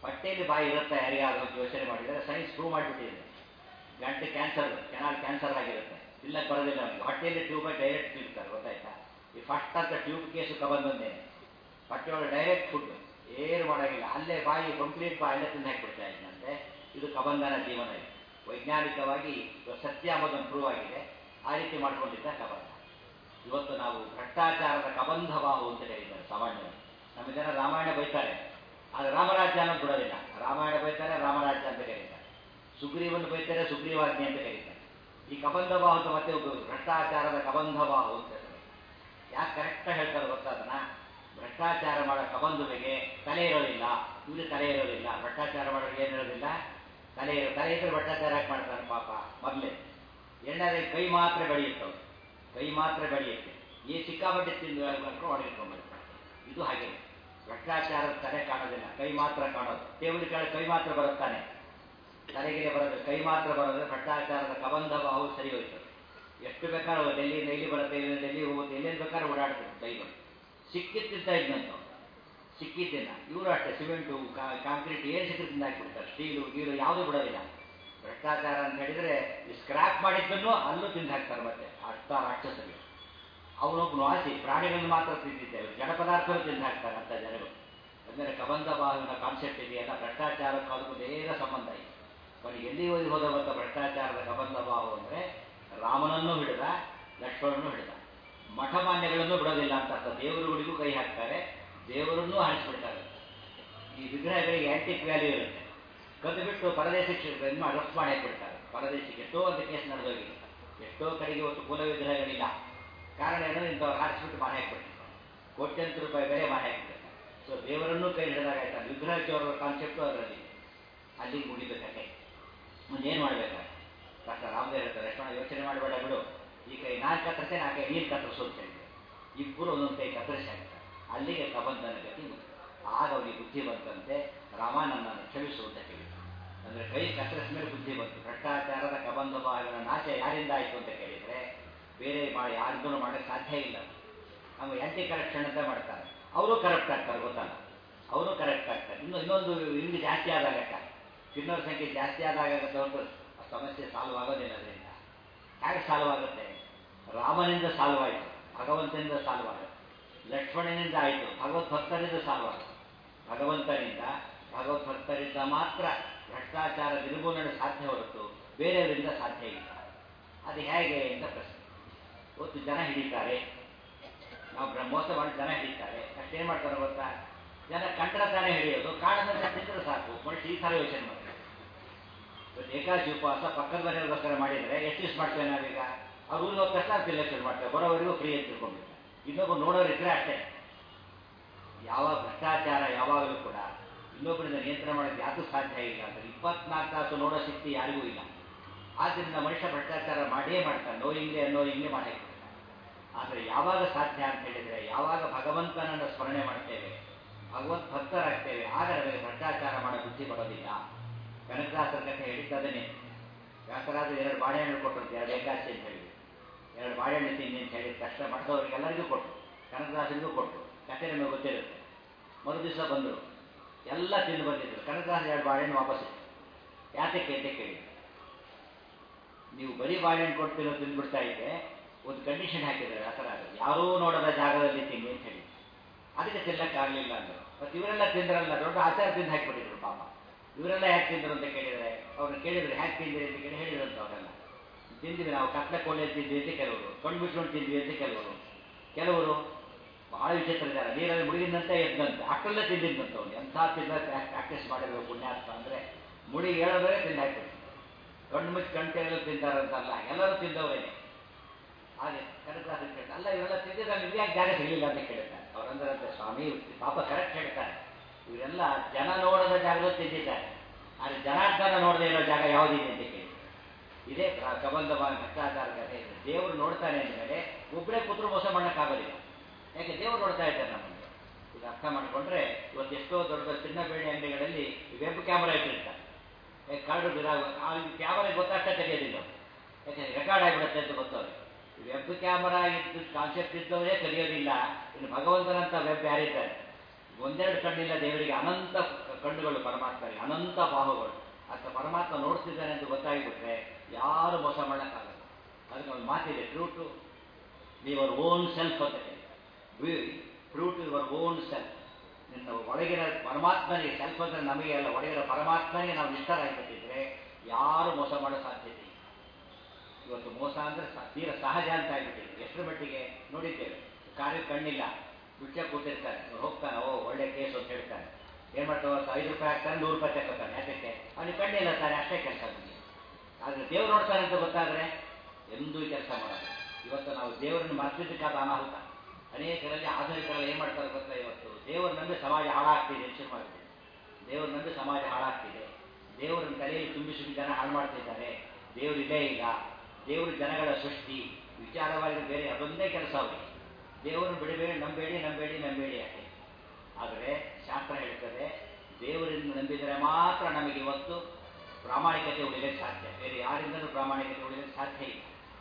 ಹೊಟ್ಟೆಯಲ್ಲಿ ಬಾಯಿ ಇರುತ್ತೆ ಯಾರಿಗಾದ್ರೂ ಅಂತ ಯೋಚನೆ ಮಾಡಿದರೆ ಸೈನ್ಸ್ ಪ್ರೂವ್ ಮಾಡಿಬಿಟ್ಟಿದೆ ಗಂಟೆ ಕ್ಯಾನ್ಸರ್ ಕೆನಾಲ್ ಕ್ಯಾನ್ಸರ್ ಆಗಿರುತ್ತೆ ಇಲ್ಲ ಬರೋದಿಲ್ಲ ನಮಗೆ ಹೊಟ್ಟೆಯಲ್ಲಿ ಟ್ಯೂಬ್ ಡೈರೆಕ್ಟ್ ಇರ್ತಾರೆ ಗೊತ್ತಾಯ್ತಾ ಈ ಫಸ್ಟ್ ಅಂತ ಟ್ಯೂಬ್ ಕೇಸು ಕಬಂದೊಂದೇನೆ ಹೊಟ್ಟೆಯೊಳಗೆ ಡೈರೆಕ್ಟ್ ಫುಡ್ ಏನು ಮಾಡೋಂಗಿಲ್ಲ ಅಲ್ಲೇ ಬಾಯಿ ಕಂಪ್ಲೀಟ್ ಬಾಯಿ ಅಲ್ಲೇ ತಿಂದು ಹಾಕಿಬಿಡ್ತಾ ಇದ್ದಂತೆ ಇದು ಕಬಂಧನ ಜೀವನ ಇದೆ ವೈಜ್ಞಾನಿಕವಾಗಿ ಇವಾಗ ಸತ್ಯ ಅನ್ನೋದನ್ನು ಪ್ರೂವ್ ಆಗಿದೆ ಆ ರೀತಿ ಮಾಡ್ಕೊಂಡಿದ್ದ ಕಬಂಧ ಇವತ್ತು ನಾವು ಭ್ರಷ್ಟಾಚಾರದ ಕಬಂಧವಾಹು ಅಂತ ಕರೀತಾರೆ ಸಾಮಾನ್ಯವಾಗಿ ನಮ್ಮ ಜನ ರಾಮಾಯಣ ಬೈತಾರೆ ಆದರೆ ರಾಮರಾಜ್ಯ ಅನ್ನೋದು ಬಿಡೋದಿಲ್ಲ ರಾಮಾಯಣ ಬೈತಾರೆ ರಾಮರಾಜ್ಯ ಅಂತ ಕರೀತಾರೆ ಸುಗ್ರೀವನ್ನು ಬೈತಾರೆ ಸುಗ್ರೀವಾಜ್ಞೆ ಅಂತ ಕರೀತಾರೆ ಈ ಕಬಂಧವಾಹು ಅಂತ ಮತ್ತೆ ಉಪಯೋಗ ಭ್ರಷ್ಟಾಚಾರದ ಕಬಂಧವಾಹು ಅಂತ ಹೇಳ್ತಾರೆ ಯಾಕೆ ಕರೆಕ್ಟಾಗಿ ಹೇಳ್ತಾರೆ ಗೊತ್ತಾದನ ಭ್ರಷ್ಟಾಚಾರ ಮಾಡೋ ಕಬಂಧುವಿಗೆ ತಲೆ ಇರೋದಿಲ್ಲ ಇವ್ರಿಗೆ ತಲೆ ಇರೋದಿಲ್ಲ ಭ್ರಷ್ಟಾಚಾರ ಮಾಡೋರಿಗೆ ಏನಿರೋದಿಲ್ಲ ತಲೆ ಇರೋ ತಲೆ ಇದ್ರೆ ಭ್ರಷ್ಟಾಚಾರ ಯಾಕೆ ಮಾಡ್ತಾನೆ ಪಾಪ ಮೊದಲೇ ಎರಡನೇ ಕೈ ಮಾತ್ರ ಬೆಳೆಯುತ್ತವೆ ಕೈ ಮಾತ್ರ ಬೆಳೆಯುತ್ತೆ ಈ ಸಿಕ್ಕಾಪಟ್ಟೆ ತಿಂದು ಮಾಡ್ಕೊಂಡು ಹೊಡೆದಿಟ್ಕೊಂಡ್ಬಿಡ್ತಾರೆ ಇದು ಹಾಗೆ ಭ್ರಷ್ಟಾಚಾರದ ತಲೆ ಕಾಣೋದಿಲ್ಲ ಕೈ ಮಾತ್ರ ಕಾಣೋದು ಟೇಬಲ್ ಕೆಳಗೆ ಕೈ ಮಾತ್ರ ಬರುತ್ತಾನೆ ತಲೆಗೆ ಬರೋದು ಕೈ ಮಾತ್ರ ಬರೋದು ಭ್ರಷ್ಟಾಚಾರದ ಕಬಂಧ ಬಾವು ಸರಿ ಹೋಯ್ತು ಎಷ್ಟು ಬೇಕಾದ್ರೂ ಡೆಲ್ಲಿ ಡೈಲಿ ಬರುತ್ತೆ ಇಲ್ಲಿ ಡೆಲ್ಲಿ ಹೋಗುತ್ತೆ ಎಲ್ಲೆಲ್ಲಿ ಬೇಕಾದ್ರೂ ಓಡಾಡ್ತಾರೆ ಕೈಗಳು ಸಿಕ್ಕಿತ್ತಿಂತ ಇದ್ದಂತ ಸಿಕ್ಕಿದ್ದಿಲ್ಲ ಇವರು ಅಷ್ಟೇ ಸಿಮೆಂಟು ಕಾಂಕ್ರೀಟ್ ಏನು ಸಿಕ್ಕಿ ತಿಂದು ಹಾಕ್ಬಿಡ್ತಾರೆ ಸ್ಟೀಲು ಗೀಲು ಯಾವುದೂ ಬಿಡೋದಿಲ್ಲ ಭ್ರಷ್ಟಾಚಾರ ಅಂತ ಹೇಳಿದ್ರೆ ಈ ಸ್ಕ್ರಾಪ್ ಮಾಡಿದ್ದನ್ನು ಅಲ್ಲೂ ತಿಂದು ಹಾಕ್ತಾರೆ ಮತ್ತೆ ಅಷ್ಟ ರಾಕ್ಷಸರಿಗೆ ಅವನೊಬ್ಬನು ಆಸಿ ಪ್ರಾಣಿಗಳನ್ನು ಮಾತ್ರ ತಿಂದಿದ್ದೇವೆ ಜಡ ಪದಾರ್ಥಗಳು ತಿಂದು ಹಾಕ್ತಾರೆ ಅಂತ ಜನಗಳು ಅಂದರೆ ಕಬಂಧ ಬಾವಿನ ಕಾನ್ಸೆಪ್ಟ್ ಇದೆಯಲ್ಲ ಭ್ರಷ್ಟಾಚಾರಕ್ಕೂ ಅದಕ್ಕೂ ನೇರ ಸಂಬಂಧ ಇದೆ ಅವನಿಗೆ ಎಲ್ಲಿ ಹೋಗಿ ಹೋದವಂತ ಭ್ರಷ್ಟಾಚಾರದ ಕಬಂಧ ಬಾವು ಅಂದರೆ ರಾಮನನ್ನು ಹಿಡಿದ ಲಕ್ಷ್ಮಣನನ್ನು ಹಿಡಿದ ಮಠಮಾನ್ಯಗಳನ್ನು ಬಿಡೋದಿಲ್ಲ ಅಂತ ಅರ್ಥ ದೇವರುಗಳಿಗೂ ಕೈ ಹಾಕ್ತಾರೆ ದೇವರನ್ನೂ ಹಾರಿಸ್ಬಿಡ್ತಾರೆ ಈ ವಿಗ್ರಹಗಳಿಗೆ ಆಂಟಿಕ್ ವ್ಯಾಲ್ಯೂ ಇರುತ್ತೆ ಕದ್ದು ಬಿಟ್ಟು ಪರದೇಶಕ್ಕೆ ರಫ್ತು ಮಾಡಿ ಹಾಕ್ಬಿಡ್ತಾರೆ ಪರದೇಶಕ್ಕೆ ಎಷ್ಟೋ ಒಂದು ಕೇಸ್ ನಡೆದೋಗಿದೆ ಎಷ್ಟೋ ಕಡೆಗೆ ಇವತ್ತು ಕುಲ ವಿಗ್ರಹಗಳಿಲ್ಲ ಕಾರಣ ಏನೋ ಇಂಥವ್ರು ಹಾರಿಸ್ಬಿಟ್ಟು ಮಾರಿ ಹಾಕ್ಬಿಟ್ಟಿರ್ತಾರೆ ಕೋಟ್ಯಂತರ ರೂಪಾಯಿ ಬೆಲೆ ಮಾರಿ ಹಾಕ್ಬಿಡ್ತಾರೆ ಸೊ ದೇವರನ್ನೂ ಕೈ ಹಿಡಿದಾಗ ಆಯ್ತಾರೆ ವಿಗ್ರಹಕ್ಕೆ ಅವರ ಕಾನ್ಸೆಪ್ಟು ಅದರಲ್ಲಿ ಅಲ್ಲಿಗೆ ಮುಗಿಬೇಕಂತೆ ಮುಂದೆ ಏನು ಮಾಡಬೇಕಾದ್ರೆ ಡಾಕ್ಟರ್ ರಾಮದೇವ್ ಹೇಳ್ತಾರೆ ಲಕ್ಷ್ಮಣ ಯೋಚನೆ ಮಾಡಬೇಡ ಬಿಡು ಈ ಕೈ ನಾನು ಕತ್ತರಿಸಿ ನಾ ಕೈ ನೀರು ಕತ್ತರಿಸು ಅಂತ ಹೇಳಿದೆ ಇಬ್ಬರು ಒಂದೊಂದು ಕೈ ಕತ್ತರಿಸಿ ಹಾಕ್ತಾರೆ ಅಲ್ಲಿಗೆ ಕಬಂಧನ ಗತಿ ಮುಗಿತು ಆಗ ಅವನಿಗೆ ಬುದ್ಧಿ ಬಂತಂತೆ ರಾಮ ನನ್ನನ್ನು ಕ್ಷಮಿಸು ಅಂತ ಕೇಳಿದ ಅಂದರೆ ಕೈ ಕತ್ತರಿಸ ಮೇಲೆ ಬುದ್ಧಿ ಬಂತು ಭ್ರಷ್ಟಾಚಾರದ ಕಬಂಧ ಭಾಗಗಳ ನಾಶ ಯಾರಿಂದ ಆಯಿತು ಅಂತ ಕೇಳಿದರೆ ಬೇರೆ ಮಾಡಿ ಯಾರಿಗೂ ಮಾಡೋಕ್ಕೆ ಸಾಧ್ಯ ಇಲ್ಲ ನಮ್ಮ ಆ್ಯಂಟಿ ಕರಪ್ಷನ್ ಅಂತ ಮಾಡ್ತಾರೆ ಅವರು ಕರಪ್ಟ್ ಆಗ್ತಾರೆ ಗೊತ್ತಲ್ಲ ಅವರು ಕರೆಕ್ಟ್ ಆಗ್ತಾರೆ ಇನ್ನು ಇನ್ನೊಂದು ಹಿಂಗೆ ಜಾಸ್ತಿ ಆದಾಗ ತಿನ್ನೋರ ಸಂಖ್ಯೆ ಜಾಸ್ತಿ ಆದಾಗ ಹೊರತು ಸಮಸ್ಯೆ ಸಾಲ್ವ್ ಆಗೋದಿಲ್ಲ ಅದರಿಂದ ಹೇಗೆ ಸಾಲ್ವ್ ಆಗುತ್ತೆ ರಾಮನಿಂದ ಸಾಲ್ವ್ ಆಯಿತು ಭಗವಂತನಿಂದ ಸಾಲ್ವ್ ಆಗುತ್ತೆ ಲಕ್ಷ್ಮಣನಿಂದ ಆಯಿತು ಭಗವದ್ಭಕ್ತರಿಂದ ಸಾಲ್ವ್ ಆಗುತ್ತೆ ಭಗವಂತನಿಂದ ಭಗವದ್ಭಕ್ತರಿಂದ ಮಾತ್ರ ಭ್ರಷ್ಟಾಚಾರ ನಿರ್ಮೂಲನೆ ಸಾಧ್ಯ ಹೊರತು ಬೇರೆಯವರಿಂದ ಸಾಧ್ಯ ಇಲ್ಲ ಅದು ಹೇಗೆ ಅಂತ ಪ್ರಶ್ನೆ ಇವತ್ತು ಜನ ಹಿಡಿತಾರೆ ನಾವು ಬ್ರ- ಮೋಸ ಮಾಡಿ ಜನ ಹಿಡಿತಾರೆ ಅಷ್ಟೇನು ಮಾಡ್ತಾರೆ ಗೊತ್ತಾ ಜನ ಕಂಡ್ರೆ ತಾನೇ ಹಿಡಿಯೋದು ಕಾಣದಂತೆ ತಿಂದ್ರೆ ಸಾಕು ಮನುಷ್ಯ ಈ ಥರ ಯೋಚನೆ ಮಾಡ್ತಾರೆ ಇವತ್ತು ಏಕಾದಶಿ ಉಪವಾಸ ಪಕ್ಕದ ಮನೆಯವ್ರಿಗೋಸ್ಕರ ಮಾಡಿದರೆ ಎಷ್ಟು ದಿವಸ ಮಾಡ್ತೇವೆ ನಾವೀಗ ಅವ್ರು ಊರಿಗೆ ಹೋದ ತಕ್ಷಣ ತಿನ್ನಕ್ಕೆ ಶುರು ಮಾಡ್ತೇವೆ ಬರೋವರೆಗೂ ಫ್ರೀ ಅಂತ ತಿಳ್ಕೊಂಡಿರ್ತಾರೆ ಇನ್ನೊಬ್ಬರು ನೋಡೋರಿದ್ರೆ ಅಷ್ಟೇ ಯಾವ ಭ್ರಷ್ಟಾಚಾರ ಯಾವಾಗಲೂ ಕೂಡ ಇನ್ನೊಬ್ಬರಿಂದ ನಿಯಂತ್ರಣ ಮಾಡೋಕ್ಕೆ ಯಾಕೂ ಸಾಧ್ಯ ಇಲ್ಲ ಅಂತ ಇಪ್ಪತ್ನಾಲ್ಕು ತಾಸು ನೋಡೋ ಶಕ್ತಿ ಯಾರಿಗೂ ಇಲ್ಲ ಆದ್ದರಿಂದ ಮನುಷ್ಯ ಭ್ರಷ್ಟಾಚಾರ ಮಾಡೇ ಮಾಡ್ತಾನೆ ನೋಯಿಂಗ್ಲಿ ಅನ್ನೋಯಿಂಗ್ಲಿ ಮಾಡಿ ಹಾಕ್ಬಿಡ್ತಾನೆ ಆದರೆ ಯಾವಾಗ ಸಾಧ್ಯ ಅಂತ ಹೇಳಿದರೆ ಯಾವಾಗ ಭಗವಂತನನ್ನು ಸ್ಮರಣೆ ಮಾಡ್ತೇವೆ ಭಗವತ್ ಭಕ್ತರಾಗ್ತೇವೆ ಆಗ ನಮಗೆ ಭ್ರಷ್ಟಾಚಾರ ಮಾಡೋ ಬುದ್ಧಿ ಬರೋದಿಲ್ಲ ಕನಕದಾಸರ ಕಥೆ ಹೇಳಿದ್ದದನ್ನೇ ವ್ಯಾಸರಾಜ ಎರಡು ಬಾಳೆಹಣ್ಣು ಕೊಟ್ಟರು ಎರಡು ಏಕಾದಶಿ ಅಂತ ಹೇಳಿ ಎರಡು ಬಾಳೆಹಣ್ಣು ತಿನ್ನಿ ಅಂತ ಹೇಳಿ ಕಷ್ಟ ಮಠದವ್ರಿಗೆ ಎಲ್ಲರಿಗೂ ಕೊಟ್ಟರು ಕನಕದಾಸರಿಗೂ ಕೊಟ್ಟರು ಕಥೆ ನಿಮಗೆ ಗೊತ್ತಿರುತ್ತೆ ಮರು ದಿವಸ ಬಂದರು ಎಲ್ಲ ತಿಂದು ಬಂದಿದ್ರು ಕನಕದಾಸ ಎರಡು ಬಾಳೆಹಣ್ಣು ವಾಪಸ್ ಇತ್ತು ಯಾತಕ್ಕೆ ಅಂತ ಕೇಳಿ ನೀವು ಬರೀ ಬಾಳೆಹಣ್ಣು ಕೊಟ್ಟು ತಿನ್ನೋ ತಿಂದ್ಬಿಡ್ತಾ ಇದ್ದೆ ಒಂದು ಕಂಡೀಷನ್ ಹಾಕಿದ್ದಾರೆ ಆ ಥರ ಆಗೋದು ಯಾರೂ ನೋಡದ ಜಾಗದಲ್ಲಿ ತಿನ್ನಿ ಅಂತ ಹೇಳಿ ಅದಕ್ಕೆ ತಿನ್ನಕ್ಕಾಗಲಿಲ್ಲ ಅಂದರು ಮತ್ತು ಇವರೆಲ್ಲ ತಿಂದ್ರಲ್ಲ ದೊಡ್ಡ ಆಚಾರ ತಿಂದು ಹಾಕಿಬಿಟ್ಟಿದ್ರು ಪಾಪ ಇವರೆಲ್ಲ ಯಾಕೆ ತಿಂದರು ಅಂತ ಕೇಳಿದರೆ ಅವ್ರನ್ನ ಕೇಳಿದ್ರು ಹ್ಯಾಕೆ ತಿಂದಿರಿ ಅಂತ ಕೇಳಿ ಹೇಳಿದ್ರಂತ ಅವರೆಲ್ಲ ತಿಂದಿವಿ ನಾವು ಕತ್ಲೆ ಕೋಣೆ ತಿಂದ್ವಿ ಅಂತ ಕೆಲವರು ಕಣ್ಣು ಬಿಟ್ಕೊಂಡು ತಿಂದ್ವಿ ಅಂತ ಕೆಲವರು ಕೆಲವರು ಬಹಳ ವಿಚಿತ್ರ ಇದ್ದಾರೆ ನೀರಲ್ಲಿ ಮುಳುಗಿದಂತೆ ಎದ್ದಂತೆ ಅಷ್ಟೆಲ್ಲ ತಿಂದಿದ್ದಂತ ಅವನು ಎಂಥ ತಿಂದ ಪ್ರಾಕ್ಟೀಸ್ ಮಾಡಿರ್ಬೇಕು ಪುಣ್ಯಾತ್ಮ ಅಂದರೆ ಮುಡಿ ಹೇಳೋದ್ರೆ ತಿಂದು ಹಾಕ್ಬಿಟ್ಟು ಕಣ್ಣು ಮುಚ್ಚಿ ಕಣ್ಣು ತೆಗೆದು ತಿಂತಾರಂತಲ್ಲ ಎಲ್ಲರೂ ತಿಂದವರೇನೆ ಹಾಗೆ ಕನಕದಾಸ ಕೇಳ್ತಾರೆ ಅಲ್ಲ ಇವರೆಲ್ಲ ತಿಂದಿದ್ರೆ ನಿಮ್ಗೆ ಯಾಕೆ ಜಾಗ ಸಿಗಲಿಲ್ಲ ಅಂತ ಕೇಳ್ತಾರೆ ಅವರಂದ್ರಂತೆ ಸ್ವಾಮಿ ಪಾಪ ಕರೆಕ್ಟ್ ಹೇಳ್ತಾರೆ ಇವರೆಲ್ಲ ಜನ ನೋಡದ ಜಾಗದಲ್ಲಿ ತಿಂದಿದ್ದಾರೆ ಆದರೆ ಜನಾರ್ದನ ನೋಡದೇ ಇರೋ ಜಾಗ ಯಾವುದಿದೆ ಅಂತ ಕೇಳಿ ಇದೇ ಪ್ರ- ಕಬಂಧ ಬಾ- ಭ್ರಷ್ಟಾಚಾರ ಕಥೆ ಇದೆ ದೇವರು ನೋಡ್ತಾನೆ ಅಂದಮೇಲೆ ಒಬ್ಬರೇ ಕೂತ್ರು ಮೋಸ ಮಾಡೋಕ್ಕಾಗೋದಿಲ್ಲ ಯಾಕೆ ದೇವರು ನೋಡ್ತಾ ಇದ್ದಾರೆ ನಮ್ಮನ್ನು ಇದು ಅರ್ಥ ಮಾಡಿಕೊಂಡ್ರೆ ಇವತ್ತು ಎಷ್ಟೋ ದೊಡ್ಡ ದೊಡ್ಡ ಚಿನ್ನ ಬೆಳ್ಳಿ ಅಂಗಡಿಗಳಲ್ಲಿ ವೆಬ್ ಕ್ಯಾಮರಾ ಇಟ್ಟಿರ್ತಾರೆ ಯಾಕೆ ಕಳ್ರು ಕ್ಯಾಮರಾ ಗೊತ್ತಾಗ್ತಾ ತೆಗೆಯೋದಿಲ್ಲ ಅವ್ರು. ಯಾಕಂದ್ರೆ ರೆಕಾರ್ಡ್ ಆಗಿಬಿಡುತ್ತೆ ಅಂತ ಗೊತ್ತವ್ರೆ ವೆಬ್ ಕ್ಯಾಮರಾ ಇದ್ದು ಕಾನ್ಸೆಪ್ಟ್ ಇದ್ದವರೇ ಕಲಿಯೋದಿಲ್ಲ ಇನ್ನು ಭಗವಂತನಂತ ವೆಬ್ ಯಾರಿದ್ದಾರೆ ಒಂದೆರಡು ಕಣ್ಣಿಲ್ಲ ದೇವರಿಗೆ ಅನಂತ ಕಣ್ಣುಗಳು ಪರಮಾತ್ಮರಿಗೆ ಅನಂತ ಬಾಹುಗಳು ಅಂತ ಪರಮಾತ್ಮ ನೋಡ್ತಿದ್ದಾನೆ ಅಂತ ಗೊತ್ತಾಗಿಬಿಟ್ರೆ ಯಾರು ಮೋಸ ಮಾಡೋಕ್ಕಾಗಲ್ಲ ಅದಕ್ಕೆ ಒಂದು ಮಾತಿದೆ true to your own self ಅಂತ ಹೇಳಿ true to your own self ನಿನ್ನ ಒಳಗಿನ ಪರಮಾತ್ಮನಿಗೆ ಸೆಲ್ಫ್ ಅಂದರೆ ನಮಗೆ ಅಲ್ಲ ಒಳಗಿನ ಪರಮಾತ್ಮನಿಗೆ ನಾವು ನಿಷ್ಠರಾಗಿಬಿಟ್ಟಿದ್ರೆ ಯಾರು ಮೋಸ ಮಾಡೋ ಸಾಧ್ಯತೆ ಇಲ್ಲ ಇವತ್ತು ಮೋಸ ಅಂದರೆ ತೀರ ಸಹಜ ಅಂತ ಆಗಿಬಿಟ್ಟಿದೆ ಎಷ್ಟರ ಮಟ್ಟಿಗೆ ನೋಡಿದ್ದೇವೆ ಕಾರ್ಯ ಕಣ್ಣಿಲ್ಲ ಬಿಚ್ಚ ಕೂತಿರ್ತಾನೆ ಅವ್ನು ಹೋಗ್ತಾನೆ ಓ ಒಳ್ಳೆ ಕೇಸು ಅಂತ ಹೇಳ್ತಾನೆ ಏನು ಮಾಡ್ತಾವ ಐದು ರೂಪಾಯಿ ಹಾಕ್ತಾನೆ ನೂರು ರೂಪಾಯಿ ತಗೋತಾನೆ ಯಾತಕ್ಕೆ ಅವನಿಗೆ ಕಣ್ಣಿಲ್ಲ ತಾನೆ ಅಷ್ಟೇ ಕೆಲಸ ಅವನಿಗೆ ಆದರೆ ದೇವ್ರು ನೋಡ್ತಾನೆ ಅಂತ ಗೊತ್ತಾದರೆ ಎಂದೂ ಕೆಲಸ ಮಾಡೋದು ಇವತ್ತು ನಾವು ದೇವರನ್ನು ಮರ್ತಿದ್ದಕ್ಕಾದ ಅನಾಹುತ ಅನೇಕರಲ್ಲಿ ಆಧುನಿಕರಲ್ಲಿ ಏನು ಮಾಡ್ತಾರೆ ಗೊತ್ತಾ ಇವತ್ತು ದೇವರ ನಂಬಿ ಸಮಾಜ ಹಾಳಾಗ್ತಿದೆ ಶುರು ಮಾಡಿದೆ ದೇವರ ನಂಬಿ ಸಮಾಜ ಹಾಳಾಗ್ತಿದೆ ದೇವರನ್ನ ತಲೆಯಲ್ಲಿ ತುಂಬಿಸಿ ಜನ ಹಾಳು ಮಾಡ್ತಿದ್ದಾರೆ ದೇವರು ಇದೇ ಇಲ್ಲ ದೇವರು ಜನಗಳ ಸೃಷ್ಟಿ ವಿಚಾರವಾಗಿ ಬೇರೆ ಅದೊಂದೇ ಕೆಲಸ ಅವರಿಗೆ ದೇವರನ್ನು ಬಿಡಬೇಡಿ ನಂಬೇಡಿ ನಂಬೇಡಿ ನಂಬೇಡಿ ಯಾಕೆ ಆದರೆ ಶಾಸ್ತ್ರ ಹೇಳ್ತದೆ ದೇವರಿಂದ ನಂಬಿದರೆ ಮಾತ್ರ ನಮಗೆ ಇವತ್ತು ಪ್ರಾಮಾಣಿಕತೆ ಉಳಿಲಿಕ್ಕೆ ಸಾಧ್ಯ ಬೇರೆ ಯಾರಿಂದಲೂ ಪ್ರಾಮಾಣಿಕತೆ ಉಳಿಲಿಕ್ಕೆ ಸಾಧ್ಯ ಇಲ್ಲ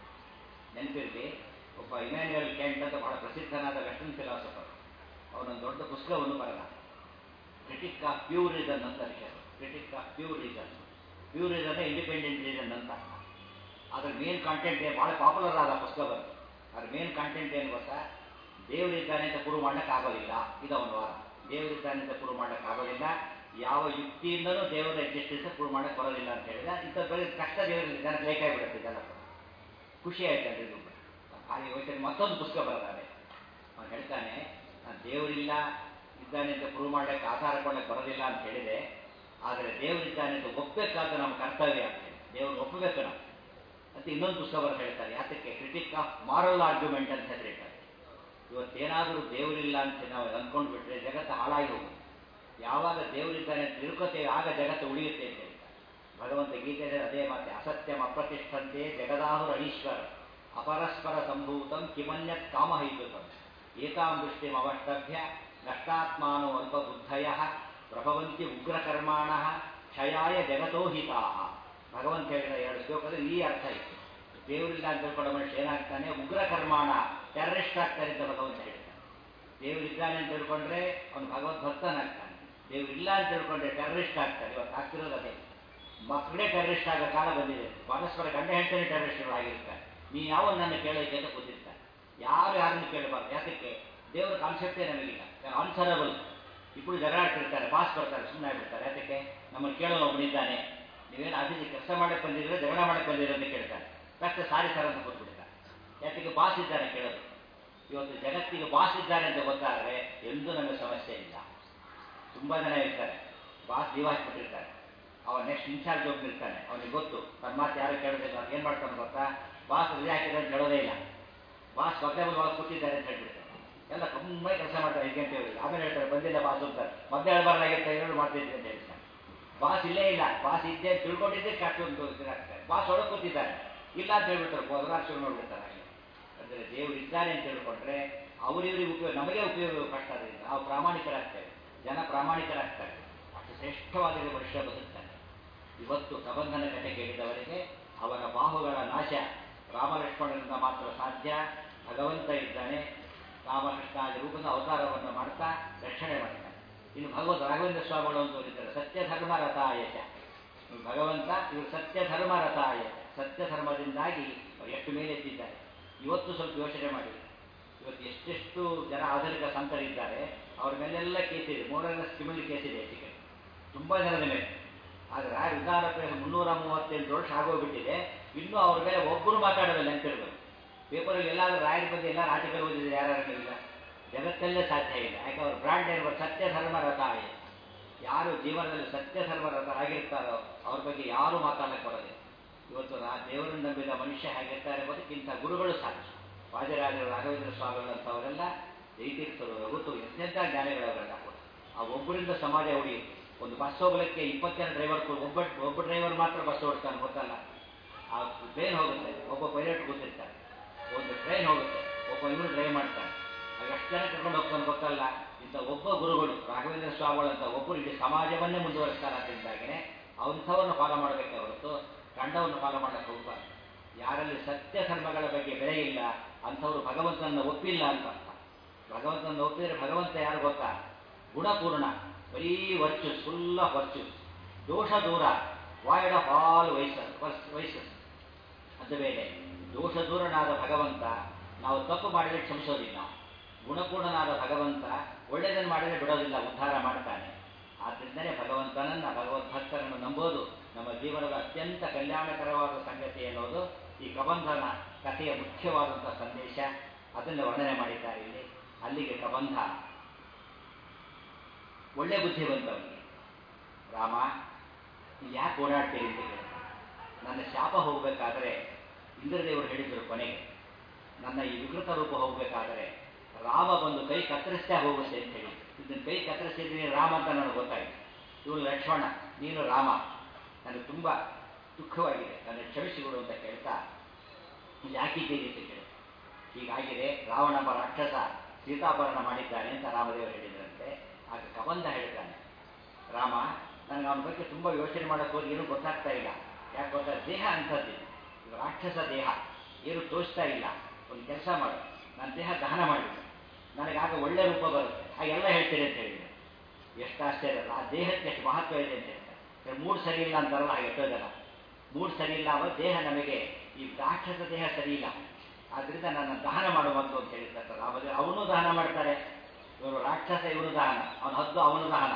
ನೆನಪಿರಲಿ ಒಬ್ಬ ಇಮ್ಯಾನ್ಯುಯಲ್ ಕ್ಯಾಂಟ್ ಅಂತ ಬಹಳ ಪ್ರಸಿದ್ಧನಾದ ವೆಸ್ಟರ್ನ್ ಫಿಲಾಸಫರ್ ಅವನೊಂದು ದೊಡ್ಡ ಪುಸ್ತಕವನ್ನು ಬರೆದ ಕ್ರಿಟಿಕ್ ಆಫ್ ಪ್ಯೂರ್ ರೀಸನ್ ಅಂತ ಅದಕ್ಕೆ critique of pure reason pure reason independent reason ಅಂತ ಅದ್ರ ಮೇನ್ ಕಾಂಟೆಂಟ್ ಭಾಳ ಪಾಪ್ಯುಲರ್ ಆದ ಪುಸ್ತಕ ಬಂತು ಅದ್ರ ಮೇನ್ ಕಾಂಟೆಂಟ್ ಏನು ಗೊತ್ತಾ ದೇವರಿದ್ದಾನೆ ಅಂತ ಪ್ರೂವ್ ಮಾಡೋಕ್ಕಾಗೋದಿಲ್ಲ ಇದು ಅವನ ವಾದ ದೇವರಿದ್ದಾನೆ ಅಂತ ಪ್ರೂವ್ ಮಾಡೋಕ್ಕಾಗೋದಿಲ್ಲ ಯಾವ ಯುಕ್ತಿಯಿಂದಲೂ ದೇವರ ಎಕ್ಸಿಸ್ಟೆನ್ಸ್ ಪ್ರೂವ್ ಮಾಡಕ್ಕೆ ಬರೋದಿಲ್ಲ ಅಂತ ಹೇಳಿದ ಇಂಥ ಬರೀ ಕಷ್ಟ ದೇವರಿಗೆ ಜನ ಬೇಕಾಗಿಬಿಡುತ್ತೆ ಇದೆಲ್ಲ ಖುಷಿ ಆಯ್ತು ಎಲ್ರಿಗೂ ಹಾಗೆ ಯೋಚನೆ ಮತ್ತೊಂದು ಪುಸ್ತಕ ಬರೆದಾನೆ ಅವನು ಹೇಳ್ತಾನೆ ನಾನು ದೇವರಿಲ್ಲ ಇದ್ದಾನೆ ಅಂತ ಪ್ರೂವ್ ಮಾಡಕ್ಕೆ ಆಧಾರ ಕೊಡಕ್ಕೆ ಬರೋದಿಲ್ಲ ಅಂತ ಹೇಳಿದೆ ಆದರೆ ದೇವರಿದ್ದಾನೆ ಅಂತ ಒಪ್ಪಬೇಕಾದ ನಮ್ಮ ಕರ್ತವ್ಯ ಅಂತ ಹೇಳಿ ದೇವ್ರನ್ನ ಒಪ್ಪಬೇಕು ನಾವು ಅಂತ ಇನ್ನೊಂದು ಪುಸ್ತಕ ಬರೆದು ಹೇಳ್ತಾರೆ ಯಾತಕ್ಕೆ ಕ್ರಿಟಿಕ್ ಆಫ್ ಮಾರಲ್ ಆರ್ಗ್ಯುಮೆಂಟ್ ಅಂತ ಹೇಳ್ತಾರೆ ಇವತ್ತೇನಾದರೂ ದೇವರಿಲ್ಲ ಅಂತ ನಾವು ಅಂದ್ಕೊಂಡು ಬಿಟ್ರೆ ಜಗತ್ತು ಹಾಳಾಗಿ ಹೋಗುತ್ತೆ ಯಾವಾಗ ದೇವರಿದ್ದಾನೆ ಅಂತ ತಿಳ್ಕೊತೇವೆ ಆಗ ಜಗತ್ತು ಉಳಿಯುತ್ತೆ ಅಂತ ಹೇಳ್ತಾರೆ ಭಗವಂತ ಗೀತೆಯಲ್ಲಿ ಅದೇ ಮಾತೆ ಅಸತ್ಯಂ ಅಪ್ರತಿಷ್ಠಂತೆ ಜಗದಾಹುರ ಈಶ್ವರ ಅಪರಸ್ಪರ ಸಂಭೂತಂ ಕಿಮನ್ಯತ್ ಕಾಮಹೈತುಕಂ ಏತಾಂ ದೃಷ್ಟಿಂ ಅವಷ್ಟಭ್ಯ ನಷ್ಟಾತ್ಮಾನೋ ಅಲ್ಪಬುದ್ಧಯ ಪ್ರಭವಂತಿ ಉಗ್ರಕರ್ಮಾಣ ಕ್ಷಯಾಯ ಜಗತೋ ಹಿತಾ ಭಗವಂತ ಹೇಳಿದ ಎರಡು ಶ್ಲೋಕದಲ್ಲಿ ಈ ಅರ್ಥ ಇತ್ತು ದೇವರಿಲ್ಲ ಅಂತ ತಿಳ್ಕೊಂಡ ಮನುಷ್ಯ ಏನಾಗ್ತಾನೆ ಉಗ್ರ ಕರ್ಮಾಣ ಟೆರರಿಸ್ಟ್ ಆಗ್ತಾನೆ ಅಂತ ಭಗವಂತ ಹೇಳ್ತಾನೆ ದೇವರಿದ್ದಾನೆ ಅಂತ ತಿಳ್ಕೊಂಡ್ರೆ ಅವನು ಭಗವದ್ ಭಕ್ತನಾಗ್ತಾನೆ ದೇವರಿಲ್ಲ ಅಂತ ತಿಳ್ಕೊಂಡ್ರೆ ಟೆರರಿಸ್ಟ್ ಆಗ್ತಾನೆ ಇವತ್ತು ಆಗ್ತಿರೋದು ಅದೇ ಮಕ್ಕಳೇ ಟೆರರಿಸ್ಟ್ ಆಗೋ ಕಾಲ ಬಂದಿದೆ ಪರಸ್ಪರ ಗಂಡ ಹೆಂಡತಿನೇ ಟೆರರಿಸ್ಟ್ಗಳು ಆಗಿರ್ತಾರೆ ನೀ ಯಾವ ನನ್ನ ಕೇಳೋಕೆ ಅಂತ ಕೂತಿರ್ತಾರೆ ಯಾರು ಯಾರನ್ನು ಕೇಳಬಾರ್ದು ಯಾತಕ್ಕೆ ದೇವರ ಕಾನ್ಸೆಪ್ಟೇ ನಮಗಿಲ್ಲ ಆನ್ಸರಬಲ್ ಇಬ್ಬರು ಜಗಳಾಡ್ತಿರ್ತಾರೆ ಪಾಸ್ ಬರ್ತಾರೆ ಸುಮ್ಮನೆ ಆಗ್ಬಿಡ್ತಾರೆ ಯಾತಕ್ಕೆ ನಮ್ಮನ್ನು ಕೇಳೋನು ಒಬ್ಬನಿದ್ದಾನೆ ನೀವೇನು ಆಫೀಸಿಗೆ ಕೆಲಸ ಮಾಡಕ್ಕೆ ಬಂದಿದ್ರೆ ಜಗಳ ಮಾಡಕ್ಕೆ ಬಂದಿರೋ ಅಂತ ಕೇಳ್ತಾರೆ ತಕ್ಷಣ ಸಾರಿ ಸರ್ ಅಂತ ಕೂತ್ಬಿಡ್ತಾರೆ ಯಾತಕ್ಕೆ ಬಾಸ್ ಇದ್ದಾನೆ ಕೇಳೋದು ಇವತ್ತು ಜಗತ್ತಿಗೆ ಬಾಸ್ ಇದ್ದಾರೆ ಅಂತ ಗೊತ್ತಾದರೆ ಎಂದೂ ನಮಗೆ ಸಮಸ್ಯೆ ಇಲ್ಲ ತುಂಬ ಜನ ಇರ್ತಾರೆ ಬಾಸ್ ಲೀವ್ ಹಾಕ್ಬಿಟ್ಟಿರ್ತಾರೆ ಅವ ನೆಕ್ಸ್ಟ್ ಇನ್ಚಾರ್ಜ್ ಒಬ್ಬನಿರ್ತಾನೆ ಅವನಿಗೆ ಗೊತ್ತು ನನ್ನ ಮಾತು ಯಾರು ಕೇಳೋದಿಲ್ಲ ಅವ್ನು ಏನು ಮಾಡ್ತಾನೆ ಗೊತ್ತಾ ಬಾಸ್ ರಜೆ ಹಾಕಿದ್ರೆ ಅಂತ ಹೇಳೋದೇ ಇಲ್ಲ ಬಾಸ್ ಮೊದಲೇ ಬಂದು ಬಾಸ್ ಕೂತಿದ್ದಾರೆ ಅಂತ ಹೇಳ್ಬಿಡ್ತಾರೆ ಎಲ್ಲ ತುಂಬ ಕೆಲಸ ಮಾಡ್ತಾರೆ ಐದು ಗಂಟೆ ಹೋಗಿ ಆಮೇಲೆ ಹೇಳ್ತಾರೆ ಬಂದಿಲ್ಲ ಬಾಸ್ ಅಂತಾರೆ ಮೊದಲೇ ಹೇಳ್ಬಾರ್ದಾಗಿರ್ತಾರೆ ಏನಾದ್ರು ಮಾಡ್ತಿದ್ವಿ ಅಂತ ಹೇಳ್ತಾರೆ ಬಾಸ್ ಇಲ್ಲೇ ಇಲ್ಲ ಬಾಸ್ ಇದ್ದೆ ಅಂತ ತಿಳ್ಕೊಂಡಿದ್ದೆ ಕಾಟೊಂದು ಆಗ್ತಾರೆ ಬಾಸ್ ಒಳಗೆ ಕೂತಿದ್ದಾರೆ ಇಲ್ಲ ಅಂತ ಹೇಳ್ಬಿಡ್ತಾರೆ ಹೋದ್ರಾಗ ಶುರು ನೋಡ್ಬಿಡ್ತಾರೆ ಹಾಗೆ ಅಂದರೆ ದೇವರು ಇದ್ದಾರೆ ಅಂತ ತಿಳ್ಕೊಂಡ್ರೆ ಅವರಿವ್ರಿಗೆ ಉಪಯೋಗ ನಮಗೆ ಉಪಯೋಗ ಕಷ್ಟ ಅದರಿಂದ ನಾವು ಪ್ರಾಮಾಣಿಕರಾಗ್ತೇವೆ ಜನ ಪ್ರಾಮಾಣಿಕರಾಗ್ತಾರೆ ಅಷ್ಟು ಶ್ರೇಷ್ಠವಾದ ಮನುಷ್ಯ ಬದುಕ್ತಾನೆ ಇವತ್ತು ಪ್ರಬಂಧನ ಕಥೆ ಕೇಳಿದವರಿಗೆ ಅವರ ಬಾಹುಗಳ ನಾಶ ರಾಮಲಕ್ಷ್ಮಣರಿಂದ ಮಾತ್ರ ಸಾಧ್ಯ ಭಗವಂತ ಇದ್ದಾನೆ ರಾಮಕೃಷ್ಣಾದಿ ರೂಪದ ಅವತಾರವನ್ನು ಮಾಡ್ತಾ ರಕ್ಷಣೆ ಮಾಡ್ತಾನೆ ಇನ್ನು ಭಗವತ್ ರಾಘವೇಂದ್ರ ಸ್ವಾಮಿಗಳು ಅಂತ ಹೇಳಿದ್ದಾರೆ ಸತ್ಯ ಧರ್ಮ ರಥಾಯಚ ಭಗವಂತ ಇವರು ಸತ್ಯ ಧರ್ಮ ರಥಾಯ ಸತ್ಯ ಧರ್ಮದಿಂದಾಗಿ ಅವರು ಎಷ್ಟು ಮೇಲೆ ಎತ್ತಿದ್ದಾರೆ ಇವತ್ತು ಸ್ವಲ್ಪ ಯೋಚನೆ ಮಾಡಿ ಇವತ್ತು ಎಷ್ಟೆಷ್ಟು ಜನ ಆಧುನಿಕ ಸಂತರಿದ್ದಾರೆ ಅವ್ರ ಮೇಲೆಲ್ಲ ಕೇಸಿದೆ ಮೂರರ ಸ್ಕಿಮಲ್ಲಿ ಕೇಸಿದೆ ಹೆಚ್ಚಿಗೆ ತುಂಬ ಜನದ ಮೇಲೆ ಆದರೆ ಆ ವಿಧಾನ ಪೇಪರ್ ಮುನ್ನೂರ ಮೂವತ್ತೆಂಟು ವರ್ಷ ಆಗೋಗ್ಬಿಟ್ಟಿದೆ ಇನ್ನೂ ಅವ್ರ ಮೇಲೆ ಒಬ್ಬರು ಮಾತಾಡೋದಿಲ್ಲ ನೆನಪಿರ್ಬೇಕು ಪೇಪರಲ್ಲಿ ಎಲ್ಲಾದ್ರೂ ರಾಯರ ಬಗ್ಗೆ ಎಲ್ಲ ಆರ್ಟಿಕಲ್ ಓದಿದ್ರೆ ಯಾರು ಇಲ್ಲ ಜಗತ್ತಲ್ಲೇ ಸಾಧ್ಯ ಇಲ್ಲ ಯಾಕೆ ಅವ್ರ ಬ್ರಾಂಡ್ ಏನು ಸತ್ಯ ಧರ್ಮ ರಥ ಯಾರು ಜೀವನದಲ್ಲಿ ಸತ್ಯ ಧರ್ಮ ರಥ ಆಗಿರ್ತಾರೋ ಅವ್ರ ಬಗ್ಗೆ ಯಾರೂ ಮಾತಾಡಕ್ಕೆ ಬರೋದಿಲ್ಲ ಇವತ್ತು ರಾ ದೇವರನ್ನು ನಂಬಿದ ಮನುಷ್ಯ ಹೇಗಿರ್ತಾರೆ ಬದುಕಿಂತ ಗುರುಗಳು ಸಾಕ್ಷಿ ವಾಜರಾಜರು ರಾಘವೇಂದ್ರ ಸ್ವಾಮಿಗಳಂಥವರೆಲ್ಲ ಜೈತೀರ್ಥರು ರಘುತು ಎಂತೆಂಥ ಜ್ಞಾನಿಗಳವರೆಲ್ಲ ಕೂಡ ಆ ಒಬ್ಬರಿಂದ ಸಮಾಜ ಉಳಿಯುತ್ತೆ ಒಂದು ಬಸ್ ಹೋಗ್ಲಿಕ್ಕೆ ಇಪ್ಪತ್ತು ಜನ ಡ್ರೈವರ್ ಒಬ್ಬ ಒಬ್ಬ ಡ್ರೈವರ್ ಮಾತ್ರ ಬಸ್ ಓಡಿಸ್ತಾನೆ ಗೊತ್ತಲ್ಲ ಆ ಟ್ರೈನ್ ಹೋಗುತ್ತೆ ಒಬ್ಬ ಪೈಲಟ್ ಕೂತಿರ್ತಾರೆ ಒಂದು ಟ್ರೈನ್ ಹೋಗುತ್ತೆ ಒಬ್ಬ ಇವನು ಡ್ರೈವ್ ಮಾಡ್ತಾನೆ ಆಗ ಎಷ್ಟು ಜನ ಕರ್ಕೊಂಡು ಹೋಗ್ತಾನೆ ಗೊತ್ತಲ್ಲ ಇಂಥ ಒಬ್ಬ ಗುರುಗಳು ರಾಘವೇಂದ್ರ ಸ್ವಾಮಿಗಳು ಅಂತ ಒಬ್ಬರು ಇಡೀ ಸಮಾಜವನ್ನೇ ಮುಂದುವರಿಸ್ತಾರೆ ಅಂತಿದ್ದಾಗನೇ ಅಂಥವನ್ನು ಫಾಲೋ ಮಾಡಬೇಕೆ ಹೊರತು ಕಂಡವನ್ನು ಫಾಲೋ ಮಾಡಕ್ಕೆ ಹೋಗ್ಬಾರ್ದು ಯಾರಲ್ಲಿ ಸತ್ಯ ಧರ್ಮಗಳ ಬಗ್ಗೆ ಬೆಲೆ ಇಲ್ಲ ಅಂಥವ್ರು ಭಗವಂತನನ್ನು ಒಪ್ಪಿಲ್ಲ ಅಂತ ಅರ್ಥ ಭಗವಂತನನ್ನು ಒಪ್ಪಿದರೆ ಭಗವಂತ ಯಾರು ಗೊತ್ತಾ ಗುಣಪೂರ್ಣ ಬರೀ ವರ್ಚುಸ್ ಫುಲ್ ಆಫ್ ವರ್ಚುಸ್ ದೋಷ ದೂರ void of all vices vices ಅದ ಮೇಲೆ ದೋಷ ದೂರನಾದ ಭಗವಂತ ನಾವು ತಪ್ಪು ಮಾಡಿದರೆ ಕ್ಷಮಿಸೋದಿಲ್ಲ ಗುಣಪೂರ್ಣನಾದ ಭಗವಂತ ಒಳ್ಳೆಯದನ್ನು ಮಾಡಿದರೆ ಬಿಡೋದಿಲ್ಲ ಉದ್ಧಾರ ಮಾಡ್ತಾನೆ ಆದ್ದರಿಂದಲೇ ಭಗವಂತನನ್ನ ಭಗವದ್ಭಕ್ತರನ್ನು ನಂಬೋದು ನಮ್ಮ ಜೀವನದ ಅತ್ಯಂತ ಕಲ್ಯಾಣಕರವಾದ ಸಂಗತಿ ಅನ್ನೋದು ಈ ಪ್ರಬಂಧನ ಕಥೆಯ ಮುಖ್ಯವಾದಂಥ ಸಂದೇಶ ಅದನ್ನು ವರ್ಣನೆ ಮಾಡಿದ್ದಾರೆ ಇಲ್ಲಿ ಅಲ್ಲಿಗೆ ಪ್ರಬಂಧ ಒಳ್ಳೆ ಬುದ್ಧಿ ಬಂತವನಿಗೆ ರಾಮ ಇಲ್ಲಿ ಯಾಕೆ ಓಡಾಡ್ತೀರಿ ಅಂತ ಕೇಳ್ತಾನೆ ನನ್ನ ಶಾಪ ಹೋಗಬೇಕಾದ್ರೆ ಇಂದ್ರದೇವರು ಹೇಳಿದರು ಕೊನೆಗೆ ನನ್ನ ಈ ವಿಕೃತ ರೂಪ ಹೋಗಬೇಕಾದರೆ ರಾಮ ಬಂದು ಕೈ ಕತ್ತರಿಸ್ತಾ ಹೋಗುತ್ತೆ ಅಂತ ಹೇಳಿ ಇದನ್ನ ಕೈ ಕತ್ತರಿಸಿದ್ದೀನಿ ರಾಮ ಅಂತ ನನಗೆ ಗೊತ್ತಾಯಿತು ಇವಳು ಲಕ್ಷ್ಮಣ ನೀನು ರಾಮ ನನಗೆ ತುಂಬ ದುಃಖವಾಗಿದೆ ನನ್ನ ಕ್ಷಮಿಸಿಕೊಡು ಅಂತ ಕೇಳ್ತಾ ಯಾಕಿದ್ದೀರಿ ಅಂತ ಕೇಳಿ ಹೀಗಾಗಿದೆ ರಾವಣಬ್ಬ ರಾಕ್ಷಸ ಸೀತಾಪರಣ ಮಾಡಿದ್ದಾನೆ ಅಂತ ರಾಮದೇವರು ಹೇಳಿದ್ರಂತೆ ಆಗ ಕಬಂಧ ಹೇಳ್ತಾನೆ ರಾಮ ನನಗೆ ಅವನ ಬಗ್ಗೆ ತುಂಬ ಯೋಚನೆ ಮಾಡೋಕ್ಕೆ ಹೋಗಿ ಏನೂ ಗೊತ್ತಾಗ್ತಾ ಇಲ್ಲ ಯಾಕೆ ಗೊತ್ತಾ ದೇಹ ಅಂಥದ್ದು ಇದು ರಾಕ್ಷಸ ದೇಹ ಏನು ತೋರಿಸ್ತಾ ಇಲ್ಲ ಒಂದು ಕೆಲಸ ಮಾಡು ನನ್ನ ದೇಹ ದಹನ ಮಾಡಿಬಿಡು ನನಗಾಗ ಒಳ್ಳೆ ರೂಪ ಬರುತ್ತೆ ಹಾಗೆಲ್ಲ ಹೇಳ್ತೀನಿ ಅಂತ ಹೇಳಿದೆ ಎಷ್ಟು ಆಶ್ಚರ್ಯ ಅಲ್ಲ ಆ ದೇಹಕ್ಕೆ ಎಷ್ಟು ಮಹತ್ವ ಇದೆ ಅಂತ ಹೇಳ್ತಾರೆ ಮೂಡ್ ಸರಿ ಇಲ್ಲ ಅಂತಾರಲ್ಲ ಹಾಗೆ ಎಷ್ಟೋದಲ್ಲ ಮೂಡ್ ಸರಿ ಇಲ್ಲ ಅವರ ದೇಹ ನಮಗೆ ಈ ರಾಕ್ಷಸ ದೇಹ ಸರಿ ಇಲ್ಲ ಆದ್ರಿಂದ ನನ್ನ ದಹನ ಮಾಡುವಂತು ಅಂತ ಹೇಳಿರ್ತಾರೆ ರಾಮದೇವ ಅವನು ದಹನ ಮಾಡ್ತಾರೆ ಇವರು ರಾಕ್ಷಸ ಇವನು ದಹನ ಅವನ ಹದ್ದು ಅವನು ದಹನ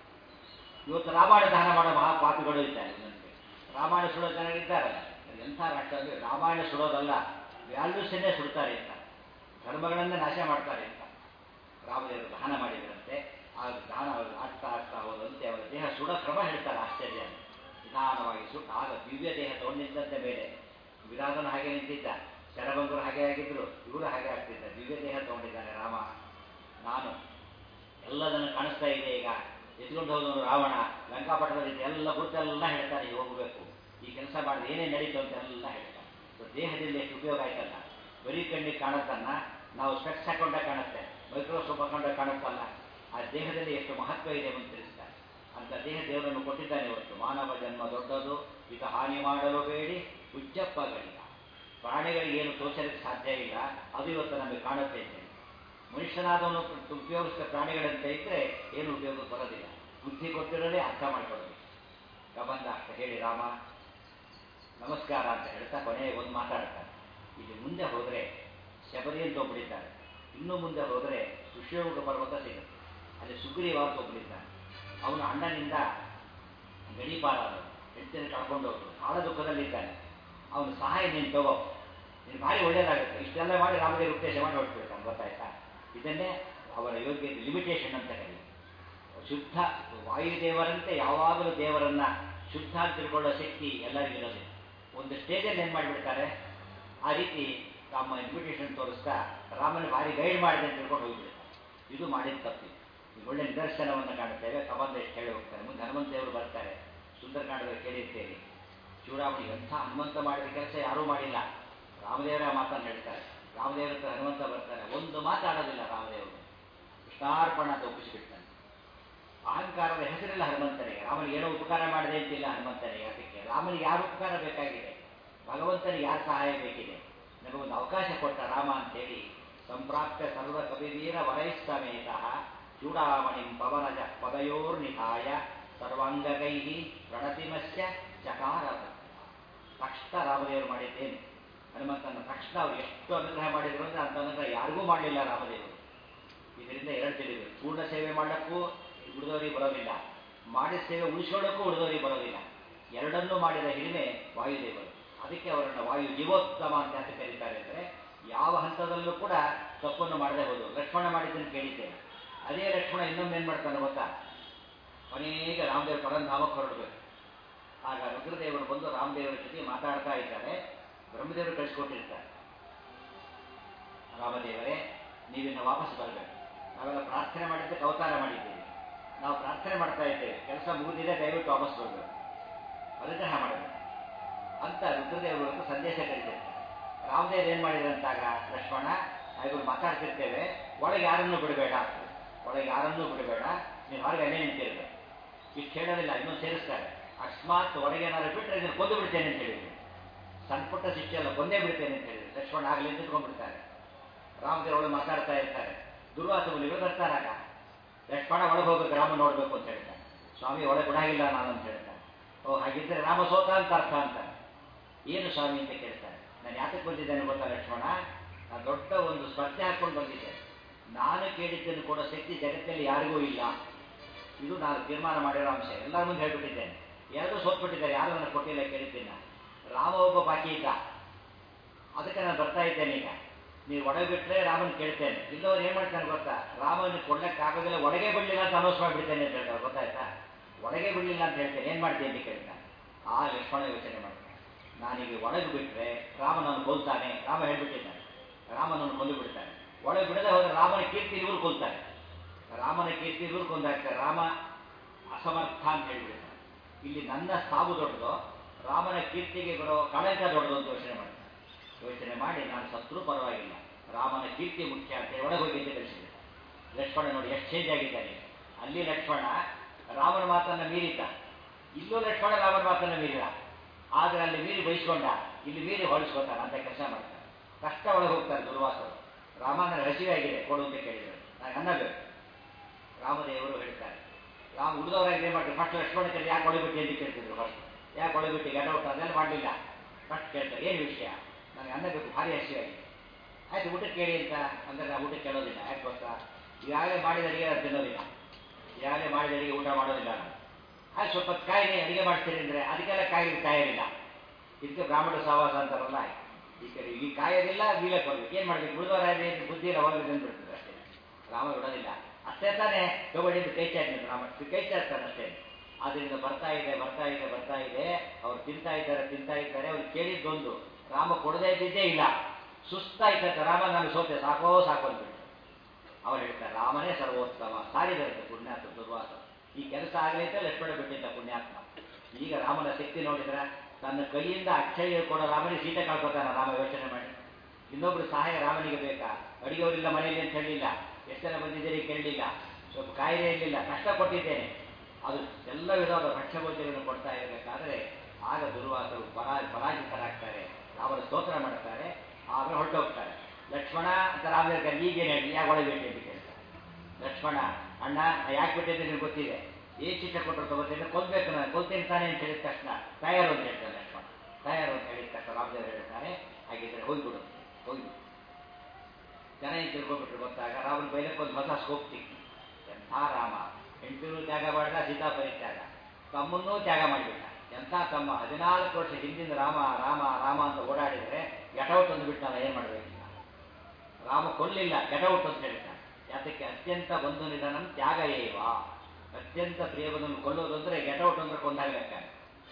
ಇವತ್ತು ರಾಮಾಯಣ ದಹನ ಮಾಡೋ ಮಹಾಪಾಪಿಗಳು ಇದ್ದಾರೆ ನನಗೆ ರಾಮಾಯಣ ಸುಡೋ ಜನರಿದ್ದಾರೆ ಎಂಥ ರಾಕ್ಷಸ ರಾಮಾಯಣ ಸುಡೋದಲ್ಲ ವ್ಯಾಲ್ಯೂಸನ್ನೇ ಸುಡ್ತಾರೆ ಅಂತ ಧರ್ಮಗಳನ್ನೇ ನಾಶ ಮಾಡ್ತಾರೆ ಅಂತ ರಾಮದೇವರು ದಹನ ಮಾಡಿದರಂತೆ ಆ ದಹನ ಆಗ್ತಾ ಆಗ್ತಾ ಹೋದಂತೆ ಅವರ ದೇಹ ಸುಡ ಕ್ರಮ ಹೇಳ್ತಾರೆ ಆಶ್ಚರ್ಯ ನಿಧಾನವಾಗಿ ಸುಟ್ಟು ಆಗ ದಿವ್ಯ ದೇಹ ತಗೊಂಡಿದ್ದಂತೆ ಮೇಲೆ ವಿರಾಧನ ಹಾಗೆ ನಿಂತಿದ್ದ ಶರಭಂಗರು ಹಾಗೆ ಆಗಿದ್ರು ಇವರು ಹಾಗೆ ಆಗ್ತಿದ್ದ ದಿವ್ಯ ದೇಹ ತಗೊಂಡಿದ್ದಾನೆ ರಾಮ ನಾನು ಎಲ್ಲದನ್ನು ಕಾಣಿಸ್ತಾ ಇದೆ ಈಗ ಎತ್ಕೊಂಡು ಹೋದವನು ರಾವಣ ಲಂಕಾಪಟ್ಟಣದಲ್ಲಿ ಎಲ್ಲ ಗುರುತೆಲ್ಲ ಹೇಳ್ತಾರೆ ಈಗ ಹೋಗಬೇಕು ಈ ಕೆಲಸ ಮಾಡಿದ್ರೆ ಏನೇ ನಡೀತು ಅಂತ ಎಲ್ಲ ಹೇಳ್ತಾರೆ ದೇಹದಿಂದ ಎಷ್ಟು ಉಪಯೋಗ ಆಯ್ತಲ್ಲ ಬರೀ ಕಣ್ಣಿಗೆ ಕಾಣುತ್ತನ್ನ ನಾವು ಸ್ಪೆಕ್ಸ್ ಹಾಕೊಂಡ ಕಾಣುತ್ತೆ ಮೈಕ್ರೋಸ್ಕೋಪ್ ಹಾಕೊಂಡ ಕಾಣುತ್ತಲ್ಲ ಆ ದೇಹದಲ್ಲಿ ಎಷ್ಟು ಮಹತ್ವ ಇದೆ ಅಂತ ತಿಳಿಸ್ತಾರೆ ಅಂತ ದೇಹ ದೇವರನ್ನು ಕೊಟ್ಟಿದ್ದಾನೆ ಇವತ್ತು ಮಾನವ ಜನ್ಮ ದೊಡ್ಡದು ಈಗ ಹಾನಿ ಮಾಡಲು ಬೇಡಿ ಉಜ್ಜಪ್ಪಗಳಿಲ್ಲ ಪ್ರಾಣಿಗಳಿಗೆ ಏನು ತೋಚಲಿಕ್ಕೆ ಸಾಧ್ಯ ಇಲ್ಲ ಅದು ಇವತ್ತು ನಮಗೆ ಕಾಣುತ್ತೆ ಅಂತ ಮನುಷ್ಯನಾದವನು ಉಪಯೋಗಿಸಿದ ಪ್ರಾಣಿಗಳಂತ ಇದ್ರೆ ಏನು ಉಪಯೋಗ ಬರೋದಿಲ್ಲ ಬುದ್ಧಿ ಕೊಟ್ಟಿರೋದೇ ಅರ್ಥ ಮಾಡ್ಕೊಳ್ಳೋದು ಕಬಂದ ಅಂತ ಹೇಳಿ ರಾಮ ನಮಸ್ಕಾರ ಅಂತ ಹೇಳ್ತಾ ಕೊನೆಗೆ ಒಂದು ಮಾತಾಡ್ತಾರೆ ಇಲ್ಲಿ ಮುಂದೆ ಹೋದರೆ ಶಬರಿ ಅಂತ ಒಬ್ಬಳಿದ್ದಾರೆ ಇನ್ನೂ ಮುಂದೆ ಹೋದರೆ ಋಷ್ಯಮುಖ ಪರ್ವತ ಸಿಗುತ್ತೆ ಅಲ್ಲಿ ಸುಗ್ರೀವ ಅಂತ ಒಬ್ಬಳಿದ್ದಾನೆ ಅವನು ಅಣ್ಣನಿಂದ ಗಡಿಪಾರಾದನು ಹೆಂಡತಿನ ಕಳ್ಕೊಂಡು ಹೋದ್ರು ಬಹಳ ದುಃಖದಲ್ಲಿದ್ದಾನೆ ಅವನು ಸಹಾಯ ನೀನು ತಗೋ ನೀನು ಭಾರಿ ಒಳ್ಳೇದಾಗುತ್ತೆ ಇಷ್ಟೆಲ್ಲ ಮಾಡಿ ರಾಮದೇವ ಉದ್ದೇಶ ಮಾಡಿ ಹೊರಟ್ಬಿಡ್ತಾನೆ ಗೊತ್ತಾಯ್ತಾ ಇದನ್ನೇ ಅವರ ಯೋಗ್ಯತೆ ಲಿಮಿಟೇಷನ್ ಅಂತ ಕರೀತಾರೆ ಶುದ್ಧ ವಾಯುದೇವರಂತೆ ಯಾವಾಗಲೂ ದೇವರನ್ನ ಶುದ್ಧ ಅಂತ ತಿಳ್ಕೊಳ್ಳೋ ಶಕ್ತಿ ಎಲ್ಲರಿಗೂ ಇರೋದಿಲ್ಲ ಒಂದು ಸ್ಟೇಜಲ್ಲಿ ಏನು ಮಾಡಿಬಿಡ್ತಾರೆ ಆ ರೀತಿ ತಮ್ಮ ಇನ್ವಿಟೇಷನ್ ತೋರಿಸ್ತಾ ರಾಮನ ಭಾರಿ ಗೈಡ್ ಮಾಡಿದೆ ಅಂತ ತಿಳ್ಕೊಂಡು ಹೋಗ್ಬಿಡ್ತಾರೆ ಇದು ಮಾಡಿದ ತಪ್ಪಿ ಈಗ ಒಳ್ಳೆ ನಿದರ್ಶನವನ್ನು ಕಾಣುತ್ತೇವೆ ಕಬಂದ ಎಷ್ಟು ಹೇಳಿ ಹೋಗ್ತಾರೆ ಮುಂದೆ ಹನುಮಂತ ದೇವರು ಬರ್ತಾರೆ ಸುಂದರಕಾಂಡದಲ್ಲಿ ಕೇಳಿರ್ತೇವೆ ಚೂಡಾಮಣಿ ಎಂಥ ಹನುಮಂತ ಮಾಡಿದ ಕೆಲಸ ಯಾರೂ ಮಾಡಿಲ್ಲ ರಾಮದೇವರ ಮಾತನ್ನು ಹೇಳ್ತಾರೆ ರಾಮದೇವರ ಹತ್ರ ಹನುಮಂತ ಬರ್ತಾರೆ ಒಂದು ಮಾತಾಡೋದಿಲ್ಲ ರಾಮದೇವರು ಕೃಷ್ಣಾರ್ಪಣ ಅಂತ ಒಪ್ಪಿಸಿಬಿಡ್ತಾನೆ ಅಹಂಕಾರದ ಹೆಸರಿಲ್ಲ ಹನುಮಂತನಿಗೆ ರಾಮನಿಗೆ ಏನೋ ಉಪಕಾರ ಮಾಡಿದೆ ಅಂತಿಲ್ಲ ಹನುಮಂತನಿಗೆ ಅದಕ್ಕೆ ರಾಮನಿಗೆ ಯಾರು ಉಪಕಾರ ಬೇಕಾಗಿದೆ ಭಗವಂತನಿಗೆ ಯಾರು ಸಹಾಯ ಬೇಕಿದೆ ನಮಗೊಂದು ಅವಕಾಶ ಕೊಟ್ಟ ರಾಮ ಅಂತೇಳಿ ಸಂಪ್ರಾಪ್ತ ಸರ್ವ ಕವಿವೀರ ವರೈಸ್ತಮೇತ ಚೂಡಾಮಣಿಂ ಪವನಜ ಪದಯೋರ್ನಿಧಾಯ ಸರ್ವಾಂಗಕೈ ಪ್ರಣತಿಮಸ್ಯ ಚಕಾರ ತಕ್ಷಣ ರಾಮದೇವರು ಮಾಡಿದ್ದೇನೆ ಹನುಮಂತನ ತಕ್ಷಣ ಅವ್ರು ಎಷ್ಟು ಅನುಗ್ರಹ ಮಾಡಿದ್ರು ಅಂದ್ರೆ ಅಂತ ಅನುಗ್ರಹ ಯಾರಿಗೂ ಮಾಡಲಿಲ್ಲ ರಾಮದೇವರು ಇದರಿಂದ ಎರಡು ತಿಳಿದು ಪೂರ್ಣ ಸೇವೆ ಮಾಡಕ್ಕೂ ಉಳಿದವರಿಗೆ ಬರೋದಿಲ್ಲ ಮಾಡಿದ ಸೇವೆ ಉಳಿಸ್ಕೊಳ್ಳೋಕ್ಕೂ ಉಳಿದವರಿಗೆ ಬರೋದಿಲ್ಲ ಎರಡನ್ನೂ ಮಾಡಿದ ಹಿರಿಮೆ ವಾಯುದೇವರು ಅದಕ್ಕೆ ಅವರನ್ನು ವಾಯು ಜೀವೋತ್ತಮ ಅಂತ ಯಾಕೆ ಕರೀತಾರೆ ಅಂದರೆ ಯಾವ ಹಂತದಲ್ಲೂ ಕೂಡ ತಪ್ಪನ್ನು ಮಾಡದೆ ಹೋದು ಲಕ್ಷ್ಮಣ ಮಾಡಿದ್ದನ್ನು ಕೇಳಿದ್ದೇನೆ ಅದೇ ಲಕ್ಷ್ಮಣ ಇನ್ನೊಮ್ಮೆ ಏನು ಮಾಡ್ತಾನೆ ಗೊತ್ತಾ ಕೊನೆಗೆ ರಾಮದೇವರು ಪರಂಧಾಮಕ್ಕೆ ಹೊರಡಬೇಕು ಆಗ ರುದ್ರದೇವರು ಬಂದು ರಾಮದೇವರ ಜೊತೆ ಮಾತಾಡ್ತಾ ಇದ್ದಾರೆ ಬ್ರಹ್ಮದೇವರು ಕಳಿಸ್ಕೊಟ್ಟಿರ್ತಾರೆ ರಾಮದೇವರೇ ನೀವಿನ್ನು ವಾಪಸ್ ಬರಬೇಕು ನಾವೆಲ್ಲ ಪ್ರಾರ್ಥನೆ ಮಾಡಿದ್ದಕ್ಕೆ ಅವತಾರ ಮಾಡಿದ್ದೇವೆ ನಾವು ಪ್ರಾರ್ಥನೆ ಮಾಡ್ತಾ ಇದ್ದೇವೆ ಕೆಲಸ ಮುಗಿದಿದೆ ದಯವಿಟ್ಟು ವಾಪಸ್ ಬರಬೇಕು ಅನುಗ್ರಹ ಮಾಡಬೇಕು ಅಂತ ರುದ್ರದೇವರು ಸಂದೇಶ ಕಳಿಸಿರ್ತಾರೆ ರಾಮದೇವರು ಏನು ಮಾಡಿದ್ರಂತಾಗ ಲಕ್ಷ್ಮಣ ಇವರು ಮಾತಾಡ್ತಿರ್ತೇವೆ ಒಳಗೆ ಯಾರನ್ನೂ ಬಿಡಬೇಡ ಒಳಗೆ ಯಾರನ್ನೂ ಬಿಡಬೇಡ ನೀವು ಹೊರಗೆ ಅಲ್ಲೇ ನಿಂತಿರ್ಬೇಕು ಇಷ್ಟು ಹೇಳೋದಿಲ್ಲ ಇನ್ನೊಂದು ಸೇರಿಸ್ತಾರೆ ಅಕಸ್ಮಾತ್ ಒಳಗೆ ಏನಾದ್ರು ಬಿಟ್ಟರೆ ಇದನ್ನು ಕೊಂದು ಬಿಡ್ತೇನೆ ಅಂತ ಹೇಳಿದ್ರು ಸಣ್ಣ ಪುಟ್ಟ ಶಿಕ್ಷೆ ಎಲ್ಲ ಕೊಂದೇ ಬಿಡ್ತೇನೆ ಅಂತ ಹೇಳಿದ್ರು ಲಕ್ಷ್ಮಣ ಆಗಲಿ ನಿಂತ್ಕೊಂಡ್ಬಿಡ್ತಾರೆ ರಾಮದೇವರು ಒಳಗೆ ಮಾತಾಡ್ತಾ ಇರ್ತಾರೆ ದುರ್ವಾಸ ಮುನಿಗಳು ಬರ್ತಾರಾಗ ಲಕ್ಷ್ಮಣ ಒಳಗೆ ಹೋಗ್ಬೇಕು ರಾಮ ನೋಡಬೇಕು ಅಂತ ಹೇಳ್ತಾನೆ ಸ್ವಾಮಿ ಒಳಗೆ ಬಿಡಾಗಿಲ್ಲ ನಾನು ಅಂತ ಹೇಳ್ತಾನೆ ಓ ಹಾಗಿದ್ರೆ ರಾಮ ಸೋತ ಅಂತ ಅರ್ಥ ಅಂತ ಏನು ಸ್ವಾಮಿ ಅಂತ ಕೇಳ್ತಾನೆ ನಾನು ಯಾತಕ್ಕೆ ಬಂದಿದ್ದೇನೆ ಗೊತ್ತಾ ಲಕ್ಷ್ಮಣ ನಾನು ದೊಡ್ಡ ಒಂದು ಸ್ಪರ್ಧೆ ಹಾಕೊಂಡು ಬಂದಿದ್ದೆ ನಾನು ಕೇಳಿದ್ದನ್ನು ಕೊಡೋ ಶಕ್ತಿ ಜಗತ್ತಲ್ಲಿ ಯಾರಿಗೂ ಇಲ್ಲ ಇದು ನಾನು ತೀರ್ಮಾನ ಮಾಡಿರೋ ಅಂಶ ಎಲ್ಲರ ಮುಂದೆ ಹೇಳ್ಬಿಟ್ಟಿದ್ದೇನೆ ಎರಡೂ ಸೋತ್ಬಿಟ್ಟಿದ್ದಾರೆ ಯಾರು ನನಗೆ ಕೊಟ್ಟಿಲ್ಲ ಕೇಳಿದ್ದೀನಿ ನಾನು. ರಾಮ ಒಬ್ಬ ಬಾಕಿ ಇದ್ದ ಅದಕ್ಕೆ ನಾನು ಬರ್ತಾ ಇದ್ದೇನೆ ಈಗ ನೀವು ಒಳಗೆ ಬಿಟ್ಟರೆ ರಾಮನ್ ಕೇಳ್ತೇನೆ ಇಲ್ಲವ್ರು ಏನು ಮಾಡ್ತಾನೆ ಗೊತ್ತಾ ರಾಮನ ಕೊಡ್ಲಿಕ್ಕಾಗೋದಿಲ್ಲ ಒಳಗೆ ಬಿಡಲಿಲ್ಲ ಅಂತ ಅನೌನ್ಸ್ ಮಾಡಿಬಿಡ್ತೇನೆ ಅಂತ ಹೇಳ್ತಾರೆ ಗೊತ್ತಾಯ್ತಾ ಒಳಗೆ ಬಿಡಲಿಲ್ಲ ಅಂತ ಹೇಳ್ತೇನೆ ಏನು ಮಾಡ್ತೀನಿ ಅಂತ ಕೇಳ್ತಾನೆ ಆ ಲಕ್ಷ್ಮಣ ಯೋಚನೆ ಮಾಡ್ತಾನೆ ನಾನೀಗ ಒಳಗೆ ಬಿಟ್ಟರೆ ರಾಮನನ್ನು ಕೊಲ್ತಾನೆ ರಾಮ ಹೇಳ್ಬಿಟ್ಟಿದ್ದಾನೆ ರಾಮನನ್ನು ಕೊಂದು ಬಿಡ್ತಾನೆ ಒಳಗೆ ಬಿಡದೆ ಹೋದ್ರೆ ರಾಮನ ಕೀರ್ತಿ ಇವರು ಕೊಲ್ತಾರೆ ರಾಮನ ಕೀರ್ತಿ ಇವರು ಕೊಂದಾಗ್ತಾರೆ ರಾಮ ಅಸಮರ್ಥ ಅಂತ ಹೇಳ್ಬಿಡ್ತಾನೆ ಇಲ್ಲಿ ನನ್ನ ಸಾವು ದೊಡ್ಡದು ರಾಮನ ಕೀರ್ತಿಗೆ ಬರೋ ಕಳಂಕ ದೊಡ್ಡದು ಅಂತ ಯೋಚನೆ ಮಾಡ್ತಾನೆ ಯೋಚನೆ ಮಾಡಿ ನಾನು ಸತ್ರೂ ಪರವಾಗಿಲ್ಲ ರಾಮನ ಕೀರ್ತಿ ಮುಖ್ಯ ಅಂತ ಹೇಳಿ ಒಳಗೆ ಹೋಗಿ ಅಂತ ಕಳಿಸಿದೆ ಲಕ್ಷ್ಮಣ ನೋಡಿ ಎಷ್ಟು ಚೇಂಜ್ ಆಗಿದ್ದಾನೆ ಅಲ್ಲಿ ಲಕ್ಷ್ಮಣ ರಾಮನ ಮಾತನ್ನ ಮೀರಿದ್ದ ಇಲ್ಲೂ ಲಕ್ಷ್ಮಣ ರಾಮನ ಮಾತನ್ನ ಮೀರಿದ ಆದ್ರೆ ಅಲ್ಲಿ ಮೀರಿ ಬಯಸ್ಕೊಂಡ ಇಲ್ಲಿ ಮೀರಿ ಹೊಳಿಸ್ಕೊತಾನೆ ಅಂತ ಕೆಲಸ ಮಾಡ್ತಾನೆ ಕಷ್ಟ ಒಳಗೆ ಹೋಗ್ತಾರೆ ದುರ್ವಾಸರು ರಾಮ ನನಗೆ ಹಸಿವೆ ಆಗಿದೆ ಕೊಡು ಅಂತ ಕೇಳಿದರು ನನಗೆ ಅನ್ನ ಬೇಕು ರಾಮದೇವರು ಹೇಳ್ತಾರೆ ರಾಮ ಉಳಿದವರಾಗಿ ಏನು ಮಾಡ್ತಾರೆ ಫಸ್ಟ್ ಲಕ್ಷ್ಮಣ ಕೇಳಿ ಯಾಕೆ ಹೊಳಿಬಿಟ್ಟು ಅಂತ ಕೇಳ್ತಿದ್ರು ಫಸ್ಟ್ ಯಾಕೆ ಹೊಳಿಬಿಟ್ಟು ಗೆಟೌಟ್ ಅದೆಲ್ಲ ಮಾಡಲಿಲ್ಲ ಫಸ್ಟ್ ಕೇಳ್ತಾರೆ ಏನು ವಿಷಯ ನನಗೆ ಅನ್ನ ಬೇಕು ಭಾರಿ ಹಸಿವೆ ಆಗಿದೆ ಆಯ್ತು ಊಟಕ್ಕೆ ಕೇಳಿ ಅಂತ ಅಂದರೆ ನಾವು ಊಟಕ್ಕೆ ಕೇಳೋದಿಲ್ಲ ಯಾಕೆ ಗೊತ್ತಾ ಈಗಾಗಲೇ ಮಾಡಿದ ಅಡಿಗೆ ನಾನು ತಿನ್ನೋದಿಲ್ಲ ಈಗಾಗಲೇ ಮಾಡಿದ ಅಡಿಗೆ ಊಟ ಮಾಡೋದಿಲ್ಲ ನಾನು ಆಯ್ತು ಸ್ವಲ್ಪ ಕಾಯಿಲೆ ಅಡಿಗೆ ಮಾಡ್ತೀರಿ ಅಂದರೆ ಅದಕ್ಕೆಲ್ಲ ಕಾಯಿಲೆ ಕಾಯೋದಿಲ್ಲ ಇದಕ್ಕೆ ಬ್ರಾಹ್ಮಣ ಸಹವಾಸ ಅಂತಾರಲ್ಲ ಈ ಕಡೆ ಈ ಕಾಯೋದಿಲ್ಲ ಬೀಳಕ್ಕೆ ಬರ್ಬೇಕು ಏನು ಮಾಡ್ಬೇಕು ಉಳಿದವರಾದ್ರೆ ಬುದ್ಧಿ ಇಲ್ಲ ಹೋಗಿ ಬಿಡ್ತದೆ ಅಷ್ಟೇ ರಾಮ ಬಿಡೋದಿಲ್ಲ ಅಷ್ಟೇ ತಾನೇ ತಗೊಳ್ಳಿ ಅಂತ ಕೈ ಚಾಡ್ಬೇಕು ರಾಮ ಕೈ ಚಾಡ್ತಾನೆ ಅಷ್ಟೇ ಅದರಿಂದ ಬರ್ತಾ ಇದೆ ಬರ್ತಾ ಇದೆ ಬರ್ತಾ ಇದೆ ಅವ್ರು ತಿಂತಾ ಇದ್ದಾರೆ ತಿಂತಾ ಇದ್ದಾರೆ ಅವ್ರು ಕೇಳಿದ್ದೊಂದು ರಾಮ ಕೊಡದೇ ಇದ್ದಿದ್ದೇ ಇಲ್ಲ ಸುಸ್ತಾಯ್ತಂತೆ ರಾಮ ನಾನು ಸೋತೆ ಸಾಕೋ ಸಾಕು ಅಂದ್ಬಿಟ್ಟು ಅವ್ರು ಹೇಳ್ತಾರೆ ರಾಮನೇ ಸರ್ವೋತ್ತಮ ಸಾರಿದಂತೆ ಪುಣ್ಯಾತ್ಮ ದುರ್ವಾಸ ಈ ಕೆಲಸ ಆಗಲಿ ಅಂತ ಲಕ್ಷ್ಮಣ ಬಿಟ್ಟಿದ್ದ ಪುಣ್ಯಾತ್ಮ ಈಗ ರಾಮನ ಶಕ್ತಿ ನೋಡಿದ್ರೆ ತನ್ನ ಕೈಯಿಂದ ಅಕ್ಷಯ ಕೊಡೋ ರಾಮನಿಗೆ ಸೀತೆ ಕಳ್ಕೊತಾನ ರಾಮ ಯೋಚನೆ ಮಾಡಿ ಇನ್ನೊಬ್ರು ಸಹಾಯ ರಾಮನಿಗೆ ಬೇಕಾ ಅಡಿಗೆಯವರಿಲ್ಲ ಮನೆಯಲ್ಲಿ ಅಂತ ಹೇಳಲಿಲ್ಲ ಎಷ್ಟು ಜನ ಬಂದಿದ್ದೀರಿ ಕೇಳಲಿಲ್ಲ ಸ್ವಲ್ಪ ಕಾಯಿಲೆ ಇರಲಿಲ್ಲ ಕಷ್ಟ ಕೊಟ್ಟಿದ್ದೇನೆ ಅದು ಎಲ್ಲ ವಿಧವಾದ ಭಕ್ಷ್ಯಭೋಜ್ಯಗಳನ್ನು ಕೊಡ್ತಾ ಇರಬೇಕಾದ್ರೆ ಆಗ ದುರ್ವಾಸರು ಪರಾ ಪರಾಜಿತರಾಗ್ತಾರೆ ರಾಮನ ಸ್ತೋತ್ರ ಮಾಡ್ತಾರೆ ಆಗ ಹೊರಟೋಗ್ತಾರೆ ಲಕ್ಷ್ಮಣ ಅಂತ ರಾಮದೇವ್ರ ಈಗೇನು ಹೇಳಿ ಯಾಕೆ ಒಳಗೆ ಬಿಟ್ಟು ಅಂತ ಕೇಳ್ತಾರೆ ಲಕ್ಷ್ಮಣ ಅಣ್ಣ ನಾ ಯಾಕೆ ಬಿಟ್ಟಿದ್ದೆ ನಿನಗೆ ಗೊತ್ತಿದೆ ಏನ್ ಶಿಕ್ಷೆ ಕೊಟ್ಟರು ತಗೋತೀನಿ ಕೊಲ್ಬೇಕು ನಾನು ಕೊಲ್ತೀನಿ ತಾನೆ ಅಂತ ಹೇಳಿದ ತಕ್ಷಣ ತಯಾರು ಅಂತ ಹೇಳ್ತಾರೆ ಲಕ್ಷ್ಮಣ ತಯಾರು ಅಂತ ಹೇಳಿದ ತಕ್ಷಣ ರಾಮದೇವರು ಹೇಳ್ತಾರೆ ಹಾಗಿದ್ರೆ ಹೋಗ್ಬಿಡು ಹೋಗ್ಬಿಡು ಜನ ಏನು ತಿಳ್ಕೊಂಡ್ಬಿಟ್ರು ಗೊತ್ತಾಗ ರಾಮನ ಬೈಲಕ್ಕೆ ಒಂದು ಹೊಸ ಸ್ಕೋಪ್ ಸಿಕ್ತು ಎಂಥ ರಾಮ ಹೆಂಡತಿನೂ ತ್ಯಾಗ ಮಾಡಿದ ಸೀತಾ ಪರಿತ್ಯಾಗ ತಮ್ಮನ್ನೂ ತ್ಯಾಗ ಮಾಡಿಬಿಟ್ಟ ಎಂಥ ತಮ್ಮ ಹದಿನಾಲ್ಕು ವರ್ಷ ಹಿಂದಿನ ರಾಮ ರಾಮ ರಾಮ ಅಂತ ಓಡಾಡಿದರೆ ಗೆಟೌಟ್ ಒಂದು ಬಿಟ್ಟಲ್ಲ ಏನು ಮಾಡಬೇಕು ರಾಮ ಕೊಲ್ಲಿಲ್ಲ ಗೆಟೌಟ್ ಅಂತ ಹೇಳ್ತಾನೆ ಯಾತಕ್ಕೆ ಅತ್ಯಂತ ಬಂಧು ನಿಧನಂ ತ್ಯಾಗ ಏವ ಅತ್ಯಂತ ಪ್ರಿಯ ಬಂಧುವನ್ನು ಕೊಲ್ಲೋದು ಅಂದರೆ ಗೆಟೌಟ್ ಅಂದ್ರೆ ಕೊಂದಾಗ ಲೆಕ್ಕಾನೆ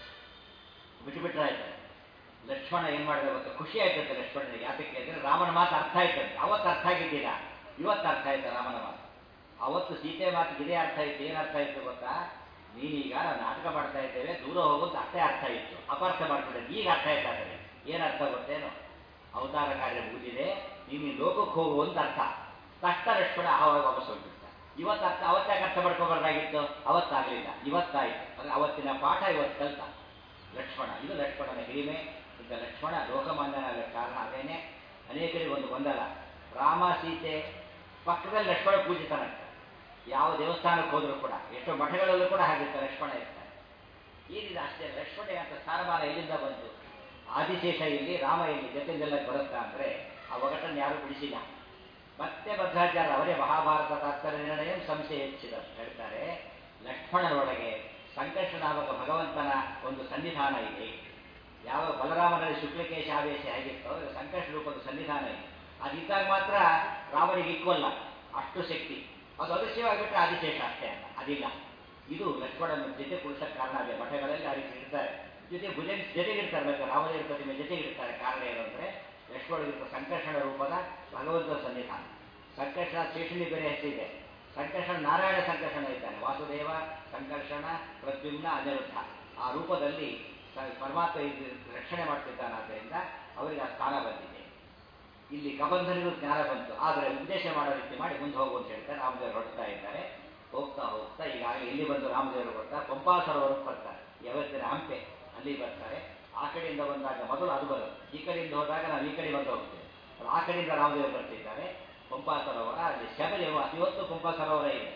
ಬಿಟ್ಟುಬಿಟ್ರಾಯ್ತಾರೆ ಲಕ್ಷ್ಮಣ ಏನ್ ಮಾಡಿದ ಗೊತ್ತಾ ಖುಷಿ ಆಯ್ತಂತೆ ಲಕ್ಷ್ಮಣನಿಗೆ ಯಾತಕ್ಕೆ ಅಂದ್ರೆ ರಾಮನ ಮಾತು ಅರ್ಥ ಆಯ್ತಂತೆ ಅವತ್ತು ಅರ್ಥ ಆಗಿದ್ದಿಲ್ಲ ಇವತ್ತು ಅರ್ಥ ಆಯ್ತು ರಾಮನ ಮಾತು ಅವತ್ತು ಸೀತೆ ಮಾತಿಗೆ ಇದೇ ಅರ್ಥ ಇತ್ತು ಏನು ಅರ್ಥ ಇತ್ತು ಗೊತ್ತಾ ನೀನೀಗ ನಾಟಕ ಮಾಡ್ತಾ ಇದ್ದೇವೆ ದೂರ ಹೋಗೋದು ಅಷ್ಟೇ ಅರ್ಥ ಇತ್ತು ಅಪಾರ್ಥ ಮಾಡ್ತಿದ್ದೆ ಈಗ ಅರ್ಥ ಆಯ್ತಾದರೆ ಏನು ಅರ್ಥ ಗೊತ್ತೇನು ಅವತಾರ ಕಾರ್ಯ ಮುಗಿದಿದೆ ನೀನು ಈ ಲೋಕಕ್ಕೆ ಹೋಗು ಅಂತ ಅರ್ಥ ತಕ್ಷಣ ಲಕ್ಷ್ಮಣ ಆವಾಗ ವಾಪಸ್ ಹೋಗ್ಬಿಡ್ತ ಇವತ್ತು ಅರ್ಥ ಅವತ್ತಾಗ ಅರ್ಥ ಮಾಡ್ಕೋಬಾರ್ದಾಗಿತ್ತು ಅವತ್ತಾಗಲಿಲ್ಲ ಇವತ್ತಾಯ್ತು ಅಂದ್ರೆ ಅವತ್ತಿನ ಪಾಠ ಇವತ್ತು ಕಲ್ತ ಲಕ್ಷ್ಮಣ ಇದು ಲಕ್ಷ್ಮಣನ ಹಿರಿಮೆ ಇಂಥ ಲಕ್ಷ್ಮಣ ಲೋಕಮಾನ್ಯನಾಗಲಿಕ್ಕೆ ಕಾರಣ ಅದೇನೆ ಅನೇಕರಿಗೆ ಒಂದು ಗೊಂದಲ ರಾಮ ಸೀತೆ ಪಕ್ಕದಲ್ಲಿ ಲಕ್ಷ್ಮಣ ಪೂಜಿತನಾಗ್ತಾರೆ ಯಾವ ದೇವಸ್ಥಾನಕ್ಕೆ ಹೋದರೂ ಕೂಡ ಎಷ್ಟೋ ಮಠಗಳಲ್ಲೂ ಕೂಡ ಹಾಗಿರ್ತಾರೆ ಲಕ್ಷ್ಮಣ ಇರ್ತಾರೆ ಏನಿದೆ ಅಷ್ಟೇ ಲಕ್ಷ್ಮಣ ಅಂತ ಸ್ಥಾನಮಾನ ಎಲ್ಲಿಂದ ಬಂತು ಆದಿಶೇಷ ಇಲ್ಲಿ ರಾಮ ಇಲ್ಲಿ ಜೊತೆಗೆಲ್ಲ ಬರುತ್ತಾ ಅಂದರೆ ಆ ಒಗಟನ್ನು ಯಾರೂ ಬಿಡಿಸಿಲ್ಲ ಮತ್ತೆ ಭದ್ರಾಚಾರ್ಯ ಅವರೇ ಮಹಾಭಾರತ ತಾತ್ಪರ್ಯ ನಿರ್ಣಯ ಸಂಶಯ ಹೆಚ್ಚಿದ ಹೇಳ್ತಾರೆ ಲಕ್ಷ್ಮಣನೊಳಗೆ ಸಂಕರ್ಷನಾಮಕ ಭಗವಂತನ ಒಂದು ಸನ್ನಿಧಾನ ಇದೆ ಯಾವ ಬಲರಾಮನಲ್ಲಿ ಶುಕ್ಲಕೇಶ ಆವೇಶ ಹೇಗಿತ್ತೋ ಸಂಕಷ್ಟ ರೂಪದ ಸನ್ನಿಧಾನ ಇದೆ ಅದಿದ್ದಾಗ ಮಾತ್ರ ರಾಮನಿಗೆ ಇಕ್ವಲ್ಲ ಅಷ್ಟು ಶಕ್ತಿ ಅದು ಅದೃಶ್ಯವಾಗಿಬಿಟ್ರೆ ಆದಿಶೇಷ ಅಷ್ಟೇ ಅಲ್ಲ ಅದಿಲ್ಲ ಇದು ಲಕ್ಷ್ಮಣನ ಜೊತೆ ಕುಳಿಸಕ್ಕೆ ಕಾರಣ ಇದೆ ಮಠಗಳಲ್ಲಿ ಆ ರೀತಿ ಇರ್ತಾರೆ ಜೊತೆ ಭುಜ ಜೊತೆಗಿರ್ತಾರೆ ಬೇಕಾದ್ರೆ ರಾಮದೇವರ ಪ್ರತಿಮೆ ಜೊತೆಗಿರ್ತಾರೆ ಕಾರಣ ಏನು ಅಂದರೆ ಲಕ್ಷ್ಮಣಗಿರುವ ಸಂಕರ್ಷಣ ರೂಪದ ಭಗವಂತನ ಸನ್ನಿಧಾನ ಸಂಕರ್ಷಣ ಶೇಷನಿ ಬೇರೆ ಹೆಸರಿದೆ ಸಂಕರ್ಷಣ ನಾರಾಯಣ ಸಂಕರ್ಷಣ ಇದ್ದಾನೆ ವಾಸುದೇವ ಸಂಕರ್ಷಣ ಪ್ರದ್ಯುಮ್ನ ಅನಿರುದ್ಧ ಆ ರೂಪದಲ್ಲಿ ಸ- ಪರಮಾತ್ಮ ಇದು ರಕ್ಷಣೆ ಮಾಡ್ತಿದ್ದಾನಾದ್ದರಿಂದ ಅವರಿಗೆ ಆ ಸ್ಥಾನ ಬಂದಿದೆ ಇಲ್ಲಿ ಕಬಂಧನಿಗೂ ಜ್ಞಾನ ಬಂತು ಆದರೆ ಉದ್ದೇಶ ಮಾಡೋ ರೀತಿ ಮಾಡಿ ಮುಂದೆ ಹೋಗು ಅಂತ ಹೇಳ್ತಾರೆ ರಾಮದೇವರು ಹೊರಡ್ತಾ ಇದ್ದಾರೆ ಹೋಗ್ತಾ ಹೋಗ್ತಾ ಈಗಾಗಲೇ ಇಲ್ಲಿ ಬಂದು ರಾಮದೇವರು ಬರ್ತಾರೆ ಪಂಪಾ ಸರೋವರಕ್ಕೆ ಬರ್ತಾರೆ ಯಾವತ್ತಿನ ಹಂಪೆ ಅಲ್ಲಿ ಬರ್ತಾರೆ ಆ ಕಡೆಯಿಂದ ಬಂದಾಗ ಮೊದಲು ಅದು ಬರೋದು ಈ ಕಡೆಯಿಂದ ಹೋದಾಗ ನಾವು ಈ ಕಡೆ ಬಂದು ಹೋಗ್ತೇವೆ ಅದು ಆ ಕಡೆಯಿಂದ ರಾಮದೇವರು ಬರ್ತಿದ್ದಾರೆ ಪಂಪಾ ಸರೋವರ ಅಲ್ಲಿ ಶಬರಿ ಇವತ್ತು ಪಂಪಾ ಸರೋವರ ಇದೆ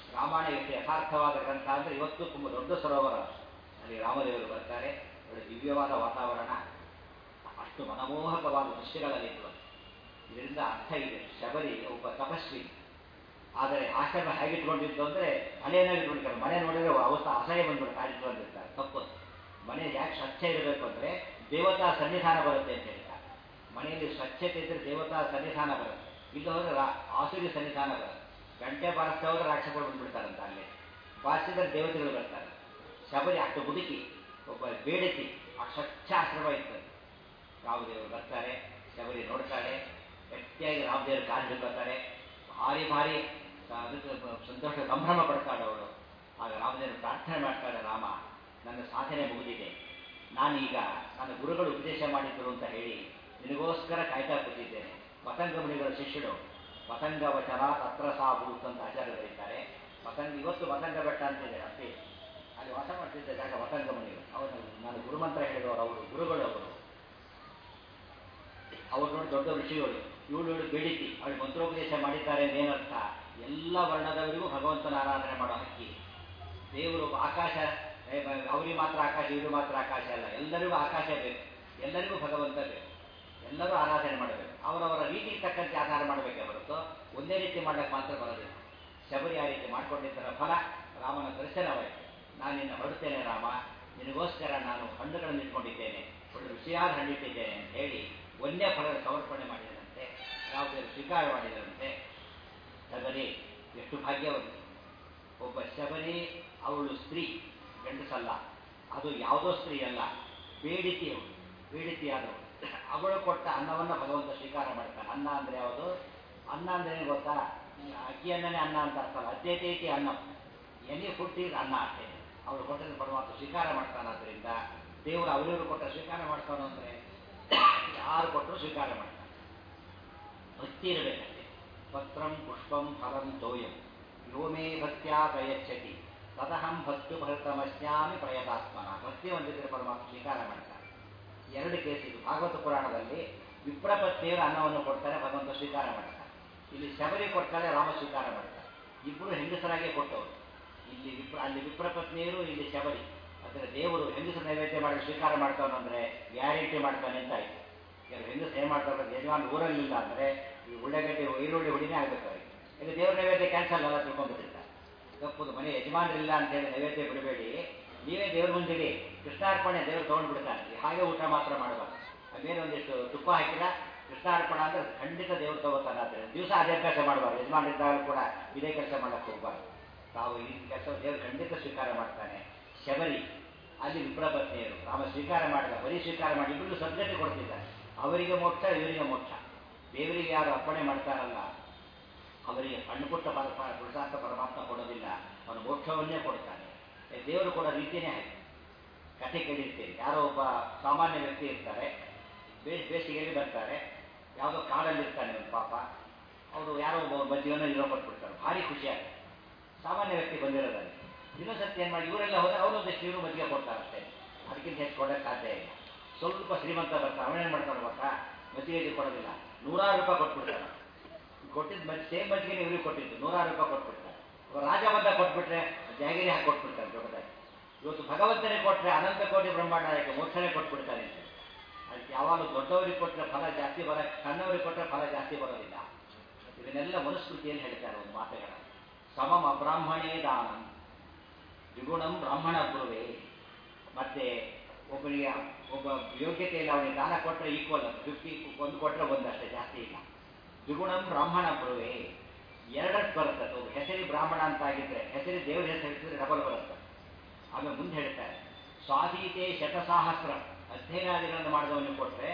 ರಾಮಾಯಣ ಎಷ್ಟು ಯಥಾರ್ಥವಾದ ಗ್ರಂಥ ಅಂದರೆ ಇವತ್ತು ತುಂಬ ದೊಡ್ಡ ಸರೋವರ ಅಲ್ಲಿ ರಾಮದೇವರು ಬರ್ತಾರೆ ಒಳ್ಳೆ ದಿವ್ಯವಾದ ವಾತಾವರಣ ಅಷ್ಟು ಮನಮೋಹಕವಾದ ದೃಶ್ಯಗಳಲ್ಲಿತ್ತು ಇದರಿಂದ ಅರ್ಥ ಇದೆ ಶಬರಿ ಒಬ್ಬ ತಪಸ್ವಿ ಆದರೆ ಆಶ್ರಮ ಹೇಗಿಟ್ಕೊಂಡಿದ್ದು ಅಂದರೆ ಮನೆಯನ್ನ ಇಟ್ಕೊಂಡಿರ್ತಾರೆ ಮನೆ ನೋಡಿದ್ರೆ ಅವಸ್ಥೆ ಅಸಹ್ಯ ಬಂದ್ಬಿಡುತ್ತೆ ಆಡಿಟ್ಟು ಬಂದಿರ್ತಾರೆ ತಪ್ಪು ಮನೆ ಯಾಕೆ ಸ್ವಚ್ಛ ಇರಬೇಕು ಅಂದರೆ ದೇವತಾ ಸನ್ನಿಧಾನ ಬರುತ್ತೆ ಅಂತ ಹೇಳ್ತಾರೆ ಮನೆಯಲ್ಲಿ ಸ್ವಚ್ಛತೆ ಇದ್ದರೆ ದೇವತಾ ಸನ್ನಿಧಾನ ಬರುತ್ತೆ ಇಲ್ಲ ಹೋದ್ರೆ ರಾ ಆಸುರಿ ಸನ್ನಿಧಾನ ಬರುತ್ತೆ ಗಂಟೆ ಬಾರಿಸ್ತಾ ಹೋದ್ರೆ ರಾಕ್ಷಸರು ಬಂದ್ಬಿಡ್ತಾರಂತ ಅಲ್ಲಿ ಬಾರಿಸಿದ್ರೆ ದೇವತೆಗಳು ಬರ್ತಾರೆ ಶಬರಿ ಅಷ್ಟು ಮುದುಕಿ ಒಬ್ಬ ಬೇಡತಿ ಆ ಸ್ವಚ್ಛ ಆಶ್ರಮ ಇತ್ತು ರಾಮದೇವರು ಬರ್ತಾರೆ ಶಬರಿ ನೋಡ್ತಾಳೆ ಗಟ್ಟಿಯಾಗಿ ರಾಮದೇವರು ಕಾಲು ಹಿಡ್ಕೊತಾರೆ ಭಾರಿ ಭಾರಿ ಅದಕ್ಕೆ ಸಂತೋಷ ಸಂಭ್ರಮ ಪಡ್ತಾಳೆ ಅವಳು ಆಗ ರಾಮದೇವರು ಪ್ರಾರ್ಥನೆ ಮಾಡ್ತಾಳೆ ರಾಮ ನನ್ನ ಸಾಧನೆ ಮುಗಿದಿದೆ ನಾನೀಗ ನನ್ನ ಗುರುಗಳು ಉಪದೇಶ ಮಾಡಿದ್ರು ಅಂತ ಹೇಳಿ ನಿನಗೋಸ್ಕರ ಕಾಯ್ತಾ ಕೂತಿದ್ದೇನೆ ಪತಂಗ ಮುನಿಗಳ ಶಿಷ್ಯರು ಪತಂಗ ವಚನ ತತ್ರ ಸಾಭೂತ್ ಅಂತ ಆಚಾರ್ಯ ಬರೀತಾರೆ ಪತಂಗ ಇವತ್ತು ಪತಂಗ ಬೆಟ್ಟ ಅಂತಿದೆ ಅಷ್ಟೇ ಅಲ್ಲಿ ವಾಸ ಮಾಡ್ತಿದ್ದ ಜಾಗ ಪತಂಗ ಮುನಿಗಳು ಅವರು ನಾನು ಗುರುಮಂತ್ರ ಹೇಳಿದವರು ಅವರು ಗುರುಗಳು ಅವರು ಅವ್ರು ನೋಡಿ ದೊಡ್ಡ ಋಷಿಗಳು ಇವಳು ಇವಳು ಬೇಡಿತಿ ಅವಳು ಮಂತ್ರೋಪದೇಶ ಮಾಡಿದ್ದಾರೆ ಏನರ್ಥ ಎಲ್ಲ ವರ್ಣದವರಿಗೂ ಭಗವಂತನ ಆರಾಧನೆ ಮಾಡೋ ಹಕ್ಕಿ ದೇವರು ಆಕಾಶ ಅವರಿಗೆ ಮಾತ್ರ ಆಕಾಶ ಇವರು ಮಾತ್ರ ಆಕಾಶ ಅಲ್ಲ ಎಲ್ಲರಿಗೂ ಆಕಾಶ ಬೇಕು ಎಲ್ಲರಿಗೂ ಭಗವಂತ ಬೇಕು ಎಲ್ಲರೂ ಆರಾಧನೆ ಮಾಡಬೇಕು ಅವರವರ ರೀತಿಗೆ ತಕ್ಕಂತೆ ಆಧಾರ ಮಾಡಬೇಕೆ ಹೊರತು ಒಂದೇ ರೀತಿ ಮಾಡಕ್ಕೆ ಮಾತ್ರ ಬರೋದಿಲ್ಲ ಶಬರಿ ಆ ರೀತಿ ಮಾಡ್ಕೊಂಡಿದ್ದರ ಫಲ ರಾಮನ ದರ್ಶನವಾಯಿತು ನಾನು ನಿನ್ನ ಹೊರಡ್ತೇನೆ ರಾಮ ನಿನಗೋಸ್ಕರ ನಾನು ಹಣ್ಣುಗಳನ್ನು ಇಟ್ಕೊಂಡಿದ್ದೇನೆ ಒಳ್ಳೆ ರುಚಿಯಾದ ಹಣ್ಣಿಟ್ಟಿದ್ದೇನೆ ಅಂತ ಹೇಳಿ ಒಂದೇ ಫಲದ ಸಮರ್ಪಣೆ ಮಾಡಿದಂತೆ ಯಾವುದೇ ಸ್ವೀಕಾರ ಮಾಡಿದಂತೆ ಶಬರಿ ಎಷ್ಟು ಭಾಗ್ಯವಂತ ಒಬ್ಬ ಶಬರಿ ಅವಳು ಸ್ತ್ರೀ ಗಂಡಸಲ್ಲ ಅದು ಯಾವುದೋ ಸ್ತ್ರೀ ಅಲ್ಲ ಬೇಡಿತಿ ಅವಳು ಬೇಡಿತಿಯಾದವಳು ಅವಳು ಕೊಟ್ಟ ಅನ್ನವನ್ನು ಭಗವಂತ ಸ್ವೀಕಾರ ಮಾಡ್ತಾನೆ ಅನ್ನ ಅಂದರೆ ಯಾವುದು ಅನ್ನ ಅಂದ್ರೆ ಏನು ಗೊತ್ತಾ ಅಕ್ಕಿ ಅನ್ನನೇ ಅನ್ನ ಅಂತ ಅರ್ಥಲ್ಲ ಅದ್ಯತೇತಿ ಅನ್ನ ಎನಿ ಫುಡ್ ಈಸ್ ಅನ್ನ ಅಷ್ಟೇ ಅವಳು ಕೊಟ್ಟರೆ ಪರಮಾತ್ಮ ಸ್ವೀಕಾರ ಮಾಡ್ತಾನಾದ್ರಿಂದ ದೇವರು ಅವರಿವರು ಕೊಟ್ಟ ಸ್ವೀಕಾರ ಮಾಡ್ತಾನೋ ಅಂದರೆ ಯಾರು ಕೊಟ್ಟರು ಸ್ವೀಕಾರ ಮಾಡ್ತಾನೆ ಭಕ್ತಿ ಇರಬೇಕಂತೆ ಪತ್ರಂ ಪುಷ್ಪಂ ಫಲಂ ತೋಯಂ ಯೋ ಮೇ ಭಕ್ತ್ಯಾ ಪ್ರಯಚ್ಛತಿ ತದಹಂ ಭಕ್ತು ಭರತಮಸ್ಯಾಮಿ ಪ್ರಯತಾತ್ಮನ ಭಕ್ತಿ ಹೊಂದಿದ್ರೆ ಪರಮಾತ್ಮ ಸ್ವೀಕಾರ ಮಾಡ್ತಾನೆ ಎರಡು ಕೇಸ್ ಇದು ಭಾಗವತ ಪುರಾಣದಲ್ಲಿ ವಿಪ್ರಪತ್ನಿಯರು ಅನ್ನವನ್ನು ಕೊಡ್ತಾರೆ ಭಗವಂತ ಸ್ವೀಕಾರ ಮಾಡ್ತಾರೆ ಇಲ್ಲಿ ಶಬರಿ ಕೊಡ್ತಾರೆ ರಾಮ ಸ್ವೀಕಾರ ಮಾಡ್ತಾರೆ ಇಬ್ಬರು ಹೆಂಗಸರಾಗೆ ಕೊಟ್ಟವರು ಇಲ್ಲಿ ವಿಪ್ರ ಅಲ್ಲಿ ವಿಪ್ರಪತ್ನಿಯರು ಇಲ್ಲಿ ಶಬರಿ ಅಂದರೆ ದೇವರು ಹೆಂಗಸರು ನೈವೇದ್ಯ ಮಾಡಿ ಸ್ವೀಕಾರ ಮಾಡ್ತಾನಂದ್ರೆ ಗ್ಯಾರಂಟಿ ಮಾಡ್ತಾನೆ ಅಂತ ಆಯ್ತು ಈಗ ಹೆಂಗಸರು ಏನು ಮಾಡ್ತಾರೆ ಯಜಮಾನ್ ಊರಲ್ಲಿಲ್ಲ ಅಂದರೆ ಈ ಉಳ್ಳಾಗಡ್ಡೆ ಈರುಳ್ಳಿ ಹುಡಿನೇ ಆಗಬೇಕು ಅವರಿಗೆ ಈಗ ದೇವ್ರ ನೈವೇದ್ಯ ಕ್ಯಾನ್ಸಲ್ ಎಲ್ಲ ತಿಳ್ಕೊಂಡ್ಬಿಟ್ಟಿರ್ತಾರೆ ತಪ್ಪುದು ಮನೆ ಯಜಮಾನರಿಲ್ಲ ಅಂತ ಹೇಳಿ ನೈವೇದ್ಯ ಬಿಡಬೇಡಿ ನೀವೇ ದೇವ್ರ ಮುಂದಿಡಿ ಕೃಷ್ಣಾರ್ಪಣೆ ದೇವರು ತೊಗೊಂಡು ಬಿಡ್ತಾನೆ ಹಾಗೆ ಊಟ ಮಾತ್ರ ಮಾಡಬಾರ್ದು ಅದೇನು ಒಂದಿಷ್ಟು ತುಪ್ಪ ಹಾಕಿದ ಕೃಷ್ಣಾರ್ಪಣ ಅಂದ್ರೆ ಖಂಡಿತ ದೇವ್ರು ತಗೋತಾನೆ ಆದರೆ ದಿವಸ ಅದೇ ಕೆಲಸ ಮಾಡಬಾರ್ದು ಯಜಮಾನರಿದ್ದಾಗ ಕೂಡ ಇದೇ ಕೆಲಸ ಮಾಡಕ್ಕೆ ಹೋಗ್ಬಾರ್ದು ತಾವು ಈ ಕೆಲಸ ದೇವರು ಖಂಡಿತ ಸ್ವೀಕಾರ ಮಾಡ್ತಾನೆ ಶಬರಿ ಅಲ್ಲಿ ವಿಪ್ರಪತ್ನಿಯರು ರಾಮ ಸ್ವೀಕಾರ ಮಾಡಿದ ಬರೀ ಸ್ವೀಕಾರ ಮಾಡಿ ಇಬ್ಬರು ಸದ್ಗತಿ ಕೊಡ್ತಿದ್ದಾರೆ ಅವರಿಗೆ ಮೋಕ್ಷ ಇವರಿಗೆ ಮೋಕ್ಷ ದೇವರಿಗೆ ಯಾರು ಅರ್ಪಣೆ ಮಾಡ್ತಾರಲ್ಲ ಅವರಿಗೆ ಸಣ್ಣಪುಟ್ಟ ಪರ ಪುರುಷಾರ್ಥ ಪರಮಾತ್ಮ ಕೊಡೋದಿಲ್ಲ ಅವನು ಮೋಕ್ಷವನ್ನೇ ಕೊಡ್ತಾನೆ ದೇವರು ಕೊಡೋ ರೀತಿಯೇ ಹಾಗೆ ಕಥೆ ಕೇಳಿರ್ತೇನೆ ಯಾರೋ ಒಬ್ಬ ಸಾಮಾನ್ಯ ವ್ಯಕ್ತಿ ಇರ್ತಾರೆ ಬೇಸ್ ಬೇಸಿಗೆಯಲ್ಲಿ ಬರ್ತಾರೆ ಯಾವುದೋ ಕಾಡಲ್ಲಿ ಇರ್ತಾನೆ ಒಂದು ಪಾಪ ಅವರು ಯಾರೋ ಒಬ್ಬ ಮಧ್ಯವನ್ನು ಇರೋ ಕೊಟ್ಬಿಡ್ತಾರೆ ಭಾರಿ ಖುಷಿಯಾಗುತ್ತೆ ಸಾಮಾನ್ಯ ವ್ಯಕ್ತಿ ಬಂದಿರೋದಲ್ಲಿ ಇನ್ನೊಂದು ಸತಿ ಏನು ಮಾಡಿ ಇವರೆಲ್ಲ ಹೋದರೆ ಅವರೊಂದಷ್ಟು ಇವರು ಮಜ್ಜಿಗೆ ಕೊಡ್ತಾರೆ ಅಷ್ಟೇ ಅದಕ್ಕಿಂತ ಹೆಚ್ಚು ಕೊಡೋಕ್ಕೆ ಸಾಧ್ಯ ಇಲ್ಲ ಸ್ವಲ್ಪ ಶ್ರೀಮಂತ ಬರ್ತಾರೆ ಅವನೇನು ಮಾಡ್ತಾನೆ ಗೊತ್ತಾ ಮಜ್ಜಿಗೆ ಕೊಡೋದಿಲ್ಲ ನೂರಾರು ರೂಪಾಯಿ ಕೊಟ್ಬಿಡ್ತಾನೆ ಕೊಟ್ಟಿದ್ದು ಮಜ್ ಸೇಮ್ ಮಜ್ಜಿಗೆ ಇವ್ರಿಗೆ ಕೊಟ್ಟಿದ್ದು ನೂರಾರು ರೂಪಾಯಿ ಕೊಟ್ಬಿಡ್ತಾರೆ ಇವಾಗ ರಾಜ ಬಂದ ಕೊಟ್ಬಿಟ್ರೆ ಜಾಗಿರಿ ಹಾಕಿ ಕೊಟ್ಬಿಡ್ತಾರೆ ದೊಡ್ಡದಾಗಿ ಇವತ್ತು ಭಗವಂತನೇ ಕೊಟ್ಟರೆ ಅನಂತ ಕೋಟಿ ಬ್ರಹ್ಮಾಂಡ ಅದಕ್ಕೆ ಮೋಕ್ಷನೇ ಕೊಟ್ಬಿಡ್ತಾರೆ ಅಂತ ಅದಕ್ಕೆ ಯಾವಾಗ ದೊಡ್ಡವರಿಗೆ ಕೊಟ್ಟರೆ ಫಲ ಜಾಸ್ತಿ ಬರ ಸಣ್ಣವರಿಗೆ ಕೊಟ್ಟರೆ ಫಲ ಜಾಸ್ತಿ ಬರೋದಿಲ್ಲ ಇದನ್ನೆಲ್ಲ ಮನುಸ್ಮೃತಿಯಲ್ಲಿ ಹೇಳ್ತಾರೆ ಒಂದು ಮಾತುಗಳ ಸಮಮ ಬ್ರಾಹ್ಮಣೇ ದಾನಂ ದ್ವಿಗುಣಂ ಬ್ರಾಹ್ಮಣ ಗುರುವೇ ಮತ್ತೆ ಒಬ್ಬರಿಗೆ ಒಬ್ಬ ಯೋಗ್ಯತೆಯಲ್ಲಿ ಅವನಿಗೆ ದಾನ ಕೊಟ್ಟರೆ ಈಕ್ವಲ್ ಫಿಫ್ಟಿ ಒಂದು ಕೊಟ್ಟರೆ ಒಂದಷ್ಟೇ ಜಾಸ್ತಿ ಇಲ್ಲ ದ್ವಿಗುಣಂ ಬ್ರಾಹ್ಮಣ ಗುರುವೇ ಎರಡಕ್ಕೆ ಬರುತ್ತೆ ಒಬ್ಬ ಹೆಸರಿ ಬ್ರಾಹ್ಮಣ ಅಂತ ಆಗಿದ್ರೆ ಹೆಸರಿ ದೇವರ ಹೆಸರು ಹೇಳ್ತಿದ್ರೆ ಡಬಲ್ ಬರುತ್ತೆ ಆಮೇಲೆ ಮುಂದೆ ಹೇಳ್ತಾರೆ ಸ್ವಾಧೀತೆ ಶತಸಾಹಸ್ರ ಅಧ್ಯಯನಾದಿಗಳನ್ನು ಮಾಡಿದವನಿಗೆ ಕೊಟ್ಟರೆ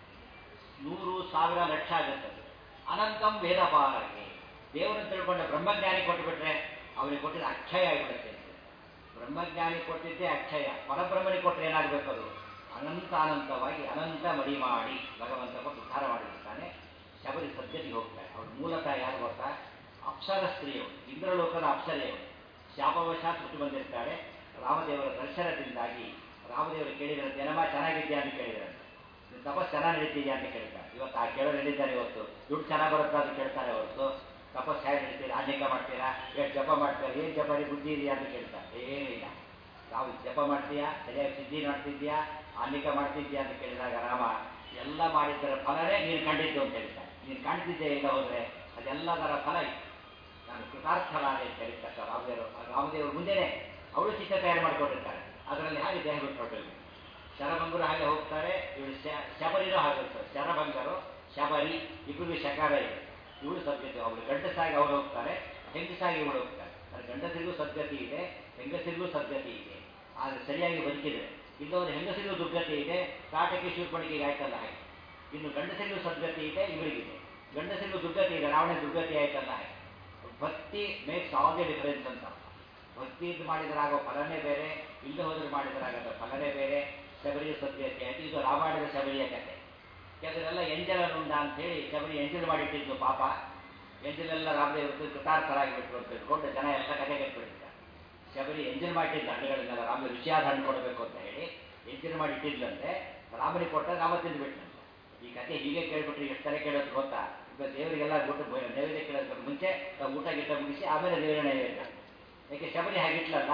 ನೂರು ಸಾವಿರ ಲಕ್ಷ ಆಗುತ್ತೆ ಅನಂತಂ ವೇದಪಾರಕ್ಕೆ ದೇವರನ್ನು ತಿಳ್ಕೊಂಡ ಬ್ರಹ್ಮಜ್ಞಾನಿ ಕೊಟ್ಟುಬಿಟ್ರೆ ಅವನಿಗೆ ಕೊಟ್ಟಿದ್ದು ಅಕ್ಷಯ ಆಗಿಬಿಡುತ್ತೆ ಬ್ರಹ್ಮಜ್ಞಾನಿ ಕೊಟ್ಟಿದ್ದೇ ಅಕ್ಷಯ ಪರಬ್ರಹ್ಮನಿಗೆ ಕೊಟ್ಟರೆ ಏನಾಗಬೇಕು ಅದು ಅನಂತ ಅನಂತವಾಗಿ ಅನಂತ ಮಡಿ ಮಾಡಿ ಭಗವಂತ ಕೊಟ್ಟು ಉದ್ಧಾರ ಮಾಡಿರ್ತಾನೆ ಶಬರಿ ಸದ್ಗತಿಗೆ ಹೋಗ್ತಾರೆ ಅವಳು ಮೂಲತಃ ಯಾರು ಗೊತ್ತಾ ಅಪ್ಸರ ಸ್ತ್ರೀಯವರು ಇಂದ್ರಲೋಕದ ಅಪ್ಸರೆಯವರು ಶಾಪವಶಾತ್ ಹುಟ್ಟು ಬಂದಿರ್ತಾಳೆ ರಾಮದೇವರ ದರ್ಶನದಿಂದಾಗಿ ರಾಮದೇವರು ಕೇಳಿದ್ರಂತೆ ಏನಮ್ಮ ಚೆನ್ನಾಗಿದ್ಯಾ ಅಂತ ಕೇಳಿದ್ರಂತೆ ತಪಸ್ ಚೆನ್ನಾಗಿ ನಡೀತಿದ್ಯಾ ಅಂತ ಕೇಳ್ತಾರೆ ಇವತ್ತು ಆ ಕೇಳೋ ನಡೀತಾರೆ ಇವತ್ತು ದುಡ್ಡು ಚೆನ್ನಾಗಿ ಬರುತ್ತಾ ಅಂತ ಕೇಳ್ತಾರೆ ಹೊರತು ತಪಸ್ ಹೇಗೆ ಹೇಳ್ತೀರಾ ಅನೇಕ ಮಾಡ್ತೀರಾ ಎಷ್ಟು ಜಪ ಮಾಡ್ತೀರಾ ಏನು ಜಪ ರೀ ಬುದ್ಧಿ ಇದೆಯಾ ಅಂತ ಕೇಳ್ತಾರೆ ಏನೂ ಇಲ್ಲ ನಾವು ಜಪ ಮಾಡ್ತೀಯಾ ಸರಿಯಾಗಿ ಸಿದ್ಧಿ ಮಾಡ್ತಿದ್ಯಾ ಅನೇಕ ಮಾಡ್ತಿದ್ಯಾ ಅಂತ ಕೇಳಿದಾಗ ರಾಮ ಎಲ್ಲ ಮಾಡಿದ್ದರ ಫಲನೇ ನೀನು ಕಂಡಿದ್ದು ಅಂತ ಹೇಳ್ತಾರೆ ನೀನು ಕಾಣ್ತಿದ್ದೆ ಇಲ್ಲ ಹೋದರೆ ಅದೆಲ್ಲದರ ಫಲ ಇತ್ತು ನಾನು ಕೃತಾರ್ಥನಾದೆ ಅಂತ ಹೇಳ್ತಾರೆ ರಾಮದೇವರು ರಾಮದೇವರು ಮುಂದೆನೆ ಅವರು ಚಿತ್ತ ತಯಾರು ಮಾಡಿಕೊಂಡಿರ್ತಾರೆ ಅದರಲ್ಲಿ ಹಾಗೆ ದೇಹ ಬಿಟ್ಟು ಹೊರಟೋಗಿ ಶರಭಂಗರು ಹಾಗೆ ಹೋಗ್ತಾರೆ ಇವಳು ಶಬರಿನೂ ಹಾಗೆ ಹೋಗ್ತಾರೆ ಶರಭಂಗರು ಶಬರಿ ಇಬ್ಬರಿಗೂ ಶಕಾರ ಇದೆ ಇವಳು ಸದ್ಗತಿ ಅವಳು ಗಂಡಸಾಗಿ ಅವ್ರು ಹೋಗ್ತಾರೆ ಹೆಂಗಸಾಗಿ ಇವಳು ಹೋಗ್ತಾರೆ ಅದು ಗಂಡಸರಿಗೂ ಸದ್ಗತಿ ಇದೆ ಹೆಂಗಸರಿಗೂ ಸದ್ಗತಿ ಇದೆ ಆದರೆ ಸರಿಯಾಗಿ ಬದುಕಿದ್ರೆ ಇಲ್ಲವರು ಹೆಂಗಸರಿಗೂ ದುರ್ಗತಿ ಇದೆ ಕಾಟಕ್ಕೆ ಶೂರ್ಪಣಿಗೆ ಆಯ್ತಲ್ಲ ಹಾಗೆ ಇನ್ನು ಗಂಡಸರಿಗೂ ಸದ್ಗತಿ ಇದೆ ಇವರಿಗಿದೆ ಗಂಡಸರಿಗೂ ದುರ್ಗತಿ ಇದೆ ರಾವಣ ದುರ್ಗತಿ ಆಯ್ತಲ್ಲ ಹಾಗೆ ಭಕ್ತಿ ಮೇಕ್ಸ್ ಆಲ್ ದಿ ಡಿಫರೆನ್ಸ್ ಅಂತ ಭಕ್ತಿಯಿಂದ ಮಾಡಿದರಾಗೋ ಫಲನೇ ಬೇರೆ ಇಲ್ಲದೆ ಹೋದ್ರೆ ಮಾಡಿದರಾಗೋ ಫಲನೇ ಬೇರೆ ಶಬರಿಯ ಸದ್ಯತೆ ಆಯ್ತು ಇದು ರಾಮಾಯಣದ ಶಬರಿಯ ಕಥೆ ಯಾಕಂದ್ರೆಲ್ಲ ಎಂಜಲನುಂಡ ಅಂತ ಹೇಳಿ ಶಬರಿ ಎಂಜಲ್ ಮಾಡಿಟ್ಟಿದ್ದು ಪಾಪ ಎಂಜಲೆಲ್ಲ ರಾಮದೇವ್ರದ್ದು ಕೃತಾರ್ಥರಾಗಿ ಬಿಟ್ರು ಅಂತ ತಿಳ್ಕೊಂಡು ಜನ ಎಲ್ಲ ಕಥೆ ಕಟ್ಬಿಟ್ಟಿದ್ದಾರೆ ಶಬರಿ ಎಂಜಲ್ ಮಾಡಿಟ್ಟಿದ್ದ ಹಣ್ಣುಗಳನ್ನೆಲ್ಲ ರಾಮ ರುಚಿಯಾದ ಹಣ್ಣು ಕೊಡಬೇಕು ಅಂತ ಹೇಳಿ ಎಂಜಲ್ ಮಾಡಿಟ್ಟಿದ್ಲಂತೆ ರಾಮನಿಗೆ ಕೊಟ್ಟ ರಾಮ ತಿಂದುಬಿಟ್ನಂತೆ ಈ ಕಥೆ ಹೀಗೆ ಕೇಳ್ಬಿಟ್ರೆ ಎಷ್ಟು ತಲೆ ಕೇಳೋದು ಗೊತ್ತಾ ಈಗ ದೇವರಿಗೆಲ್ಲ ಊಟ ನೈವೇದ್ಯ ಕೇಳೋದಕ್ಕೆ ಮುಂಚೆ ಊಟ ಗಿಟ್ಟ ಮುಗಿಸಿ ಆಮೇಲೆ ದೇವರ ನೈವೇದ್ಯ ಯಾಕೆ ಶಬರಿ ಹಾಗಿಟ್ಲಲ್ಲ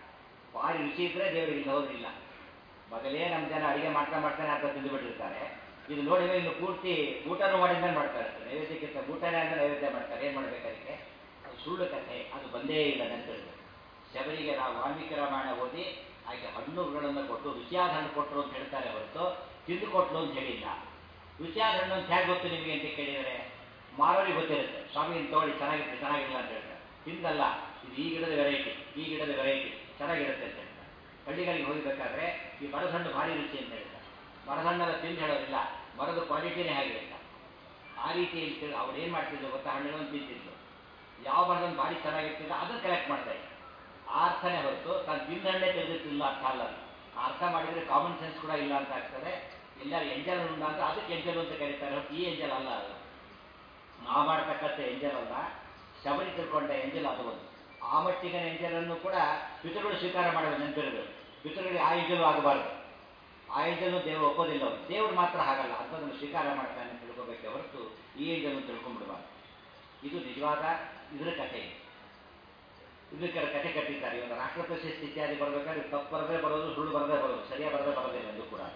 ಭಾರಿ ರುಚಿ ಇದ್ರೆ ದೇವರಿಗೆ ಇಲ್ಲ ಹೋದ್ರಿಲ್ಲ ಮೊದಲೇ ನಮ್ಮ ಜನ ಅಡಿಗೆ ಮಾಡ್ತಾ ಮಾಡ್ತಾನೆ ಅರ್ಧ ತಿಂದು ಬಿಟ್ಟಿರ್ತಾರೆ ಇದು ನೋಡಿದ್ರೆ ಇನ್ನು ಪೂರ್ತಿ ಊಟನೂ ಮಾಡಿದ್ಮೇಲೆ ಮಾಡ್ತಾರೆ ನೈವೇದ್ಯಕ್ಕಿಂತ ಊಟನೇ ಅಂದ್ರೆ ನೈವೇದ್ಯ ಮಾಡ್ತಾರೆ ಏನು ಮಾಡ್ಬೇಕು ಅದಕ್ಕೆ ಅದು ಸುಳ್ಳು ಕಥೆ ಅದು ಬಂದೇ ಇಲ್ಲ ನೆನಪಿರುತ್ತೆ ಶಬರಿಗೆ ನಾವು ವಾಲ್ಮೀಕಿ ರಾಮಾಯಣ ಓದಿ ಆಕೆ ಹಣ್ಣುಗಳನ್ನು ಕೊಟ್ಟು ರುಚಿಯಾದ ಹಣ್ಣು ಕೊಟ್ಟರು ಅಂತ ಹೇಳ್ತಾರೆ ಹೊರತು ತಿಂದು ಕೊಟ್ಲು ಅಂತ ಹೇಳಿಲ್ಲ ರುಚಿಯಾದ ಹಣ್ಣು ಅಂತ ಹೇಗೆ ಗೊತ್ತು ನಿಮಗೆ ಅಂತ ಕೇಳಿದರೆ ಮಾರೋರಿಗೆ ಗೊತ್ತಿರುತ್ತೆ ಸ್ವಾಮಿ ಇಂತ ತಗೊಳ್ಳಿ ಚೆನ್ನಾಗಿರುತ್ತೆ ಚೆನ್ನಾಗಿಲ್ಲ ಅಂತ ಹೇಳ್ತಾರೆ ತಿಂದಲ್ಲ ಇದು ಈ ಗಿಡದ ವೆರೈಟಿ ಈ ಗಿಡದ ವೆರೈಟಿ ಚೆನ್ನಾಗಿರುತ್ತೆ ಅಂತ ಹೇಳ್ತಾರೆ ಹಳ್ಳಿಗಳಿಗೆ ಹೋಗಬೇಕಾದ್ರೆ ಈ ಮರಸಣ್ಣು ಭಾರಿ ರುಚಿ ಅಂತ ಹೇಳ್ತಾರೆ ಮರಸಣ್ಣೆಲ್ಲ ತಿಂದು ಹೇಳೋದಿಲ್ಲ ಮರದ ಕ್ವಾಲಿಟಿನೇ ಹಾಗೆ ಇಲ್ಲ ಆ ರೀತಿ ಹೇಳ್ತಿದ್ರು ಅವ್ರು ಏನು ಮಾಡ್ತಿದ್ರು ಗೊತ್ತಾ ಹಣ್ಣುಗಳನ್ನು ತಿಂತಿದ್ರು ಯಾವ ಮರದನ್ನು ಭಾರಿ ಚೆನ್ನಾಗಿರ್ತಿದ್ರು ಅದನ್ನು ಕಲೆಕ್ಟ್ ಮಾಡ್ತಾ ಇದ್ರು ಆ ಅರ್ಥನೇ ಹೊರತು ತಾನು ತಿಂದ ಹಣ್ಣೆ ತೆಗೆದಿಟ್ಟಿಲ್ಲ ಅರ್ಥ ಅಲ್ಲ ಅದು. ಆ ಅರ್ಥ ಮಾಡಿದರೆ ಕಾಮನ್ ಸೆನ್ಸ್ ಕೂಡ ಇಲ್ಲ ಅಂತ ಆಗ್ತದೆ ಎಲ್ಲರೂ ಎಂಜಲ್ ಉಂಡ ಅಂತ ಅದಕ್ಕೆ ಎಂಜಲು ಅಂತ ಕರೀತಾರೆ ಹೊರತು ಈ ಎಂಜಲ್ ಅಲ್ಲ ಅದು ನಾ ಮಾಡ್ತಕ್ಕಂಥ ಎಂಜಲ್ ಅಲ್ಲ ಶಬರಿ ತಿಳ್ಕೊಂಡ ಎಂಜಲ್ ಅದು ಒಂದು ಆ ಮಟ್ಟಿಗೆ ಎಂಜಲನ್ನು ಕೂಡ ಪಿತೃಗಳು ಸ್ವೀಕಾರ ಮಾಡಬೇಕು ನೆನಪಿರಬೇಕು ಪಿತೃಗಳಿಗೆ ಆ ಎಂಜಲು ಆಗಬಾರ್ದು ಆ ಎಂಜಲು ದೇವರು ಒಪ್ಪೋದಿಲ್ಲ ಅವರು ದೇವರು ಮಾತ್ರ ಹಾಗಲ್ಲ ಅಂಥದ್ದನ್ನು ಸ್ವೀಕಾರ ಮಾಡ್ತಾನೆ ಅಂತ ತಿಳ್ಕೊಬೇಕೆ ಹೊರತು ಈ ಎಂಜಲನ್ನು ತಿಳ್ಕೊಂಡ್ಬಿಡಬಾರ್ದು ಇದು ನಿಜವಾದ ಇದರ ಕಥೆ ಇದಕ್ಕೆ ಕಥೆ ಕಟ್ಟಿದ್ದಾರೆ ಇವಾಗ ರಾಷ್ಟ್ರ ಪ್ರಶಸ್ತಿ ಇತ್ಯಾದಿ ಬರಬೇಕಾದ್ರೆ ತಪ್ಪು ಬರದೇ ಬರೋದು ಸುಳ್ಳು ಬರದೇ ಬರೋದು ಸರಿಯಾಗಿ ಬರದೇ ಬರೋದಿಲ್ಲ ಎಂದು ಕೂಡ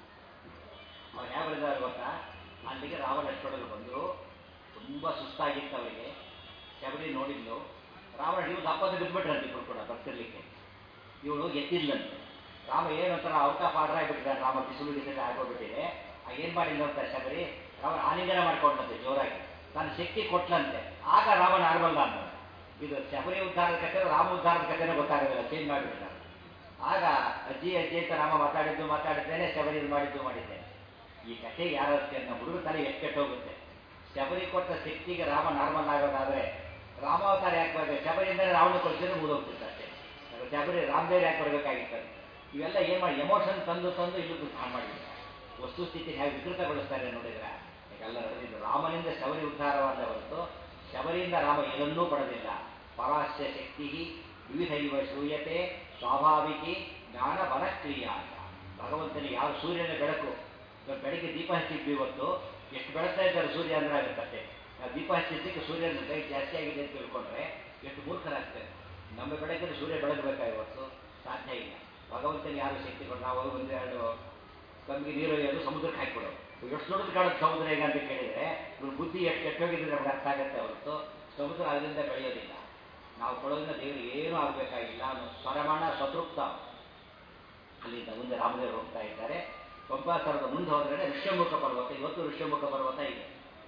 ಅವ್ರು ಯಾವ ಬರೆದಾರೆ ಗೊತ್ತಾ ಅಲ್ಲಿಗೆ ರಾಮ ಲಕ್ಷ್ಮಣರು ಬಂದರು ತುಂಬ ಸುಸ್ತಾಗಿತ್ತು ಅವರಿಗೆ ಶಬರಿ ನೋಡಿದ್ಲು ರಾವಣ ಇವ್ರು ದಪ್ಪದ ಬಿದ್ದುಬಿಟ್ರಂತೆ ಇಬ್ಬರು ಕೂಡ ಬರ್ತಿರ್ಲಿಕ್ಕೆ ಇವಳು ಎತ್ತಿದ್ಲಂತೆ ರಾಮ ಏನು ಒಂಥರ ಔಟ್ ಆಫ್ ಆರ್ಡರ್ ಆಗಿಬಿಟ್ಟಿದ್ದಾರೆ ರಾಮ ಬಿಸಿಲು ಬಿಸಿಲು ಆಗೋಗ್ಬಿಟ್ಟಿದೆ ಏನು ಮಾಡಿಲ್ಲ ಅಂತ ಶಬರಿ ರಾವಣ ಆಲಿಂಗನ ಮಾಡ್ಕೊಂಡಂತೆ ಜೋರಾಗಿ ತನ್ನ ಶಕ್ತಿ ಕೊಟ್ಲಂತೆ ಆಗ ರಾಮ ನಾರ್ಮಲ್ ಅಂತ ಇದು ಶಬರಿ ಉದ್ಧಾರದ ಕಥೆ ರಾಮ ಉದ್ಧಾರದ ಕಥೆನೇ ಗೊತ್ತಾಗೋದಿಲ್ಲ ಚೇಂಜ್ ಮಾಡಿಬಿಟ್ಟಿದ್ದಾರೆ ಆಗ ಅಜ್ಜಿ ಅಜ್ಜಿ ಅಂತ ರಾಮ ಮಾತಾಡಿದ್ದು ಮಾತಾಡಿದ್ದೇನೆ ಶಬರಿ ಇದು ಮಾಡಿದ್ದು ಮಾಡಿದ್ದೇನೆ ಈ ಕಥೆ ಯಾರ ನಮ್ಮ ಹುಡುಗ ತಲೆ ಎಷ್ಟು ಕೆಟ್ಟೋಗುತ್ತೆ ಶಬರಿ ಕೊಟ್ಟ ಶಕ್ತಿಗೆ ರಾಮ ನಾರ್ಮಲ್ ಆಗೋದಾದ್ರೆ ರಾಮಾವತಾರ ಯಾಕೆ ಬರಬೇಕು ಶಬರಿಯಿಂದಲೇ ರಾವಣ ಕೊಡಿಸಿದ್ರೆ ಮುಗಿದೋಗ್ತಿತ್ತು ಅಷ್ಟೇ ಅದು ಶಬರಿ ರಾಮದೇವ್ರು ಯಾಕೆ ಬರಬೇಕಾಗಿತ್ತು ಇವೆಲ್ಲ ಏನು ಮಾಡಿ ಎಮೋಷನ್ ತಂದು ತಂದು ಇಲ್ಲದ್ದು ಸಹ ಮಾಡಿದ್ದಾರೆ ವಸ್ತುಸ್ಥಿತಿ ಹೇಗೆ ವಿಕೃತಗೊಳಿಸ್ತಾರೆ ನೋಡಿದ್ರೆ ಈಗೆಲ್ಲ ನಡೆದಿದ್ದು ರಾಮನಿಂದ ಶಬರಿ ಉದ್ಧಾರವಾದ ಹೊರತು ಶಬರಿಯಿಂದ ರಾಮ ಏನನ್ನೂ ಪಡೆದಿಲ್ಲ ಪರಾಶ್ಯ ಶಕ್ತಿ ವಿವಿಧ ಇವ ಶ್ರೂಯತೆ ಸ್ವಾಭಾವಿಕಿ ಜ್ಞಾನ ಬಲಕ್ರಿಯ ಅಂತ ಭಗವಂತನಿಗೆ ಯಾವ ಸೂರ್ಯನ ಬೆಳಕು ಇವಾಗ ಬೆಳಿಗ್ಗೆ ದೀಪ ಹಚ್ಚಿದ್ವಿ ಇವತ್ತು ಎಷ್ಟು ಬೆಳಗ್ತಾ ಇದ್ದಾರೆ ಸೂರ್ಯ ಅಂದ್ರೆ ಆಗುತ್ತಷ್ಟೇ ನಾವು ದೀಪ ಹಚ್ಚಿದ್ದಕ್ಕೆ ಸೂರ್ಯನ ಲೈಟ್ ಜಾಸ್ತಿ ಆಗಿದೆ ಅಂತ ತಿಳ್ಕೊಂಡ್ರೆ ಎಷ್ಟು ಮೂರ್ಖರಾಗ್ತೇವೆ ನಮ್ಮ ಬೆಳಗ್ಗೆ ಸೂರ್ಯ ಬೆಳಗಬೇಕಾ ಇವತ್ತು ಸಾಧ್ಯ ಇಲ್ಲ ಭಗವಂತನಿಗೆ ಯಾರು ಶಕ್ತಿಗಳು ನಾವು ಒಂದು ಎರಡು ಕಮ್ಮಿಗೆ ನೀರು ಒಯ್ಯೋದು ಸಮುದ್ರಕ್ಕೆ ಹಾಕಿಬಿಡೋದು ಎಷ್ಟು ದೊಡ್ಡದು ಕಾಣುತ್ತೆ ಸಮುದ್ರ ಹೇಗೆ ಅಂತ ಕೇಳಿದರೆ ಇವ್ರ ಬುದ್ಧಿ ಎಷ್ಟು ಕೆಟ್ಟೋಗಿದ್ರೆ ನಮ್ಗೆ ಅರ್ಥ ಆಗುತ್ತೆ ಹೊರತು ಸಮುದ್ರ ಅದರಿಂದ ಬೆಳೆಯೋದಿಲ್ಲ ನಾವು ಕೊಡೋದ್ರಿಂದ ದೇವರಿಗೆ ಏನೂ ಆಗಬೇಕಾಗಿಲ್ಲ ಅನ್ನೋ ಸ್ವರಮಾಣ ಸ್ವತೃಪ್ತ ಅಲ್ಲಿಂದ ಮುಂದೆ ರಾಮದೇವರು ಹೋಗ್ತಾ ಇದ್ದಾರೆ ಪಂಪಾಸರದ ಮುಂದೆ ಹೋದರೆ ಋಷ್ಯಮುಖ ಪರ್ವತ ಇವತ್ತು ಋಷ್ಯಮುಖ ಪರ್ವತ ಇದೆ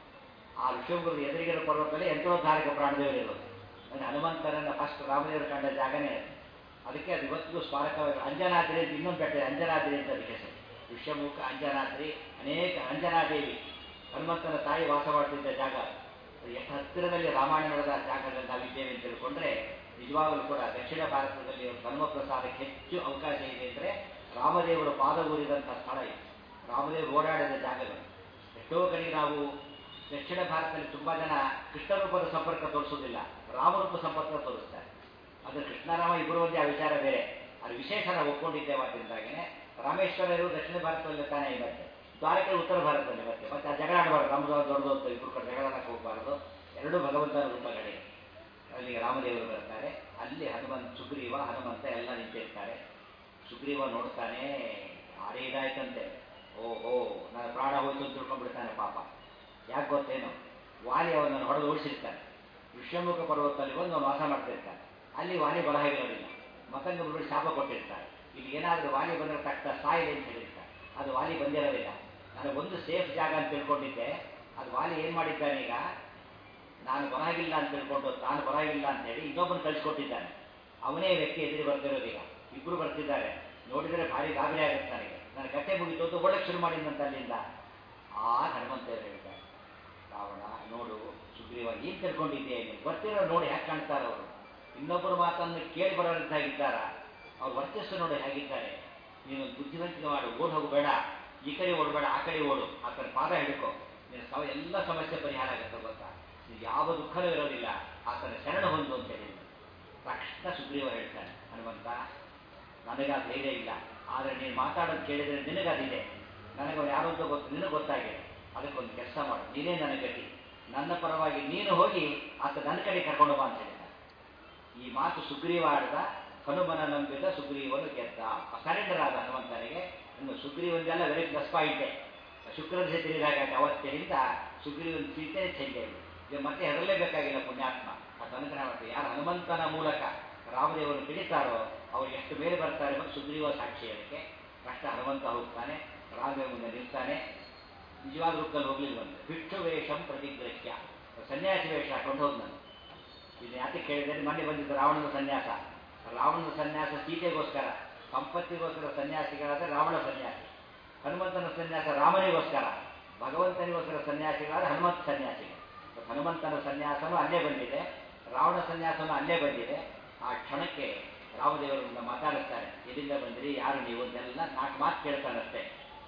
ಆ ಋಷ್ಯಮುಖದ ಎದುರಿಗಿರೋ ಪರ್ವತದಲ್ಲಿ ಯಂತ್ರೋದ್ಧಾರಕ ಪ್ರಾಣದೇವರು ಇರೋದು ಅಂದರೆ ಹನುಮಂತನನ್ನ ಫಸ್ಟ್ ರಾಮದೇವರು ಕಂಡ ಜಾಗನೇ ಅದು ಅದಕ್ಕೆ ಅದು ಇವತ್ತಿಗೂ ಸ್ಮಾರಕವಾಗಿ ಅಂಜನಾದ್ರಿ ಅಂತ ಇನ್ನೊಂದು ಬೆಟ್ಟ ಇದೆ, ಅಂಜನಾದ್ರಿ ಅಂತ ಅದಕ್ಕೆ ಹೆಸರು ಋಷ್ಯಮುಖ ಅಂಜನಾದ್ರಿ ಅನೇಕ ಅಂಜನಾದೇವಿ ಹನುಮಂತನ ತಾಯಿ ವಾಸ ಮಾಡ್ತಿದ್ದ ಜಾಗ ಅದು ಎಷ್ಟು ಹತ್ತಿರದಲ್ಲಿ ರಾಮಾಯಣ ನಡೆದ ಜಾಗದಲ್ಲಿ ನಾವಿದ್ದೇವೆ ಅಂತ ತಿಳ್ಕೊಂಡ್ರೆ ನಿಜವಾಗಲೂ ಕೂಡ ದಕ್ಷಿಣ ಭಾರತದಲ್ಲಿ ಧರ್ಮ ಪ್ರಸಾದಕ್ಕೆ ಹೆಚ್ಚು ಅವಕಾಶ ಇದೆ ಅಂದರೆ ರಾಮದೇವರು ಪಾದ ಊರಿದಂಥ ಸ್ಥಳ ಇದೆ ರಾಮದೇವರು ಓಡಾಡಿದ ಜಾಗಗಳು ಎಷ್ಟೋ ಕಡೆ ನಾವು ದಕ್ಷಿಣ ಭಾರತದಲ್ಲಿ ತುಂಬ ಜನ ಕೃಷ್ಣ ರೂಪದ ಸಂಪರ್ಕ ತೋರಿಸೋದಿಲ್ಲ ರಾಮರೂಪ ಸಂಪರ್ಕ ತೋರಿಸ್ತಾರೆ ಅದು ಕೃಷ್ಣರಾಮ ಇಬ್ಬರು ಒಂದೇ ಆ ವಿಚಾರ ಬೇರೆ ಅದು ವಿಶೇಷ ನಾವು ಒಪ್ಕೊಂಡಿದ್ದೇವೆ ಅದರಿಂದಾಗಿನೇ ರಾಮೇಶ್ವರ ಇವರು ದಕ್ಷಿಣ ಭಾರತದಲ್ಲಿ ತಾನೇ ಇರುತ್ತೆ ದ್ವಾರಕೆ ಉತ್ತರ ಭಾರತದಲ್ಲಿ ಮತ್ತೆ ಮತ್ತೆ ಆ ಜಗಳ ಆಡಬಾರ್ದು ನಮ್ದು ದೊಡ್ಡದು ಅಂತ ಇಬ್ಬರು ಕಡೆ ಜಗಳಕ್ಕೆ ಹೋಗಬಾರ್ದು ಎರಡೂ ಭಗವಂತನ ರೂಪಗಳಿವೆ ಅಲ್ಲಿಗೆ ರಾಮದೇವರು ಬರ್ತಾರೆ ಅಲ್ಲಿ ಹನುಮಂತ ಸುಗ್ರೀವ ಹನುಮಂತ ಎಲ್ಲ ನಿಂತಿರ್ತಾರೆ ಸುಗ್ರೀವ ನೋಡ್ತಾನೆ ಭಾರಿ ಇದಾಯ್ತಂತೆ ಓಹೋ ನನ್ನ ಪ್ರಾಣ ಹೋಯ್ತು ಅಂತ ತಿಳ್ಕೊಂಡ್ಬಿಡ್ತಾನೆ ಪಾಪ ಯಾಕೆ ಗೊತ್ತೇನು ವಾಲಿ ಅವನನ್ನು ಹೊಡೆದು ಓಡಿಸಿರ್ತಾನೆ ವಿಶ್ವಮುಖ ಪರ್ವತದಲ್ಲಿ ಬಂದು ಅವನು ವಾಸ ಮಾಡ್ತಿರ್ತಾನೆ ಅಲ್ಲಿ ವಾಲಿ ಬರಹಾಗಿರೋದಿಲ್ಲ ಮತ್ತೊಂದು ಬಿಟ್ಟು ಶಾಪ ಕೊಟ್ಟಿರ್ತಾರೆ ಇಲ್ಲಿ ಏನಾದರೂ ವಾಲಿ ಬಂದರೆ ತಕ್ಕ ಸಾಯಿದೆ ಅಂತ ಹೇಳಿರ್ತಾರೆ ಅದು ವಾಲಿ ಬಂದಿರೋದಿಲ್ಲ ನಾನು ಒಂದು ಸೇಫ್ ಜಾಗ ಅಂತ ತಿಳ್ಕೊಂಡಿದ್ದೆ ಅದು ವಾಲಿ ಏನು ಮಾಡಿದ್ದಾನೆ ಈಗ ನಾನು ಬರಹಾಗಿಲ್ಲ ಅಂತ ತಿಳ್ಕೊಂಡು ತಾನು ಬರಹಾಗಿಲ್ಲ ಅಂತ ಹೇಳಿ ಇನ್ನೊಬ್ಬನು ಕಳಿಸ್ಕೊಟ್ಟಿದ್ದಾನೆ ಅವನೇ ವ್ಯಕ್ತಿ ಎದುರು ಬರ್ತಿರೋದೀಗ ಇಬ್ಬರು ಬರ್ತಿದ್ದಾರೆ ನೋಡಿದರೆ ಭಾರಿ ಗಾಬರಿ ಆಗುತ್ತೆ ನನಗೆ ನನ್ನ ಕತೆ ಮುಗಿತು ಅಂತ ಒಳ್ಳೆ ಶುರು ಮಾಡಿದಂತ ಅಲ್ಲಿಂದ ಆ ಹನುಮಂತ ಹೇಳ್ತಾರೆ ರಾವಣ ನೋಡು ಸುಗ್ರೀವ ಏನು ತಿಳ್ಕೊಂಡಿದ್ದೆ ನೀನು ಬರ್ತಿರೋ ನೋಡಿ ಯಾಕೆ ಕಾಣ್ತಾರೆ ಅವರು ಇನ್ನೊಬ್ಬರ ಮಾತನ್ನು ಕೇಳಿ ಬರೋರಿದ್ದಾಗಿದ್ದಾರ ಅವ್ರ ವರ್ಚಸ್ಸು ನೋಡಿ ಹೇಗಿದ್ದಾರೆ ನೀನು ಬುದ್ಧಿವಂತಿಕೆ ಮಾಡು ಓಡ್ ಹೋಗಬೇಡ ಈ ಕಡೆ ಓಡಬೇಡ ಆ ಕಡೆ ಓಡು ಆ ಕಡೆ ಪಾದ ಹಿಡ್ಕೊ ನಿನ್ನ ಸಮ ಎಲ್ಲ ಸಮಸ್ಯೆ ಪರಿಹಾರ ಆಗುತ್ತೆ ಗೊತ್ತಾ ನೀನು ಯಾವ ದುಃಖನೂ ಇರೋದಿಲ್ಲ ಆತನ ಶರಣ ಹೊಂದು ಅಂತ ಹೇಳಿ ತಕ್ಷಣ ಸುಗ್ರೀವ ಹೇಳ್ತಾನೆ ಹನುಮಂತ ನನಗೆ ಆ ಧೈರ್ಯ ಇಲ್ಲ ಆದರೆ ನೀನು ಮಾತಾಡೋದು ಕೇಳಿದರೆ ನಿನಗದಿದೆ ನನಗೆ ಅವ್ರು ಯಾರು ಅಂತ ಗೊತ್ತು ನಿನಗೆ ಗೊತ್ತಾಗಿದೆ ಅದಕ್ಕೊಂದು ಕೆಲಸ ಮಾಡು ನೀನೇ ನನ್ನ ಗತಿ ನನ್ನ ಪರವಾಗಿ ನೀನು ಹೋಗಿ ಆತ ನನ್ನ ಕಡೆ ಕರ್ಕೊಂಡು ಬಾ ಅಂತ ಹೇಳಿದ ಈ ಮಾತು ಸುಗ್ರೀವ ಆಡಿದ ಹನುಮನ ನಂಬಿದ ಸುಗ್ರೀವನು ಗೆದ್ದ ಸರೆಂಡರ್ ಆದ ಹನುಮಂತನಿಗೆ ಇನ್ನು ಸುಗ್ರೀವನಿಗೆಲ್ಲ ವೆರಿ ಪ್ಲಸ್ ಪಾಯಿಂಟೇ ಶುಕ್ರನ ಜೊತೆ ಇದ್ದಾಗ ಅವತ್ತಿನಿಂದ ಸುಗ್ರೀವನ ಸೀತೆ ಚೇಂಜ್ ಆಗಿದೆ ಈಗ ಮತ್ತೆ ಹೆರಲೇಬೇಕಾಗಿಲ್ಲ ಪುಣ್ಯಾತ್ಮ ಅದು ಅನುಗ್ರಹ ಮಾಡ್ತಾರೆ ಯಾರು ಹನುಮಂತನ ಮೂಲಕ ರಾಮದೇವರು ಹಿಡಿತಾರೋ ಅವ್ರು ಎಷ್ಟು ಮೇಲೆ ಬರ್ತಾರೆ ಮತ್ತು ಸುಗ್ರೀವ ಸಾಕ್ಷಿ ಅದಕ್ಕೆ ಕಷ್ಟ ಹನುಮಂತ ಹೋಗ್ತಾನೆ ರಾಮದೇವ ಮುಂದೆ ನಿಲ್ತಾನೆ ನಿಜವಾದ ರೂಪದಲ್ಲಿ ಹೋಗ್ಲಿಲ್ವಂತೆ ಭಿಕ್ಷು ವೇಷಂ ಪ್ರತಿಗ್ರಹ್ಯ ಸನ್ಯಾಸಿ ವೇಷ ಹಾಕೊಂಡು ಹೋದ್ನಂತೆ ಇದು ಯಾಕೆ ಕೇಳಿದರೆ ಮೊನ್ನೆ ಬಂದಿದ್ದು ರಾವಣನ ಸನ್ಯಾಸ ರಾವಣನ ಸನ್ಯಾಸ ಸೀತೆಗೋಸ್ಕರ ಸಂಪತ್ತಿಗೋಸ್ಕರ ಸನ್ಯಾಸಿಗಳಾದ ರಾವಣ ಸನ್ಯಾಸಿ ಹನುಮಂತನ ಸನ್ಯಾಸ ರಾಮನಿಗೋಸ್ಕರ ಭಗವಂತನಿಗೋಸ್ಕರ ಸನ್ಯಾಸಿಗಳಾದ ಹನುಮಂತ ಸನ್ಯಾಸಿಗಳು ಹನುಮಂತನ ಸನ್ಯಾಸನೂ ಅಲ್ಲೇ ಬಂದಿದೆ ರಾವಣ ಸನ್ಯಾಸನೂ ಅಲ್ಲೇ ಬಂದಿದೆ ಆ ಕ್ಷಣಕ್ಕೆ ರಾಮದೇವರನ್ನ ಮಾತಾಡಿಸ್ತಾರೆ ಎಲ್ಲಿಂದ ಬಂದಿರಿ ಯಾರು ನೀವು ಅಂತೆಲ್ಲ ನಾಲ್ಕು ಮಾತು ಕೇಳ್ತಾನಷ್ಟೇ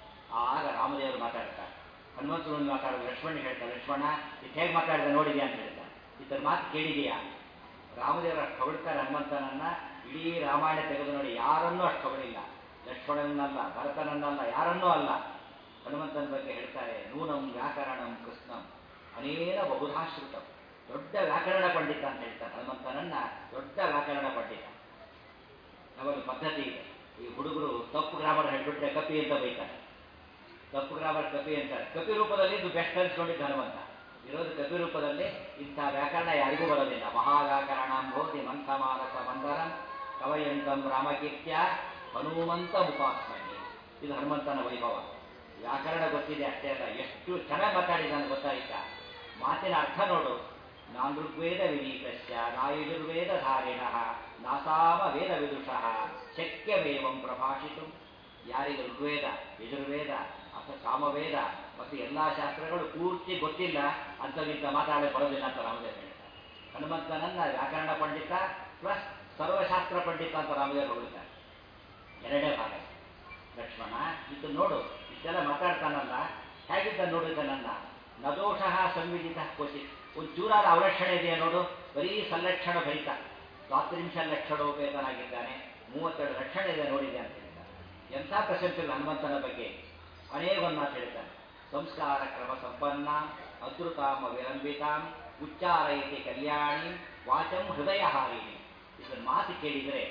ಆಗ ರಾಮದೇವರು ಮಾತಾಡ್ತಾರೆ ಹನುಮಂತನನ್ನು ಮಾತಾಡೋದು ಲಕ್ಷ್ಮಣ ಹೇಳ್ತಾರೆ ಲಕ್ಷ್ಮಣ ಇದು ಹೇಗೆ ಮಾತಾಡಿದ ನೋಡಿದ್ಯಾ ಅಂತ ಹೇಳ್ತಾರೆ ಇತರ ಮಾತು ಕೇಳಿದೆಯಾ ರಾಮದೇವರ ಅಷ್ಟು ಹೊಗಳ್ತಾರೆ ಹನುಮಂತನನ್ನ ಇಡೀ ರಾಮಾಯಣ ತೆಗೆದು ನೋಡಿ ಯಾರನ್ನೂ ಅಷ್ಟು ಹೊಗಳಿಲ್ಲ ಲಕ್ಷ್ಮಣನನ್ನಲ್ಲ ಭರತನನ್ನಲ್ಲ ಯಾರನ್ನೂ ಅಲ್ಲ ಹನುಮಂತನ ಬಗ್ಗೆ ಹೇಳ್ತಾರೆ ನೂನಂ ವ್ಯಾಕರಣಂ ಕೃಷ್ಣಂ ಅನೇನ ಬಹುಧಾಶ್ರಿತಂ ದೊಡ್ಡ ವ್ಯಾಕರಣ ಪಂಡಿತ ಅಂತ ಹೇಳ್ತಾರೆ ಹನುಮಂತನನ್ನ ದೊಡ್ಡ ವ್ಯಾಕರಣ ಪಂಡಿತ ನಮ್ಮಲ್ಲಿ ಪದ್ಧತಿ ಇದೆ ಈ ಹುಡುಗರು ತಪ್ಪು ಗ್ರಾಮರ್ ಹೇಳ್ಬಿಟ್ರೆ ಕಪಿ ಅಂತ ಬೈತಾರೆ ತಪ್ಪು ಗ್ರಾಮರ್ ಕಪಿ ಅಂತಾರೆ ಕಪಿ ರೂಪದಲ್ಲಿ ಇದು ಬೆಸ್ಟ್ ಅನ್ಸ್ಕೊಂಡಿದ್ದ ಹನುಮಂತ ಇರೋದು ಕಪಿ ರೂಪದಲ್ಲಿ ಇಂಥ ವ್ಯಾಕರಣ ಯಾರಿಗೂ ಬರೋದಿಲ್ಲ ಮಹಾವ್ಯಾಕರಣಾಂಭೋತಿ ಮಂಥಮಾನಸ ಮಂದರಂ ಕವಯಂತಂ ರಾಮಕೀರ್ತ್ಯ ಹನುಮಂತ ಮುಪಾಸ್ಮಿ ಇದು ಹನುಮಂತನ ವೈಭವ ವ್ಯಾಕರಣ ಗೊತ್ತಿದೆ ಅಷ್ಟೇ ಅಲ್ಲ ಎಷ್ಟು ಚೆನ್ನಾಗಿ ಮಾತಾಡಿದ್ದಾನೆ ಗೊತ್ತಾಯ್ತಾ ಮಾತಿನ ಅರ್ಥ ನೋಡು ನಾನ್ ಋಗ್ವೇದ ವಿನೀತಶ್ಚ ನಾಯುರ್ವೇದ ಧಾರಿಣ ನಾಸಾಮ ವೇದ ವಿದುಷಃ ಶಕ್ಯವೇವಂ ಪ್ರಭಾಷಿತು ಯಾರಿಗೆ ಋಗ್ವೇದ ಯಜುರ್ವೇದ ಅಥವಾ ಸಾಮವೇದ ಮತ್ತು ಎಲ್ಲಾ ಶಾಸ್ತ್ರಗಳು ಪೂರ್ತಿ ಗೊತ್ತಿಲ್ಲ ಅಂತವಿಂತ ಮಾತಾಡಕ್ಕೆ ಬರೋದಿಲ್ಲ ಅಂತ ರಾಮದೇವ್ ಹೇಳ್ತಾರೆ ಹನುಮಂತನನ್ನ ವ್ಯಾಕರಣ ಪಂಡಿತ ಪ್ಲಸ್ ಸರ್ವಶಾಸ್ತ್ರ ಪಂಡಿತ ಅಂತ ರಾಮದೇವ್ ಹೊಗಳಿದ್ದಾರೆ ಎರಡೇ ಭಾಗ ಲಕ್ಷ್ಮಣ ಇದು ನೋಡು ಇಷ್ಟೆಲ್ಲ ಮಾತಾಡ್ತಾನಲ್ಲ ಹೇಗಿದ್ದ ನೋಡಿದ್ದಾನನ್ನ ನದೋಷಃ ಸಂವಿಧಿತ ಕ್ವಚಿತ್ ಒಂದು ಚೂರಾದ ಅವಲಕ್ಷಣೆ ಇದೆಯಾ ನೋಡು ಬರೀ ಸಂಲಕ್ಷಣ ಭರಿತ ದ್ವಾತ್ರಿಂಶ ಲಕ್ಷಣೋಪೇತನಾಗಿದ್ದಾನೆ ಮೂವತ್ತೆರಡು ಲಕ್ಷಣ ಇದೆ ನೋಡಿದೆ ಅಂತ ಹೇಳ್ತಾರೆ ಎಂಥ ಪ್ರಶಂಸೆ ಹನುಮಂತನ ಬಗ್ಗೆ ಅನೇಕ ಒಂದು ಮಾತು ಹೇಳ್ತಾನೆ ಸಂಸ್ಕಾರ ಕ್ರಮ ಸಂಪನ್ನ ಅದ್ರುತಾಮ ವಿಲಂಬಿತಾಂ ಉಚ್ಚಾರಯತಿ ಕಲ್ಯಾಣಿ ವಾಚಂ ಹೃದಯ ಹಾರಿಣಿ ಇದನ್ನ ಮಾತು ಕೇಳಿದರೆ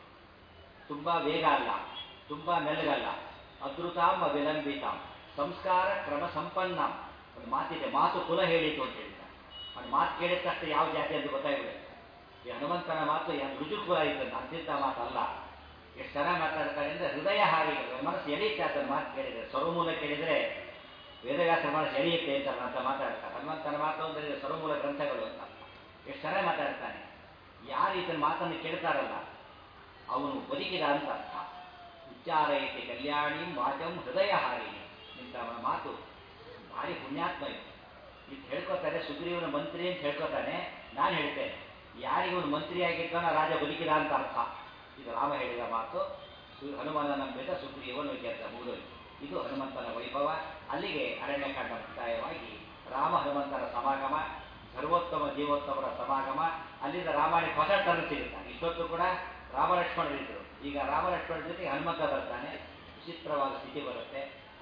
ತುಂಬಾ ವೇಗ ಅಲ್ಲ ತುಂಬಾ ಮೆಲ್ಲಗಲ್ಲ ಅದ್ರುತಾಂ ವಿಲಂಬಿತಾಂ ಸಂಸ್ಕಾರ ಕ್ರಮ ಸಂಪನ್ನ ಒಂದು ಮಾತಿದೆ ಮಾತು ಕುಲ ಹೇಳಿತು ಅಂತ ಹೇಳ್ತಾರೆ ಒಂದು ಮಾತು ಕೇಳಿದ ತಕ್ಷಣ ಯಾವ ಜಾತಿ ಅಂತ ಗೊತ್ತಾಗ್ಬಿಡುತ್ತೆ ಈ ಹನುಮಂತನ ಮಾತು ರುಜು ಕುಲ ಇದ್ದಂತ ಅಂತಿದ್ದ ಮಾತಲ್ಲ ಎಷ್ಟು ಚೆನ್ನಾಗಿ ಮಾತಾಡ್ತಾರೆ ಅಂದ್ರೆ ಹೃದಯ ಹಾರಿ ಮನಸ್ಸು ಎಳೆಯುತ್ತೆ ಆತನ ಮಾತು ಕೇಳಿದರೆ ಸ್ವರಮೂಲ ಕೇಳಿದರೆ ವೇದವ್ಯಾಸ ಮನಸ್ಸು ಎಳೆಯುತ್ತೆ ಅಂತ ಅಂತ ಮಾತಾಡ್ತಾರೆ ಹನುಮಂತನ ಮಾತು ಅಂದ್ರೆ ಸ್ವರಮೂಲ ಗ್ರಂಥಗಳು ಅಂತ ಎಷ್ಟು ಚೆನ್ನಾಗಿ ಮಾತಾಡ್ತಾನೆ ಯಾರು ಈತನ ಮಾತನ್ನು ಕೇಳ್ತಾರಲ್ಲ ಅವನು ಬದುಕಿದ ಅಂತ ಅರ್ಥ ಉಚ್ಚಾರಯತಿ ಕಲ್ಯಾಣಿ ವಾಚಂ ಹೃದಯ ಹಾರಿಣಿ ಇಂಥ ಮಾತು ಭಾರಿ ಪುಣ್ಯಾತ್ಮ ಇದು ಇದು ಹೇಳ್ಕೊತಾರೆ ಸುಗ್ರೀವನ ಮಂತ್ರಿ ಅಂತ ಹೇಳ್ಕೊತಾನೆ ನಾನು ಹೇಳ್ತೇನೆ ಯಾರಿಗೂ ಮಂತ್ರಿ ಆಗಿರ್ತಾನೋ ರಾಜ ಬದುಕಿದ ಅಂತ ಅರ್ಥ ಇದು ರಾಮ ಹೇಳಿದ ಮಾತು ಸು ಹನುಮನ ನಂಬಿದ ಸುಗ್ರೀವನು ಗೆದ್ದ ಮುಗಿದೋಯ್ತು ಇದು ಹನುಮಂತನ ವೈಭವ ಅಲ್ಲಿಗೆ ಅರಣ್ಯಕಾಂಡ ಮುಕ್ತಾಯವಾಗಿ ರಾಮ ಹನುಮಂತನ ಸಮಾಗಮ ಸರ್ವೋತ್ತಮ ಜೀವೋತ್ತಮರ ಸಮಾಗಮ ಅಲ್ಲಿಂದ ರಾಮಾಯಣ ಹೊಸ ಟರ್ನ್ ಸಿಗುತ್ತಾನೆ ಇಷ್ಟೊತ್ತು ಕೂಡ ರಾಮಲಕ್ಷ್ಮಣರಿದ್ದರು ಈಗ ರಾಮಲಕ್ಷ್ಮಣ ಜೊತೆ ಹನುಮಂತ ಬರ್ತಾನೆ ವಿಚಿತ್ರವಾದ ಸ್ಥಿತಿ ಬರುತ್ತೆ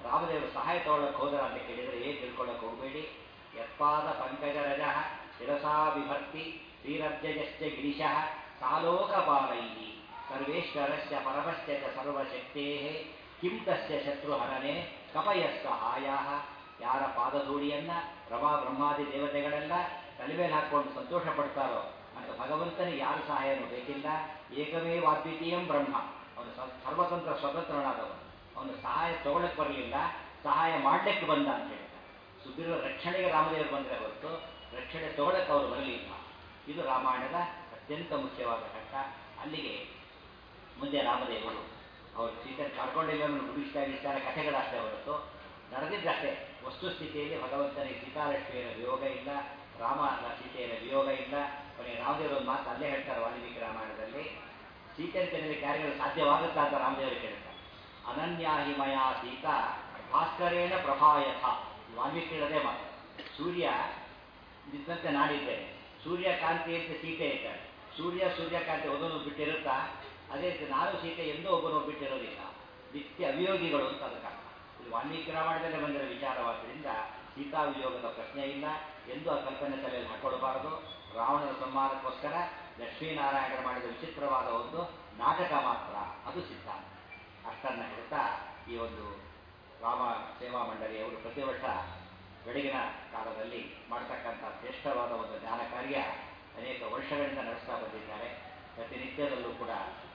ರಾಮದೇವರು ಸಹಾಯ ತಗೊಳ್ಳಕ್ಕೆ ಹೋದ್ರ ಅಂತ ಕೇಳಿದರೆ ಏನು ತಿಳ್ಕೊಳ್ಳಕ್ಕೆ ಹೋಗಬೇಡಿ ಯತ್ಪಾದ ಪಂಕಜ ರಜ ಶಿರಸಾ ವಿಭಕ್ತಿ ಶ್ರೀರಬ್ಜಯಶ್ಚ ಗಿರಿಶಃ ಸಾಲೋಕಪಾಲೈ ಸರ್ವೇಶ್ವರಸ್ಯ ಪರಮಶ್ಚ ಚ ಸರ್ವಶಕ್ತೇ ಕಿಂ ತಸ್ಯ ಶತ್ರುಹರನೆ ಕಪಯಸ್ಸಹಾಯ ಯಾರ ಪಾದಧೂಳಿಯನ್ನ ರಮಾ ಬ್ರಹ್ಮಾದಿ ದೇವತೆಗಳೆಲ್ಲ ತಲೆ ಮೇಲೆ ಹಾಕೊಂಡು ಸಂತೋಷ ಪಡ್ತಾರೋ ಅಂತ ಭಗವಂತನಿಗೆ ಯಾರು ಸಹಾಯನೂ ಬೇಕಿಲ್ಲ ಏಕವೇ ವಾದ್ವಿತೀಯಂ ಬ್ರಹ್ಮ ಅವನು ಸ- ಸರ್ವತಂತ್ರ ಸ್ವತಂತ್ರನಾದವನು ಅವನು ಸಹಾಯ ತಗೊಳ್ಳಕ್ಕೆ ಬರಲಿಲ್ಲ ಸಹಾಯ ಮಾಡಲಿಕ್ಕೆ ಬಂದ ಅಂತ ಹೇಳ್ತಾರೆ ಸುಗ್ರೀವ ರಕ್ಷಣೆಗೆ ರಾಮದೇವರು ಬಂದರೆ ಹೊರತು ರಕ್ಷಣೆ ತಗೊಳ್ಳಕ್ಕೆ ಅವರು ಬರಲಿಲ್ಲ ಇದು ರಾಮಾಯಣದ ಅತ್ಯಂತ ಮುಖ್ಯವಾದ ಘಟ್ಟ ಅಲ್ಲಿಗೆ ಮುಂದೆ ರಾಮದೇವರು ಅವರು ಸೀತೆ ಕರ್ಕೊಂಡಿಲ್ಲ ಗುಡಿಸ್ತಾ ಗಿಡಿಸ್ತಾರೆ ಕಥೆಗಳಷ್ಟೇ ಹೊರತು ನಡೆದಿದ್ದಷ್ಟೇ ವಸ್ತುಸ್ಥಿತಿಯಲ್ಲಿ ಭಗವಂತನಿಗೆ ಸೀತಾಲಕ್ಷ್ಮಿಯರ ವಿಯೋಗ ಇಲ್ಲ ರಾಮ ಸೀತೆಯರ ವಿಯೋಗ ಇಲ್ಲ ಕೊನೆಗೆ ರಾಮದೇವರು ಒಂದು ಮಾತು ಅಲ್ಲೇ ಹೇಳ್ತಾರೆ ವಾಲ್ಮೀಕಿ ರಾಮಾಯಣದಲ್ಲಿ ಸೀತೆಯನ್ನು ತೆರಲಿಕ್ಕೆ ಯಾರಿಗೂ ಸಾಧ್ಯವಾಗುತ್ತಾ ಅಂತ ರಾಮದೇವರು ಕೇಳ್ತಾರೆ ಅನನ್ಯಾಹಿ ಮಯ ಸೀತಾ ಭಾಸ್ಕರೇಣ ಪ್ರಭಾಯಥ ವಾಲ್ಮೀಕಿ ಹೇಳೋದೇ ಮಾತು ಸೂರ್ಯ ಇದ್ದಂತೆ ನಾಡಿದ್ದೇನೆ ಸೂರ್ಯಕಾಂತಿ ಅಂತ ಸೀತೆ ಇದ್ದಾರೆ ಸೂರ್ಯ ಸೂರ್ಯಕಾಂತಿ ಒಂದೊಂದು ಬಿಟ್ಟಿರುತ್ತಾ ಅದೇ ರೀತಿ ನಾನು ಸೀತೆ ಎಂದೂ ಒಬ್ಬನು ಬಿಟ್ಟಿರೋದಿಲ್ಲ ನಿತ್ಯ ಅವಿಯೋಗಿಗಳು ಅಂತ ಅದಕ್ಕೆ ಅರ್ಥ. ಇದು ವಾಲ್ಮೀಕಿ ರಾಮಾಯಣದಲ್ಲೇ ಬಂದಿರೋ ವಿಚಾರವಾದ್ದರಿಂದ ಸೀತಾ ವಿಯೋಗದ ಪ್ರಶ್ನೆ ಇಲ್ಲ ಎಂದು ಆ ಕಲ್ಪನೆ ತಲೆಯಲ್ಲಿ ಹಾಕೊಳ್ಬಾರದು ರಾವಣನ ಸಂಹಾರಕ್ಕೋಸ್ಕರ ಲಕ್ಷ್ಮೀನಾರಾಯಣರು ಮಾಡಿದ ವಿಚಿತ್ರವಾದ ಒಂದು ನಾಟಕ ಮಾತ್ರ ಅದು ಸಿದ್ಧಾಂತ ಅಷ್ಟನ್ನ ಹೇಳ್ತಾ ಈ ಒಂದು ರಾಮ ಸೇವಾ ಮಂಡಳಿಯವರು ಪ್ರತಿ ವರ್ಷ ಬೆಳಗಿನ ಕಾಲದಲ್ಲಿ ಮಾಡ್ತಕ್ಕಂಥ ಶ್ರೇಷ್ಠವಾದ ಒಂದು ಜ್ಞಾನ ಕಾರ್ಯ ಅನೇಕ ವರ್ಷಗಳಿಂದ ನಡೆಸ್ತಾ ಬಂದಿದ್ದಾರೆ ಪ್ರತಿನಿತ್ಯದಲ್ಲೂ ಕೂಡ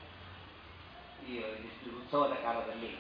ಈ ಇಷ್ಟು ಉತ್ಸವದ ಕಾಲದಲ್ಲಿ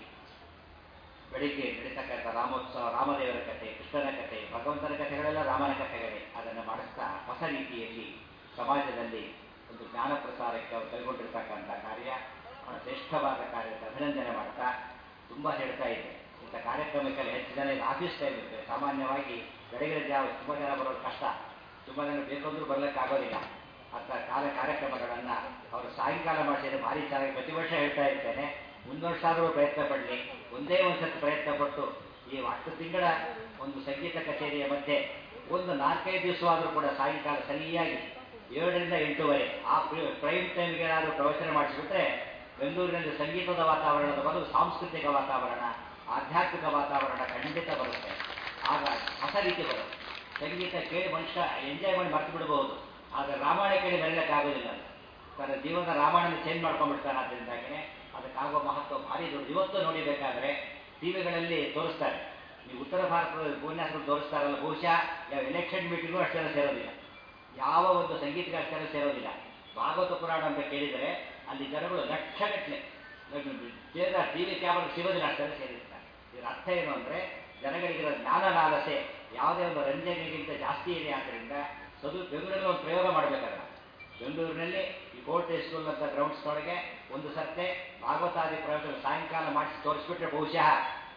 ಬೆಳಿಗ್ಗೆ ನಡೀತಕ್ಕಂಥ ರಾಮೋತ್ಸವ ರಾಮದೇವರ ಕಥೆ ಕೃಷ್ಣನ ಕಥೆ ಭಗವಂತನ ಕಥೆಗಳೆಲ್ಲ ರಾಮನ ಕಥೆಗಳೇ ಅದನ್ನು ಮಾಡಿಸ್ತಾ ಹೊಸ ರೀತಿಯಲ್ಲಿ ಸಮಾಜದಲ್ಲಿ ಒಂದು ಜ್ಞಾನ ಪ್ರಸಾರಕ್ಕೆ ಅವರು ಕೈಗೊಂಡಿರ್ತಕ್ಕಂಥ ಕಾರ್ಯ ಅವರ ಶ್ರೇಷ್ಠವಾದ ಕಾರ್ಯಕ್ಕೆ ಅಭಿನಂದನೆ ಮಾಡ್ತಾ ತುಂಬ ಹೇಳ್ತಾ ಇದೆ ಇಂಥ ಕಾರ್ಯಕ್ರಮಕ್ಕೆಲ್ಲ ಹೆಚ್ಚು ಜನ ಇದು ಆಫೀಸ್ ಟೈಮ್ ಇರುತ್ತೆ ಸಾಮಾನ್ಯವಾಗಿ ಬೆಳಗಿನ ಜಾವ ತುಂಬ ಜನ ಬರೋದು ಕಷ್ಟ ತುಂಬ ಜನ ಬೇಕಂದ್ರೂ ಬರ್ಲಿಕ್ಕೆ ಆಗೋದಿಲ್ಲ ಅಂತ ಕಾಲ ಕಾರ್ಯಕ್ರಮಗಳನ್ನು ಅವರು ಸಾಯಂಕಾಲ ಮಾಡಿಸಿದ್ರೆ ಭಾರಿ ಚೆನ್ನಾಗಿ ಪ್ರತಿ ವರ್ಷ ಹೇಳ್ತಾ ಇರ್ತೇನೆ ಮುಂದೊಂದು ವರ್ಷ ಆದರೂ ಪ್ರಯತ್ನ ಪಡಲಿ ಒಂದೇ ಒಂದು ಸತಿ ಪ್ರಯತ್ನ ಪಟ್ಟು ಈ ಹತ್ತು ತಿಂಗಳ ಒಂದು ಸಂಗೀತ ಕಚೇರಿಯ ಮಧ್ಯೆ ಒಂದು ನಾಲ್ಕೈದು ದಿವಸವಾದರೂ ಕೂಡ ಸಾಯಂಕಾಲ ಸರಿಯಾಗಿ ಏಳರಿಂದ ಎಂಟೂವರೆ ಆ ಪ್ರೈಮ್ ಟೈಮ್ಗೆ ಏನಾದರೂ ಪ್ರವಚನ ಮಾಡಿಸಿಬಿಟ್ರೆ ಬೆಂಗಳೂರಿನಲ್ಲಿ ಸಂಗೀತದ ವಾತಾವರಣದ ಬದಲು ಸಾಂಸ್ಕೃತಿಕ ವಾತಾವರಣ ಆಧ್ಯಾತ್ಮಿಕ ವಾತಾವರಣ ಖಂಡಿತ ಬರುತ್ತೆ ಆಗ ಹೊಸ ರೀತಿ ಬರುತ್ತೆ ಸಂಗೀತ ಕೇಳಿ ಮನುಷ್ಯ ಎಂಜಾಯ್ ಮಾಡಿ ಮರ್ತು ಬಿಡಬಹುದು ಆದರೆ ರಾಮಾಯಣ ಕೇಳಿ ಬರೀಲಿಕ್ಕಾಗೋದಿಲ್ಲ ತನ್ನ ಜೀವನದ ರಾಮಾಯಣ ಚೇಂಜ್ ಮಾಡ್ಕೊಂಡ್ಬಿಡ್ತಾನೆ ಅದರಿಂದಾಗಿನೇ ಅದಕ್ಕಾಗುವ ಮಹತ್ವ ಭಾರಿ ದೊಡ್ಡ ಇವತ್ತು ನೋಡಿಬೇಕಾದ್ರೆ ಟಿವಿಗಳಲ್ಲಿ ತೋರಿಸ್ತಾರೆ ನೀವು ಉತ್ತರ ಭಾರತದ ಉಪನ್ಯಾಸಗಳು ತೋರಿಸ್ತಾರಲ್ಲ ಬಹುಶಃ ಯಾವ ಎಲೆಕ್ಷನ್ ಮೀಟಿಂಗು ಅಷ್ಟೆಲ್ಲ ಸೇರೋದಿಲ್ಲ ಯಾವ ಒಂದು ಸಂಗೀತಕ್ಕೆ ಅಷ್ಟೆಲ್ಲ ಸೇರೋದಿಲ್ಲ ಭಾಗವತ ಪುರಾಣ ಅಂತ ಕೇಳಿದರೆ ಅಲ್ಲಿ ಜನಗಳು ಲಕ್ಷಗಟ್ಟಲೆ ಸೇರಿದ ಟಿವಿ ಕ್ಯಾಮರಾ ಸಿಗೋದಿಲ್ಲ ಅಷ್ಟೆಲ್ಲ ಸೇರಿರ್ತಾರೆ ಇದರ ಅರ್ಥ ಏನು ಅಂದರೆ ಜನಗಳಿಗಿರೋ ಜ್ಞಾನ ಲಾಲಸೆ ಯಾವುದೇ ಒಂದು ರಂಜನೆಗಿಂತ ಜಾಸ್ತಿ ಇದೆ ಆದ್ದರಿಂದ ಸದು ಬೆಂಗಳೂರಲ್ಲಿ ಒಂದು ಪ್ರಯೋಗ ಮಾಡಬೇಕಾದ್ರೆ ಬೆಂಗಳೂರಿನಲ್ಲಿ ಈ ಕೋರ್ಟ್ ಸ್ಕೂಲ್ ಅಂತ ಗ್ರೌಂಡ್ಸ್ನೊಳಗೆ ಒಂದು ಸರ್ತೆ ಭಾಗವತಾದಿ ಪ್ರವಚನ ಸಾಯಂಕಾಲ ಮಾಡಿಸಿ ತೋರಿಸ್ಬಿಟ್ರೆ ಬಹುಶಃ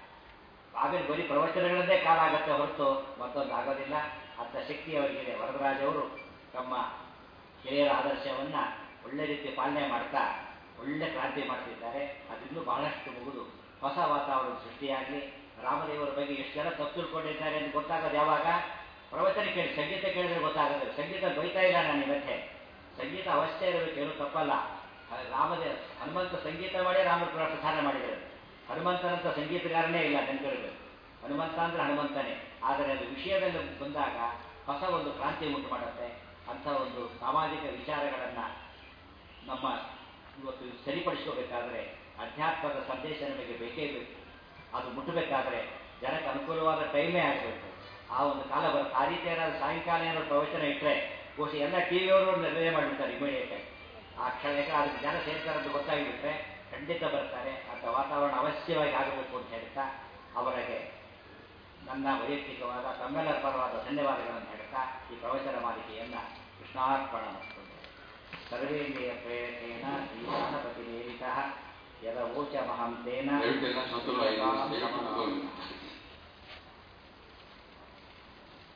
ಆಮೇಲೆ ಬರೀ ಪ್ರವಚನಗಳನ್ನೇ ಕಾಲ ಆಗುತ್ತೆ ಹೊರತು ಮತ್ತೊಂದು ಆಗೋದಿಲ್ಲ ಅಂತ ಶಕ್ತಿ ಅವರಿಗಿದೆ ವರದರಾಜ್ ಅವರು ತಮ್ಮ ಹಿರಿಯರ ಆದರ್ಶವನ್ನ ಒಳ್ಳೆ ರೀತಿ ಪಾಲನೆ ಮಾಡ್ತಾ ಒಳ್ಳೆ ಕ್ರಾಂತಿ ಮಾಡ್ತಿದ್ದಾರೆ ಅದಿನ್ನೂ ಬಹಳಷ್ಟು ಮುಗಿದು ಹೊಸ ವಾತಾವರಣ ಸೃಷ್ಟಿಯಾಗಲಿ ರಾಮದೇವರ ಬಗ್ಗೆ ಎಷ್ಟು ಜನ ತಪ್ಪು ತಿಳ್ಕೊಂಡಿದ್ದಾರೆ ಅಂತ ಗೊತ್ತಾಗೋದು ಯಾವಾಗ ಪ್ರವಚನ ಕೇಳಿ ಸಂಗೀತ ಕೇಳಿದ್ರೆ ಗೊತ್ತಾಗುತ್ತೆ ಸಂಗೀತ ಬೈತಾ ಇಲ್ಲ ನಾನು ಇವತ್ತೇ ಸಂಗೀತ ಅವಶ್ಯ ಇರಬೇಕು ಏನು ತಪ್ಪಲ್ಲ ರಾಮದೇವ ಹನುಮಂತ ಸಂಗೀತ ಮಾಡಿ ರಾಮ ಪ್ರಸಾರ ಮಾಡಿದರು ಹನುಮಂತನಂತ ಸಂಗೀತಗಾರನೇ ಇಲ್ಲ ನೆನಪಿರಬೇಕು ಹನುಮಂತ ಅಂದ್ರೆ ಹನುಮಂತನೇ ಆದರೆ ಅದು ವಿಷಯದಲ್ಲಿ ಬಂದಾಗ ಹೊಸ ಒಂದು ಕ್ರಾಂತಿ ಉಂಟು ಮಾಡುತ್ತೆ ಅಂಥ ಒಂದು ಸಾಮಾಜಿಕ ವಿಚಾರಗಳನ್ನು ನಮ್ಮ ಇವತ್ತು ಸರಿಪಡಿಸ್ಕೋಬೇಕಾದ್ರೆ ಅಧ್ಯಾತ್ಮದ ಸಂದೇಶ ನಮಗೆ ಬೇಕೇ ಬೇಕು ಅದು ಮುಟ್ಟಬೇಕಾದ್ರೆ ಜನಕ್ಕೆ ಅನುಕೂಲವಾದ ಟೈಮೇ ಆಗಬೇಕು ಆ ಒಂದು ಕಾಲ ಬರುತ್ತೆ ಆ ರೀತಿ ಏನಾದ್ರು ಸಾಯಂಕಾಲ ಏನಾದ್ರು ಪ್ರವಚನ ಇಟ್ಟರೆ ಬಹುಶಃ ಎಲ್ಲ ಟಿ ವಿಯವರು ನಿರ್ಣಯ ಮಾಡಿಬಿಡ್ತಾರೆ ಇಮಿಡಿಯೇಟ್ ಆಗಿ ಆ ಕ್ಷಣ ಯಾಕಂದ್ರೆ ಅದಕ್ಕೆ ಜನ ಸೇರ್ತಾರೆ ಅಂತ ಗೊತ್ತಾಗಿಬಿಟ್ರೆ ಖಂಡಿತ ಬರ್ತಾರೆ ಅಂತ ವಾತಾವರಣ ಅವಶ್ಯವಾಗಿ ಆಗಬೇಕು ಅಂತ ಹೇಳ್ತಾ ಅವರಿಗೆ ನನ್ನ ವೈಯಕ್ತಿಕವಾದ ತಮ್ಮೆಲ್ಲರ ಪರವಾದ ಧನ್ಯವಾದಗಳನ್ನು ಹೇಳ್ತಾ ಈ ಪ್ರವಚನ ಮಾಲಿಕೆಯನ್ನು ಕೃಷ್ಣಾರ್ಪಣ ಸರ್ವೇಂದ್ರಿಯ ಪ್ರೇರಣೇನ ಶ್ರೀಗಣಪತಿ ನೇರಿತ ಯದ ಓಚ ಮಹಂತೇನ ದಯವಿಟ್ಟೆಲ್ಲ ಶಾಂತವಾಗಿ ದಯವಿಟ್ಟು ಕೂತ್ಕೊಳ್ಳಿ.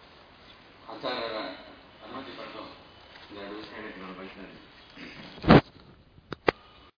ಆಚಾರ್ಯರ ಅನುಮತಿ ಪಡೆದು ಎರಡು ವಿಷಯ ಹೇಳಿದ್ರು ನಾನು ಬಯಸ್ತಾ ಇದ್ದೀನಿ